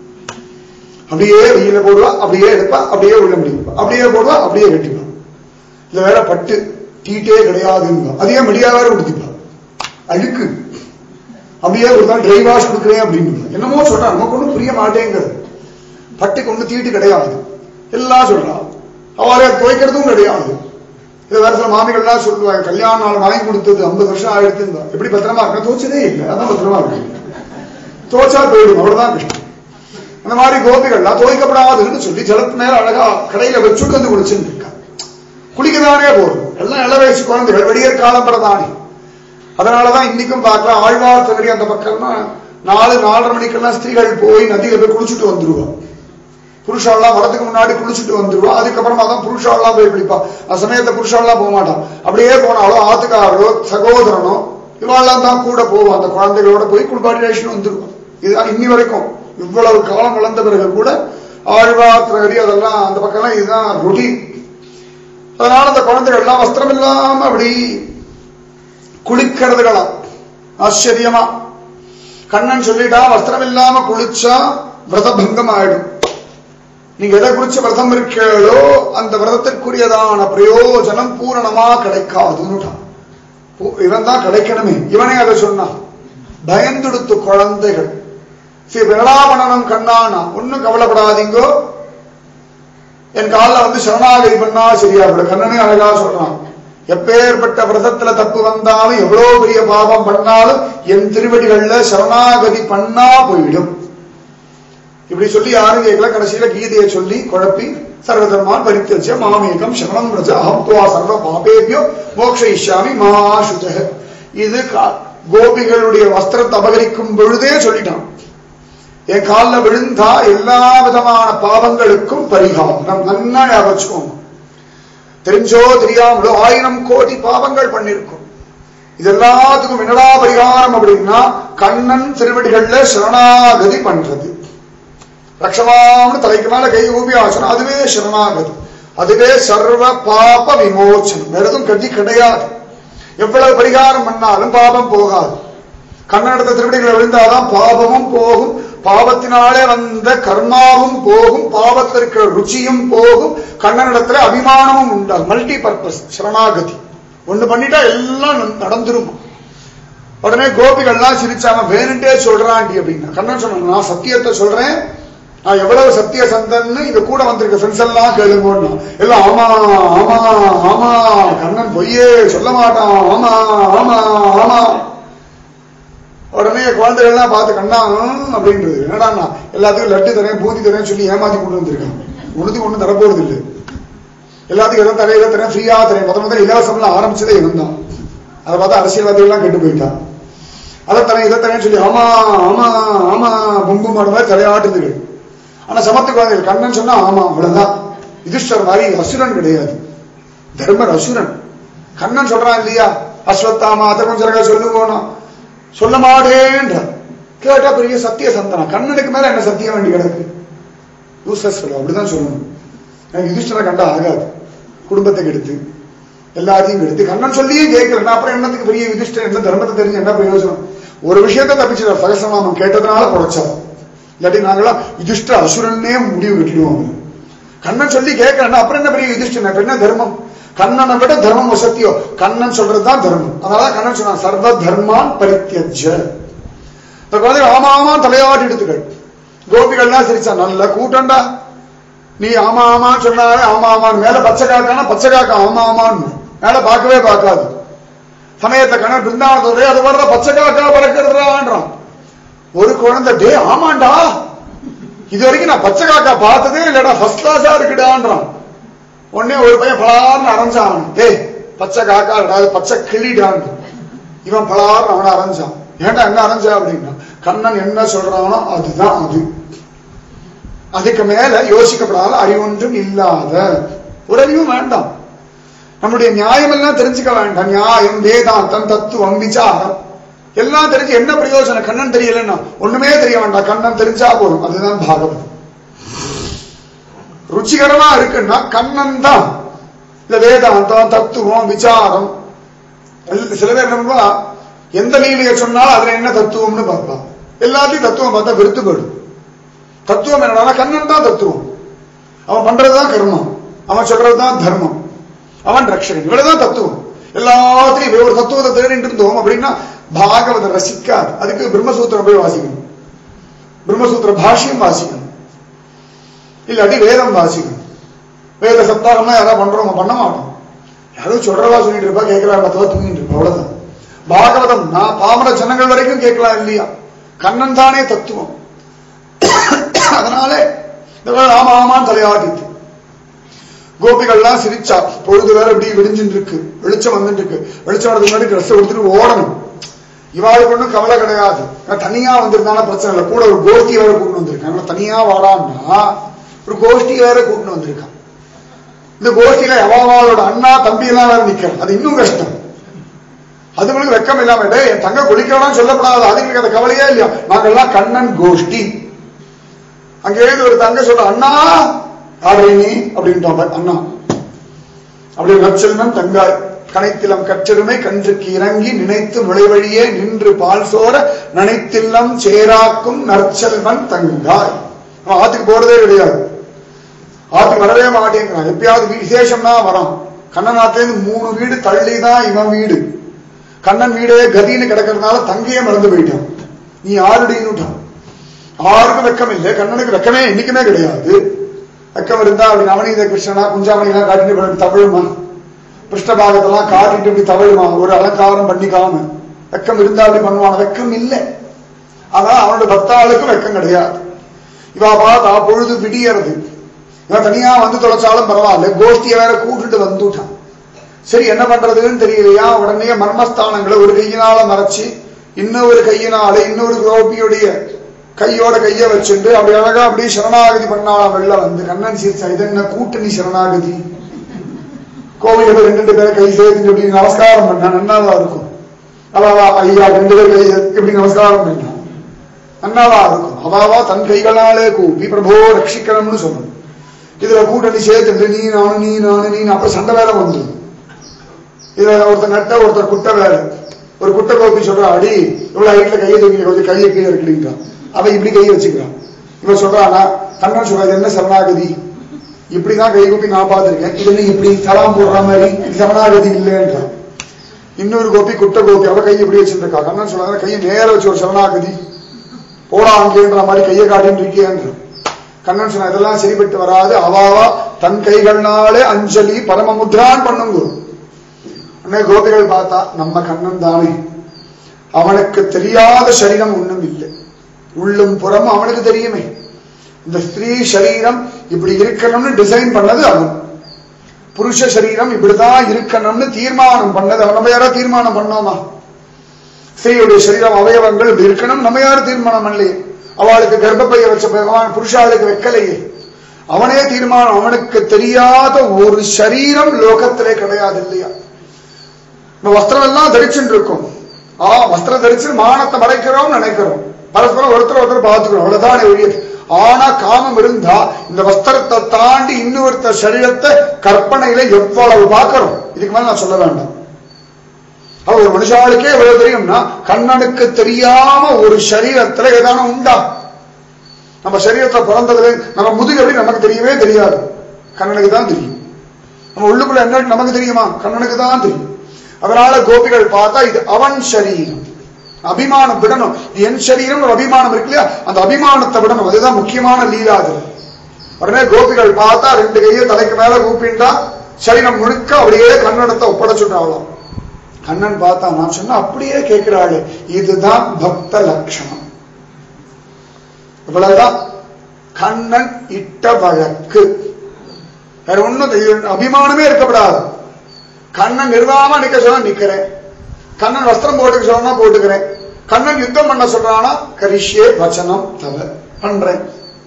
அப்படியே வெயில போடுவா அப்படியே எடுப்பா அப்படியே உள்ள முடிப்பா அப்படியே போடுவா அப்படியே வெட்டிப்பா இது வேற பட்டு தீட்டே கிடையாதுங்க அதே மடியா வேற கொடுத்துப்பா அழுக்கு அப்படியே ஒரு தான் ட்ரை வாஷ் கொடுக்குறேன் அப்படின்னு என்னமோ சொல்றான் நமக்கு ஒன்றும் புரிய மாட்டேங்கிறது பட்டுக்கு ஒண்ணு தீட்டு கிடையாது எல்லாம் சொல்றா அவரே துவைக்கிறதும் கிடையாது இது வேற சில மாமிகள்லாம் சொல்லுவாங்க கல்யாண நாள் வாங்கி கொடுத்தது ஐம்பது வருஷம் ஆயிடுத்து எப்படி பத்திரமா இருக்கு தோச்சதே இல்லை அதான் பத்திரமா இருக்கு தோச்சா போயிடும் அவ்வளவுதான் கஷ்டம் அந்த மாதிரி கோபிகள்லாம் துவைக்கப்படாதுன்னு சொல்லி ஜலத்து மேல அழகா கடையில வச்சுட்டு வந்து குளிச்சுட்டு இருக்கா குளிக்கதானே போதும் எல்லாம் இள வயசு குழந்தைகள் வெளியேற காலம்பரதானே அதனாலதான் இன்னைக்கும் பார்க்கலாம் ஆழ்வார் தகுதி அந்த பக்கம்னா நாலு நாலரை மணிக்கெல்லாம் ஸ்திரீகள் போய் நதியில போய் குளிச்சுட்டு வந்துருவா புருஷாலாம் வரதுக்கு முன்னாடி குளிச்சுட்டு வந்துருவா அதுக்கப்புறமா தான் புருஷாலாம் போய் குளிப்பா அந்த சமயத்தை புருஷாலாம் போக மாட்டான் அப்படியே போனாலும் ஆத்துக்காரரோ சகோதரனோ இவாள்லாம் தான் கூட போவோம் அந்த குழந்தைகளோட போய் குளிப்பாட்டி வந்துருவோம் இதுதான் இன்னி வரைக்கும் இவ்வளவு காலம் வளர்ந்த பிறகு கூட ஆழ்வார் திரகரி அதெல்லாம் அந்த பக்கம்லாம் இதுதான் ரொட்டீன் அதனால அந்த குழந்தைகள் எல்லாம் வஸ்திரம் இல்லாம அப்படி குளிக்கிறதுகளாம் ஆச்சரியமா கண்ணன் சொல்லிட்டா வஸ்திரம் இல்லாம குளிச்சா விரதபங்கம் ஆயிடும் நீங்க எதை குறிச்சு விரதம் இருக்கீங்களோ அந்த விரதத்திற்குரியதான பிரயோஜனம் பூரணமா கிடைக்காதுன்னுட்டான் இவன் தான் கிடைக்கணுமே இவனே அதை சொன்னான் பயந்துடுத்து குழந்தைகள் சரி விரலாபணனம் கண்ணானா ஒன்னும் கவலைப்படாதீங்கோ என் காலில் வந்து சரணாகதி பண்ணா சரியா விட கண்ணனே அழகா சொல்றான் எப்பேற்பட்ட விரதத்துல தப்பு வந்தாலும் எவ்வளவு பெரிய பாவம் பண்ணாலும் என் திருவடிகள்ல சரணாகதி பண்ணா போயிடும் இப்படி சொல்லி யாரும் கேட்கல கடைசியில கீதையை சொல்லி குழப்பி சர்வதர்மான் பரித்தஜ மாமேகம் சரணம் ரஜ அஹப்துவா சர்வ பாபேபியோ மோக்ஷயிஷ்யாமி மாசுத இது கோபிகளுடைய வஸ்திரத்தை அபகரிக்கும் பொழுதே சொல்லிட்டான் என் காலில் விழுந்தா எல்லா விதமான பாவங்களுக்கும் பரிகாரம் நம் நன்னா ஞாபகம் தெரிஞ்சோ தெரியாமலோ ஆயிரம் கோடி பாவங்கள் பண்ணிருக்கும் இது எல்லாத்துக்கும் என்னடா பரிகாரம் அப்படின்னா கண்ணன் திருவடிகள்ல சரணாகதி பண்றது ரக்ஷமான்னு தலைக்கு மேல கை ஊபி ஆசனம் அதுவே சரணாகதி அதுவே சர்வ பாப விமோச்சனம் வேற எதுவும் கட்டி கிடையாது எவ்வளவு பரிகாரம் பண்ணாலும் பாபம் போகாது கண்ணடத்த திருவடிகளை விழுந்தாதான் பாபமும் போகும் பாவத்தினாலே வந்த கர்மாவும் போகும் பாவத்திற்கு ருச்சியும் போகும் கண்ணனிடத்துல அபிமானமும் உண்டாகும் மல்டி பர்பஸ் சரணாகதி ஒண்ணு பண்ணிட்டா எல்லாம் நடந்துரும் உடனே கோபிகள்லாம் சிரிச்சாம வேணுண்டே சொல்றாண்டி அப்படின்னா கண்ணன் சொன்ன நான் சத்தியத்தை சொல்றேன் நான் எவ்வளவு சத்திய சந்தன்னு இங்க கூட வந்திருக்க ஃப்ரெண்ட்ஸ் எல்லாம் கேளுங்கன்னு எல்லாம் ஆமா ஆமா ஆமா கண்ணன் பொய்யே சொல்ல மாட்டான் ஆமா ஆமா ஆமா உடனே குழந்தைகள்லாம் பார்த்து கண்ணா ம், அப்படின்றது என்னடா எல்லாத்துக்கும் லட்டு தரேன் பூந்தி தரேன் சொல்லி ஏமாத்தி கொண்டு வந்திருக்காங்க ஒண்ணுத்துக்கு ஒண்ணும் தரப்போறது இல்லை எல்லாத்துக்கும் எதை தரேன் இதை தரேன் ஃப்ரீயா தரேன் முத முதல்ல இலவசம்லாம் ஆரம்பிச்சதே இவன் தான் அதை பார்த்தா அரசியல்வாதிகள்லாம் கெட்டு போயிட்டான் அதை தரேன் இதை தரேன்னு சொல்லி ஆமா ஆமா ஆமா பொம்பு மாடு மாதிரி தலையாட்டுதுகள் ஆனா சமத்து குழந்தைகள் கண்ணன் சொன்னா ஆமா அவ்வளவுதான் யுதிஷ்டர் மாதிரி அசுரன் கிடையாது தர்மர் அசுரன் கண்ணன் சொல்றான் இல்லையா அஸ்வத்தாமா அதர்மம் சிறக சொல்லுவோனா சொல்ல மாட்டேன்ற கேட்டா பெரிய சத்திய சந்தனம் கண்ணனுக்கு மேல என்ன சத்தியம் வேண்டி கிடக்கு யூசஸ் அப்படிதான் சொல்லணும் எனக்கு யுதிஷ்டரை கண்டா ஆகாது குடும்பத்தை கெடுத்து எல்லாத்தையும் கெடுத்து கண்ணன் சொல்லியே கேட்கல அப்புறம் என்னத்துக்கு பெரிய யுதிஷ்டர் என்ன தர்மத்தை தெரிஞ்சு என்ன பிரயோஜனம் ஒரு விஷயத்தை தப்பிச்சு சகசநாமம் கேட்டதுனால குறைச்சா இல்லாட்டி நாங்களாம் யுதிஷ்ட அசுரன்னே முடிவு கட்டிடுவோம் கண்ணன் சொல்லி கேட்கறேன் அப்புறம் என்ன பெரிய யுதிஷ்டன் அப்ப என்ன தர்மம் கண்ணனை விட தர்மம் வசத்தியோ கண்ணன் சொல்றதுதான் தர்மம் அதனால கண்ணன் சொன்னான் சர்வ தர்மான் பரித்தியஜ இந்த குழந்தை ஆமா ஆமா தலையாட்டி எடுத்துக்கள் கோபிகள்லாம் சிரிச்சா நல்ல கூட்டம்டா நீ ஆமா ஆமான்னு சொன்னாலே ஆமா ஆமான்னு மேல பச்சை காக்கானா பச்சை காக்கா ஆமா ஆமான்னு மேல பார்க்கவே பார்க்காது சமயத்தை கண்ணன் பிருந்தாவதோரே அது வர்ற பச்சை காக்கா பறக்கிறதுறான்றான் ஒரு குழந்தை டே ஆமாண்டா இது வரைக்கும் நான் பச்சை காக்கா பார்த்ததே இல்லடா ஃபர்ஸ்ட் கிளாஸா இருக்குடான்றான் உடனே ஒரு பையன் பலார்னு அரைஞ்சான் டேய் பச்சை காக்கா இல்லடா அது பச்சை கிளிடான் இவன் பலார்னு அவனை அரைஞ்சான் ஏன்டா என்ன அரைஞ்சா அப்படின்னா கண்ணன் என்ன சொல்றானோ அதுதான் அது அதுக்கு மேல யோசிக்கப்படாத அறிவொன்றும் இல்லாத ஒரு அறிவும் வேண்டாம் நம்முடைய நியாயம் எல்லாம் தெரிஞ்சுக்க வேண்டாம் நியாயம் வேதாந்தம் தத்துவம் விசாரம் எல்லாம் தெரிஞ்சு என்ன பிரயோஜனம் கண்ணன் தெரியலன்னா ஒண்ணுமே தெரிய வேண்டாம் கண்ணன் தெரிஞ்சா போதும் அதுதான் பாகவதம் ருச்சிகரமா இருக்குன்னா கண்ணன் தான் இந்த வேதாந்தம் தத்துவம் விசாரம் எல்~ சில பேர் என்ன பண்ணுவா எந்த லீலையை சொன்னாலும் அதுல என்ன தத்துவம்னு பார்ப்பான் எல்லாத்தையும் தத்துவம் பார்த்தா வெறுத்து போயிடும் தத்துவம் என்னன்னா கண்ணன் தான் தத்துவம் அவன் பண்றதுதான் கர்மம் அவன் சொல்றதுதான் தர்மம் அவன் ரட்சகன் இவ்வளவுதான் தத்துவம் எல்லாத்தையும் இப்ப ஒரு தத்துவத்தை தேடிட்டு இருந்தோம் அப்படின்னா பாகவதம் ரசிக்காது அதுக்கு பிரம்மசூத்திரம் போய் வாசிக்கணும் பிரம்மசூத்திர பாஷ்யம் வாசிக்கணும் இல்லாட்டி வேதம் வாசிக்கணும் வேத சப்தாகம்னா யாராவது பண்றவங்க பண்ண மாட்டோம் யாரோ சொல்றவா சொல்லிட்டு இருப்பா கேட்கிறா மத்தவா தூங்கிட்டு இருப்பா அவ்வளவுதான் பாகவதம் நான் பாமர ஜனங்கள் வரைக்கும் கேட்கலாம் இல்லையா கண்ணன் தானே தத்துவம் அதனால இந்த வேலை ஆமா ஆமான்னு தலையாட்டிட்டு கோபிகள்லாம் சிரிச்சா பொழுது வேற இப்படி விடிஞ்சுட்டு இருக்கு வெளிச்சம் வந்துட்டு இருக்கு வெளிச்சம் வரதுக்கு முன்னாடி ட்ரெஸ் கொடுத்துட்டு ஓடணும் இவாளுக்கு ஒண்ணும் கவலை கிடையாது நான் தனியா வந்திருந்தாலும் பிரச்சனை இல்லை கூட ஒரு கோஷ்டி வேற கூட்டிட்டு வந்திருக்கான் இவன் தனியா வாடான்னா ஒரு கோஷ்டி வேற கூட்டிட்டு வந்திருக்கான் இந்த கோஷ்டியில எவாவாளோட அண்ணா தம்பி எல்லாம் வேற நிக்கிறான் அது இன்னும் கஷ்டம் அதுங்களுக்கு வெக்கம் இல்லாம டேய், என் தங்க குளிக்கணும்னு சொல்லப்படாது அதுங்களுக்கு அந்த கவலையே இல்லையா நாங்கெல்லாம் கண்ணன் கோஷ்டி அங்க எழுதி ஒரு தங்க சொல்ற அண்ணா ஆடுறீ நீ அப்படின்ட்டான் அண்ணா அப்படியே நற்செல்வன் தங்காய் கனைத்திலம் கற்றெருமை கன்றுக்கு இறங்கி நினைத்து நுழைவழியே நின்று பால் சோர நனைத்தில்லம் சேராக்கும் நற்செல்வன் தங்காய் அவன் ஆத்துக்கு போறதே கிடையாது ஆத்துக்கு வரவே மாட்டேங்கிறான் எப்பயாவது வீ- விசேஷம்னா வரான் கண்ணநாட்டிலேருந்து மூணு வீடு தள்ளி தான் இவன் வீடு கண்ணன் வீடே கதின்னு கிடக்கிறதுனால தங்கையே மறந்து போயிட்டான் நீ யாருடின்னுட்டான் யாருக்கும் வெக்கம் இல்லை கண்ணனுக்கு வெக்கமே என்னைக்குமே கிடையாது வெக்கம் இருந்தா அப்படி நவநீத கிருஷ்ணனா குஞ்சாமணிலாம் காட்டிட்டு இப்படி தவழுமா பிருஷ்டபாகத்தெல்லாம் காட்டிட்டு இப்படி தவழுமா ஒரு அலங்காரம் பண்ணிக்காம வெக்கம் இருந்தா அப்படி பண்ணுவான் வெக்கம் இல்லை ஆனா அவனோட பக்தாளுக்கும் வெக்கம் கிடையாது இவா பார்த்தா பொழுது விடியறது இவன் தனியா வந்து தொலைச்சாலும் பரவாயில்ல கோஷ்டியை வேற கூட்டிட்டு வந்துட்டான் சரி என்ன பண்றதுன்னு தெரியலையா உடனே மர்மஸ்தானங்களை ஒரு கையினால மறைச்சு இன்னொரு கையினால இன்னொரு கோபியுடைய கையோட கைய வச்சுட்டு அப்படி அழகா அப்படியே சரணாகதி பண்ணாலாம் வெளில வந்து கண்ணன் சீர்ச்சா இது என்ன கூட்டணி சரணாகதி கோவில ரெண்டு ரெண்டு பேரை கை சேர்த்து இப்படி நமஸ்காரம் பண்ணா நன்னாவா இருக்கும் அவாவா ஐயா ரெண்டு பேர் கை சேர்த்து இப்படி நமஸ்காரம் பண்ணா நன்னாவா இருக்கும் அவாவா தன் கைகளாலே கூப்பி பிரபோ ரட்சிக்கணும்னு சொல்லணும் இதுல கூட்டணி சேர்த்துட்டு நீ நானு நீ நானு நீ அப்ப சண்டை வேற வந்துடும் இதுல ஒருத்தர் நட்ட ஒருத்தர் குட்டை வேற ஒரு குட்டை கோப்பி சொல்றா அடி இவ்வளவு ஹைட்ல கையை தூக்கி கொஞ்சம் கையை கீழே இருக்குன்றான் அவன் இப்படி கையை வச்சுக்கிறான் இவன் சொல்றானா கண்ணன் சொல்றது என்ன சரணாகதி இப்படிதான் கை கூப்பி நான் பார்த்திருக்கேன் இது என்ன இப்படி தலாம் போடுற மாதிரி இது சரணாகதி இல்லைன்றான் இன்னொரு கோபி குட்டை கோபி அவ கையை இப்படி வச்சிருக்கா கண்ணன் சொல்றாங்க கையை நேர வச்சு ஒரு சரணாகதி போடா அங்கேன்ற மாதிரி கையை காட்டின்னு இருக்கியன்ற கண்ணன் சொன்ன இதெல்லாம் சரிப்பட்டு வராது அவாவா தன் கைகள்னாலே அஞ்சலி பரமமுத்ரான் பண்ணுங்க உடனே கோபிகள் பார்த்தா நம்ம கண்ணன் தானே அவனுக்கு தெரியாத சரீரம் ஒண்ணும் இல்லை உள்ளும் புறமும் அவனுக்கு தெரியுமே இந்த ஸ்திரீ சரீரம் இப்படி இருக்கணும்னு டிசைன் பண்ணது அவன் புருஷ சரீரம் இப்படிதான் இருக்கணும்னு தீர்மானம் பண்ணது அவன் நம்ம யாரா தீர்மானம் பண்ணோமா ஸ்திரீயுடைய சரீரம் அவயவங்கள் இப்படி இருக்கணும் நம்ம யாரும் தீர்மானம் பண்ணலையே அவளுக்கு கர்ப்பப்பைய வச்ச பகவான் புருஷாளுக்கு வைக்கலையே அவனே தீர்மானம் அவனுக்கு தெரியாத ஒரு சரீரம் லோகத்திலே கிடையாது இல்லையா நம்ம வஸ்திரம் எல்லாம் தரிச்சுட்டு இருக்கோம் ஆ வஸ்திரம் தரிச்சு மானத்தை மறைக்கிறோம் நினைக்கிறோம் பரஸ்பரம் ஒருத்தர் ஒருத்தர் பார்த்துக்கிறோம் அவ்வளவுதான் ஒழிய ஆனா காமம் இருந்தா இந்த வஸ்திரத்தை தாண்டி இன்னொருத்தர் சரீரத்தை கற்பனையில எவ்வளவு பார்க்கிறோம் இதுக்கு மேல நான் சொல்ல வேண்டாம் அவ ஒரு மனுஷாளுக்கே எவ்வளவு தெரியும்னா கண்ணனுக்கு தெரியாம ஒரு சரீரத்துல ஏதான உண்டா நம்ம சரீரத்துல பிறந்ததுல நம்ம முதுகு எப்படி நமக்கு தெரியவே தெரியாது கண்ணனுக்கு தான் தெரியும் நம்ம உள்ளுக்குள்ள என்ன நமக்கு தெரியுமா கண்ணனுக்கு தான் தெரியும் அதனால கோபிகள் பார்த்தா இது அவன் சரீரம் அபிமானம் விடணும் இது என் சரீரம் ஒரு அபிமானம் இருக்கு இல்லையா அந்த அபிமானத்தை விடணும் அதுதான் முக்கியமான லீலா அது உடனே கோபிகள் பார்த்தா ரெண்டு கையை தலைக்கு மேல கூப்பிண்டா சரீரம் முழுக்க அப்படியே கண்ணனத்தை ஒப்படைச்சுட்டாவலாம் கண்ணன் பார்த்தா நான் சொன்னா அப்படியே கேட்கிறாளே இதுதான் பக்த லட்சணம் இவ்வளவுதான் கண்ணன் இட்ட வழக்கு வேற ஒண்ணும் அபிமானமே இருக்கப்படாது கண்ணன் நிர்வாகமா நிக்க சொன்னா நிக்கிறேன் கண்ணன் வஸ்திரம் போட்டுக்க சொன்னா போட்டுக்கிறேன் கண்ணன் யுத்தம் பண்ண சொல்றானா கரிஷ்யே வச்சனம் தவ பண்றேன்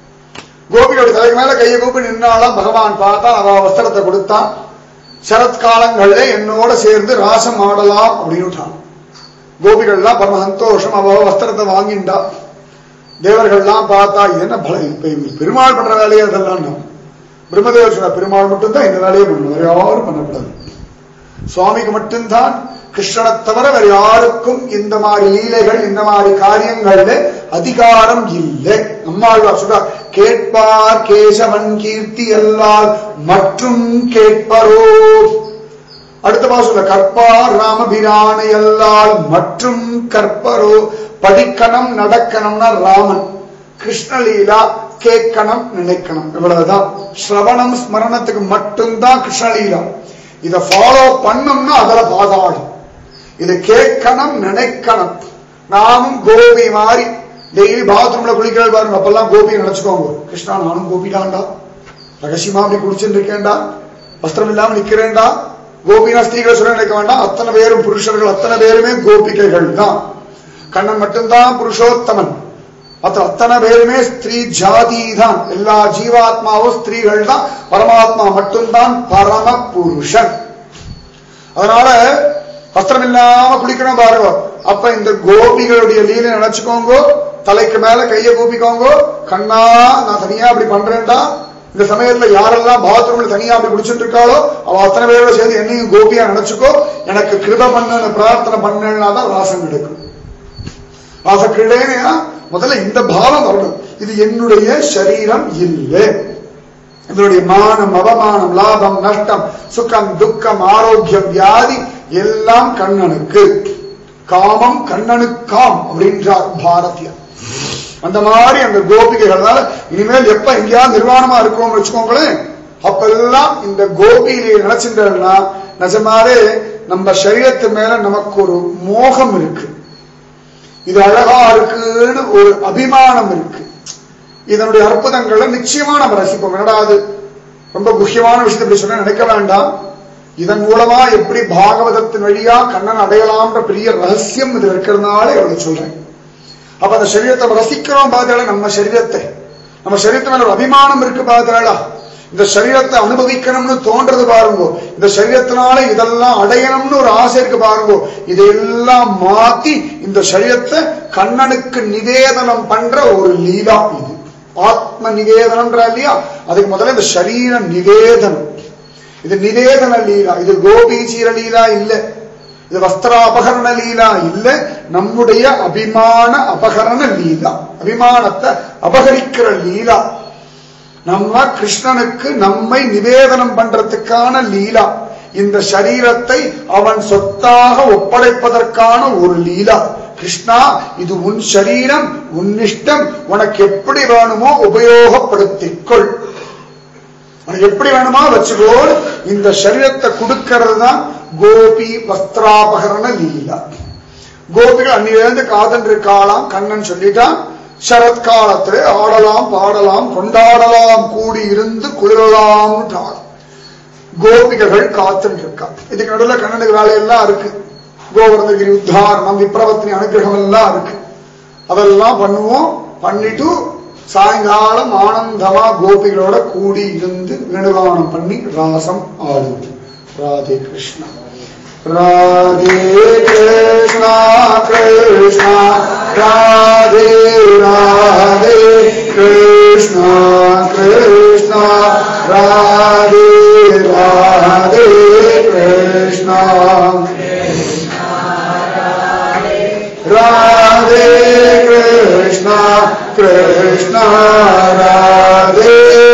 கோபியோட தலைக்கு மேல கையை கூப்பி நின்னாலாம் பகவான் பார்த்தா அவ வஸ்திரத்தை கொடுத்தான் சரத்காலங்கள்ல என்னோட சேர்ந்து ராசம் ஆடலாம் அப்படின்னுட்டான் கோபிகள்லாம் பரம சந்தோஷம் அவ வஸ்திரத்தை வாங்கிண்டா தேவர்கள்லாம் பார்த்தா இது என்ன பல இப்ப பெருமாள் பண்ற வேலையே அதெல்லாம் பிரம்மதேவர் சொன்ன பெருமாள் மட்டும்தான் இந்த வேலையை பண்ணணும் வேற யாரும் பண்ணக்கூடாது சுவாமிக்கு மட்டும்தான் கிருஷ்ணனை தவிர வேற யாருக்கும் இந்த மாதிரி லீலைகள் இந்த மாதிரி காரியங்கள்ல அதிகாரம் இல்லை நம்மாழ்வார் சொல்றார் கேட்பார் கேசவன் கீர்த்தி எல்லால் மற்றும் கேட்பரோ அடுத்த மாசம் கற்பார் ராமபிரானை எல்லால் மற்றும் கற்பரோ படிக்கணும் நடக்கணும்னா ராமன் கிருஷ்ணலீலா கேட்கணும் நினைக்கணும் இவ்வளவுதான் ஸ்ரவணம் ஸ்மரணத்துக்கு மட்டும்தான் கிருஷ்ணலீலா இதை ஃபாலோ பண்ணோம்னா அதுல பாதாடும் இதை கேட்கணும் நினைக்கணும் நாமும் கோபி மாதிரி டெய்லி பாத்ரூம்ல குளிக்கிறது பாருங்க அப்பெல்லாம் கோபி நினைச்சுக்கோங்க கிருஷ்ணா நானும் கோபிடாண்டா ரகசியமா அப்படி குளிச்சுட்டு இருக்கேன்டா வஸ்திரம் இல்லாம நிக்கிறேன்டா கோபினா ஸ்திரீகளை சொல்ல நினைக்க வேண்டாம் அத்தனை பேரும் புருஷர்கள் அத்தனை பேருமே கோபிகைகள் தான் கண்ணன் மட்டும்தான் புருஷோத்தமன் மற்ற அத்தனை பேருமே ஸ்திரீ ஜாதி தான் எல்லா ஜீவாத்மாவும் ஸ்திரீகள் தான் பரமாத்மா மட்டும்தான் பரம புருஷன் அதனால வஸ்திரம் இல்லாம குளிக்கணும் பாருங்க அப்ப இந்த கோபிகளுடைய லீலை நினைச்சுக்கோங்க தலைக்கு மேல கைய கூப்பிக்கோங்க கண்ணா நான் தனியா அப்படி பண்றேன்டா இந்த சமயத்துல யாரெல்லாம் பாத்ரூம்ல தனியா அப்படி குடிச்சிட்டு இருக்காளோ அவ அத்தனை பேரோட சேர்ந்து என்னையும் கோபியா நினைச்சுக்கோ எனக்கு கிருப பண்ணுன்னு பிரார்த்தனை பண்ணா தான் ராசம் கிடைக்கும் ராசக்கிரீடேனா முதல்ல இந்த பாவம் வரணும் இது என்னுடைய சரீரம் இல்லை இதனுடைய மானம் அவமானம் லாபம் நஷ்டம் சுகம் துக்கம் ஆரோக்கியம் வியாதி எல்லாம் கண்ணனுக்கு காமம் கண்ணனுக்காம் அப்படின்றார் பாரதியர் அந்த மாதிரி அந்த கோபிகைகளால இனிமேல் எப்ப எங்கேயாவது நிர்வாணமா இருக்கோம்னு வச்சுக்கோங்களேன் அப்பெல்லாம் இந்த கோபியிலே நினைச்சின்றா நிஜமாவே நம்ம சரீரத்து மேல நமக்கு ஒரு மோகம் இருக்கு இது அழகா இருக்குன்னு ஒரு அபிமானம் இருக்கு இதனுடைய அற்புதங்களை நிச்சயமா நம்ம ரசிப்போம் என்னடா அது ரொம்ப முக்கியமான விஷயத்தை இப்படி சொன்ன நினைக்க வேண்டாம் இதன் மூலமா எப்படி பாகவதத்தின் வழியா கண்ணன் அடையலாம்ன்ற பெரிய ரகசியம் இது இருக்கிறதுனால இவ்வளவு சொல்றேன் அப்ப அந்த சரீரத்தை ரசிக்கிறோம் பாத்தாள நம்ம சரீரத்தை நம்ம சரீரத்து மேல ஒரு அபிமானம் இருக்கு பாத்தாளா இந்த சரீரத்தை அனுபவிக்கணும்னு தோன்றது பாருங்க இந்த சரீரத்தினால இதெல்லாம் அடையணும்னு ஒரு ஆசை இருக்கு பாருங்க இதையெல்லாம் மாத்தி இந்த சரீரத்தை கண்ணனுக்கு நிவேதனம் பண்ற ஒரு லீலா இது ஆத்ம நிவேதனம்ன்ற இல்லையா அதுக்கு முதல்ல இந்த சரீர நிவேதனம் இது நிவேதன லீலா இது கோபி சீர லீலா இல்ல இது வஸ்திராபகரண லீலா இல்ல நம்முடைய அபிமான அபகரண லீலா அபிமானத்தை அபகரிக்கிற லீலா நம்ம கிருஷ்ணனுக்கு நம்மை நிவேதனம் பண்றதுக்கான லீலா இந்த சரீரத்தை அவன் சொத்தாக ஒப்படைப்பதற்கான ஒரு லீலா கிருஷ்ணா இது உன் சரீரம் உன் இஷ்டம் உனக்கு எப்படி வேணுமோ உபயோகப்படுத்திக்கொள் உனக்கு எப்படி வேணுமோ வச்சுக்கோ இந்த சரீரத்தை கொடுக்கிறது தான் கோபி வஸ்திராபகரண லீலா கோபிகள் அன்னிலிருந்து காதல் இருக்காளாம் கண்ணன் சொல்லிட்டான் சரத்காலத்திலே ஆடலாம் பாடலாம் கொண்டாடலாம் கூடி இருந்து குளிரலாம் கோபிகைகள் காத்துன்னு இருக்கா இதுக்கு நடுவில் கண்ணனுக்கு வேலையெல்லாம் இருக்கு கோவர்தகிரி உத்தாரணம் விப்ரவத்தினி அனுகிரகம் எல்லாம் இருக்கு அதெல்லாம் பண்ணுவோம் பண்ணிட்டு சாயங்காலம் ஆனந்தமா கோபிகளோட கூடி இருந்து வேணுகானம் பண்ணி ராசம் ஆடுவோம் ராதே கிருஷ்ணா ராதே கிருஷ்ணா கிருஷ்ணா ராதே ராதே கிருஷ்ணா கிருஷ்ணா ராதே ராதே கிருஷ்ணா ராதே கிருஷ்ணா கிருஷ்ணா ராதே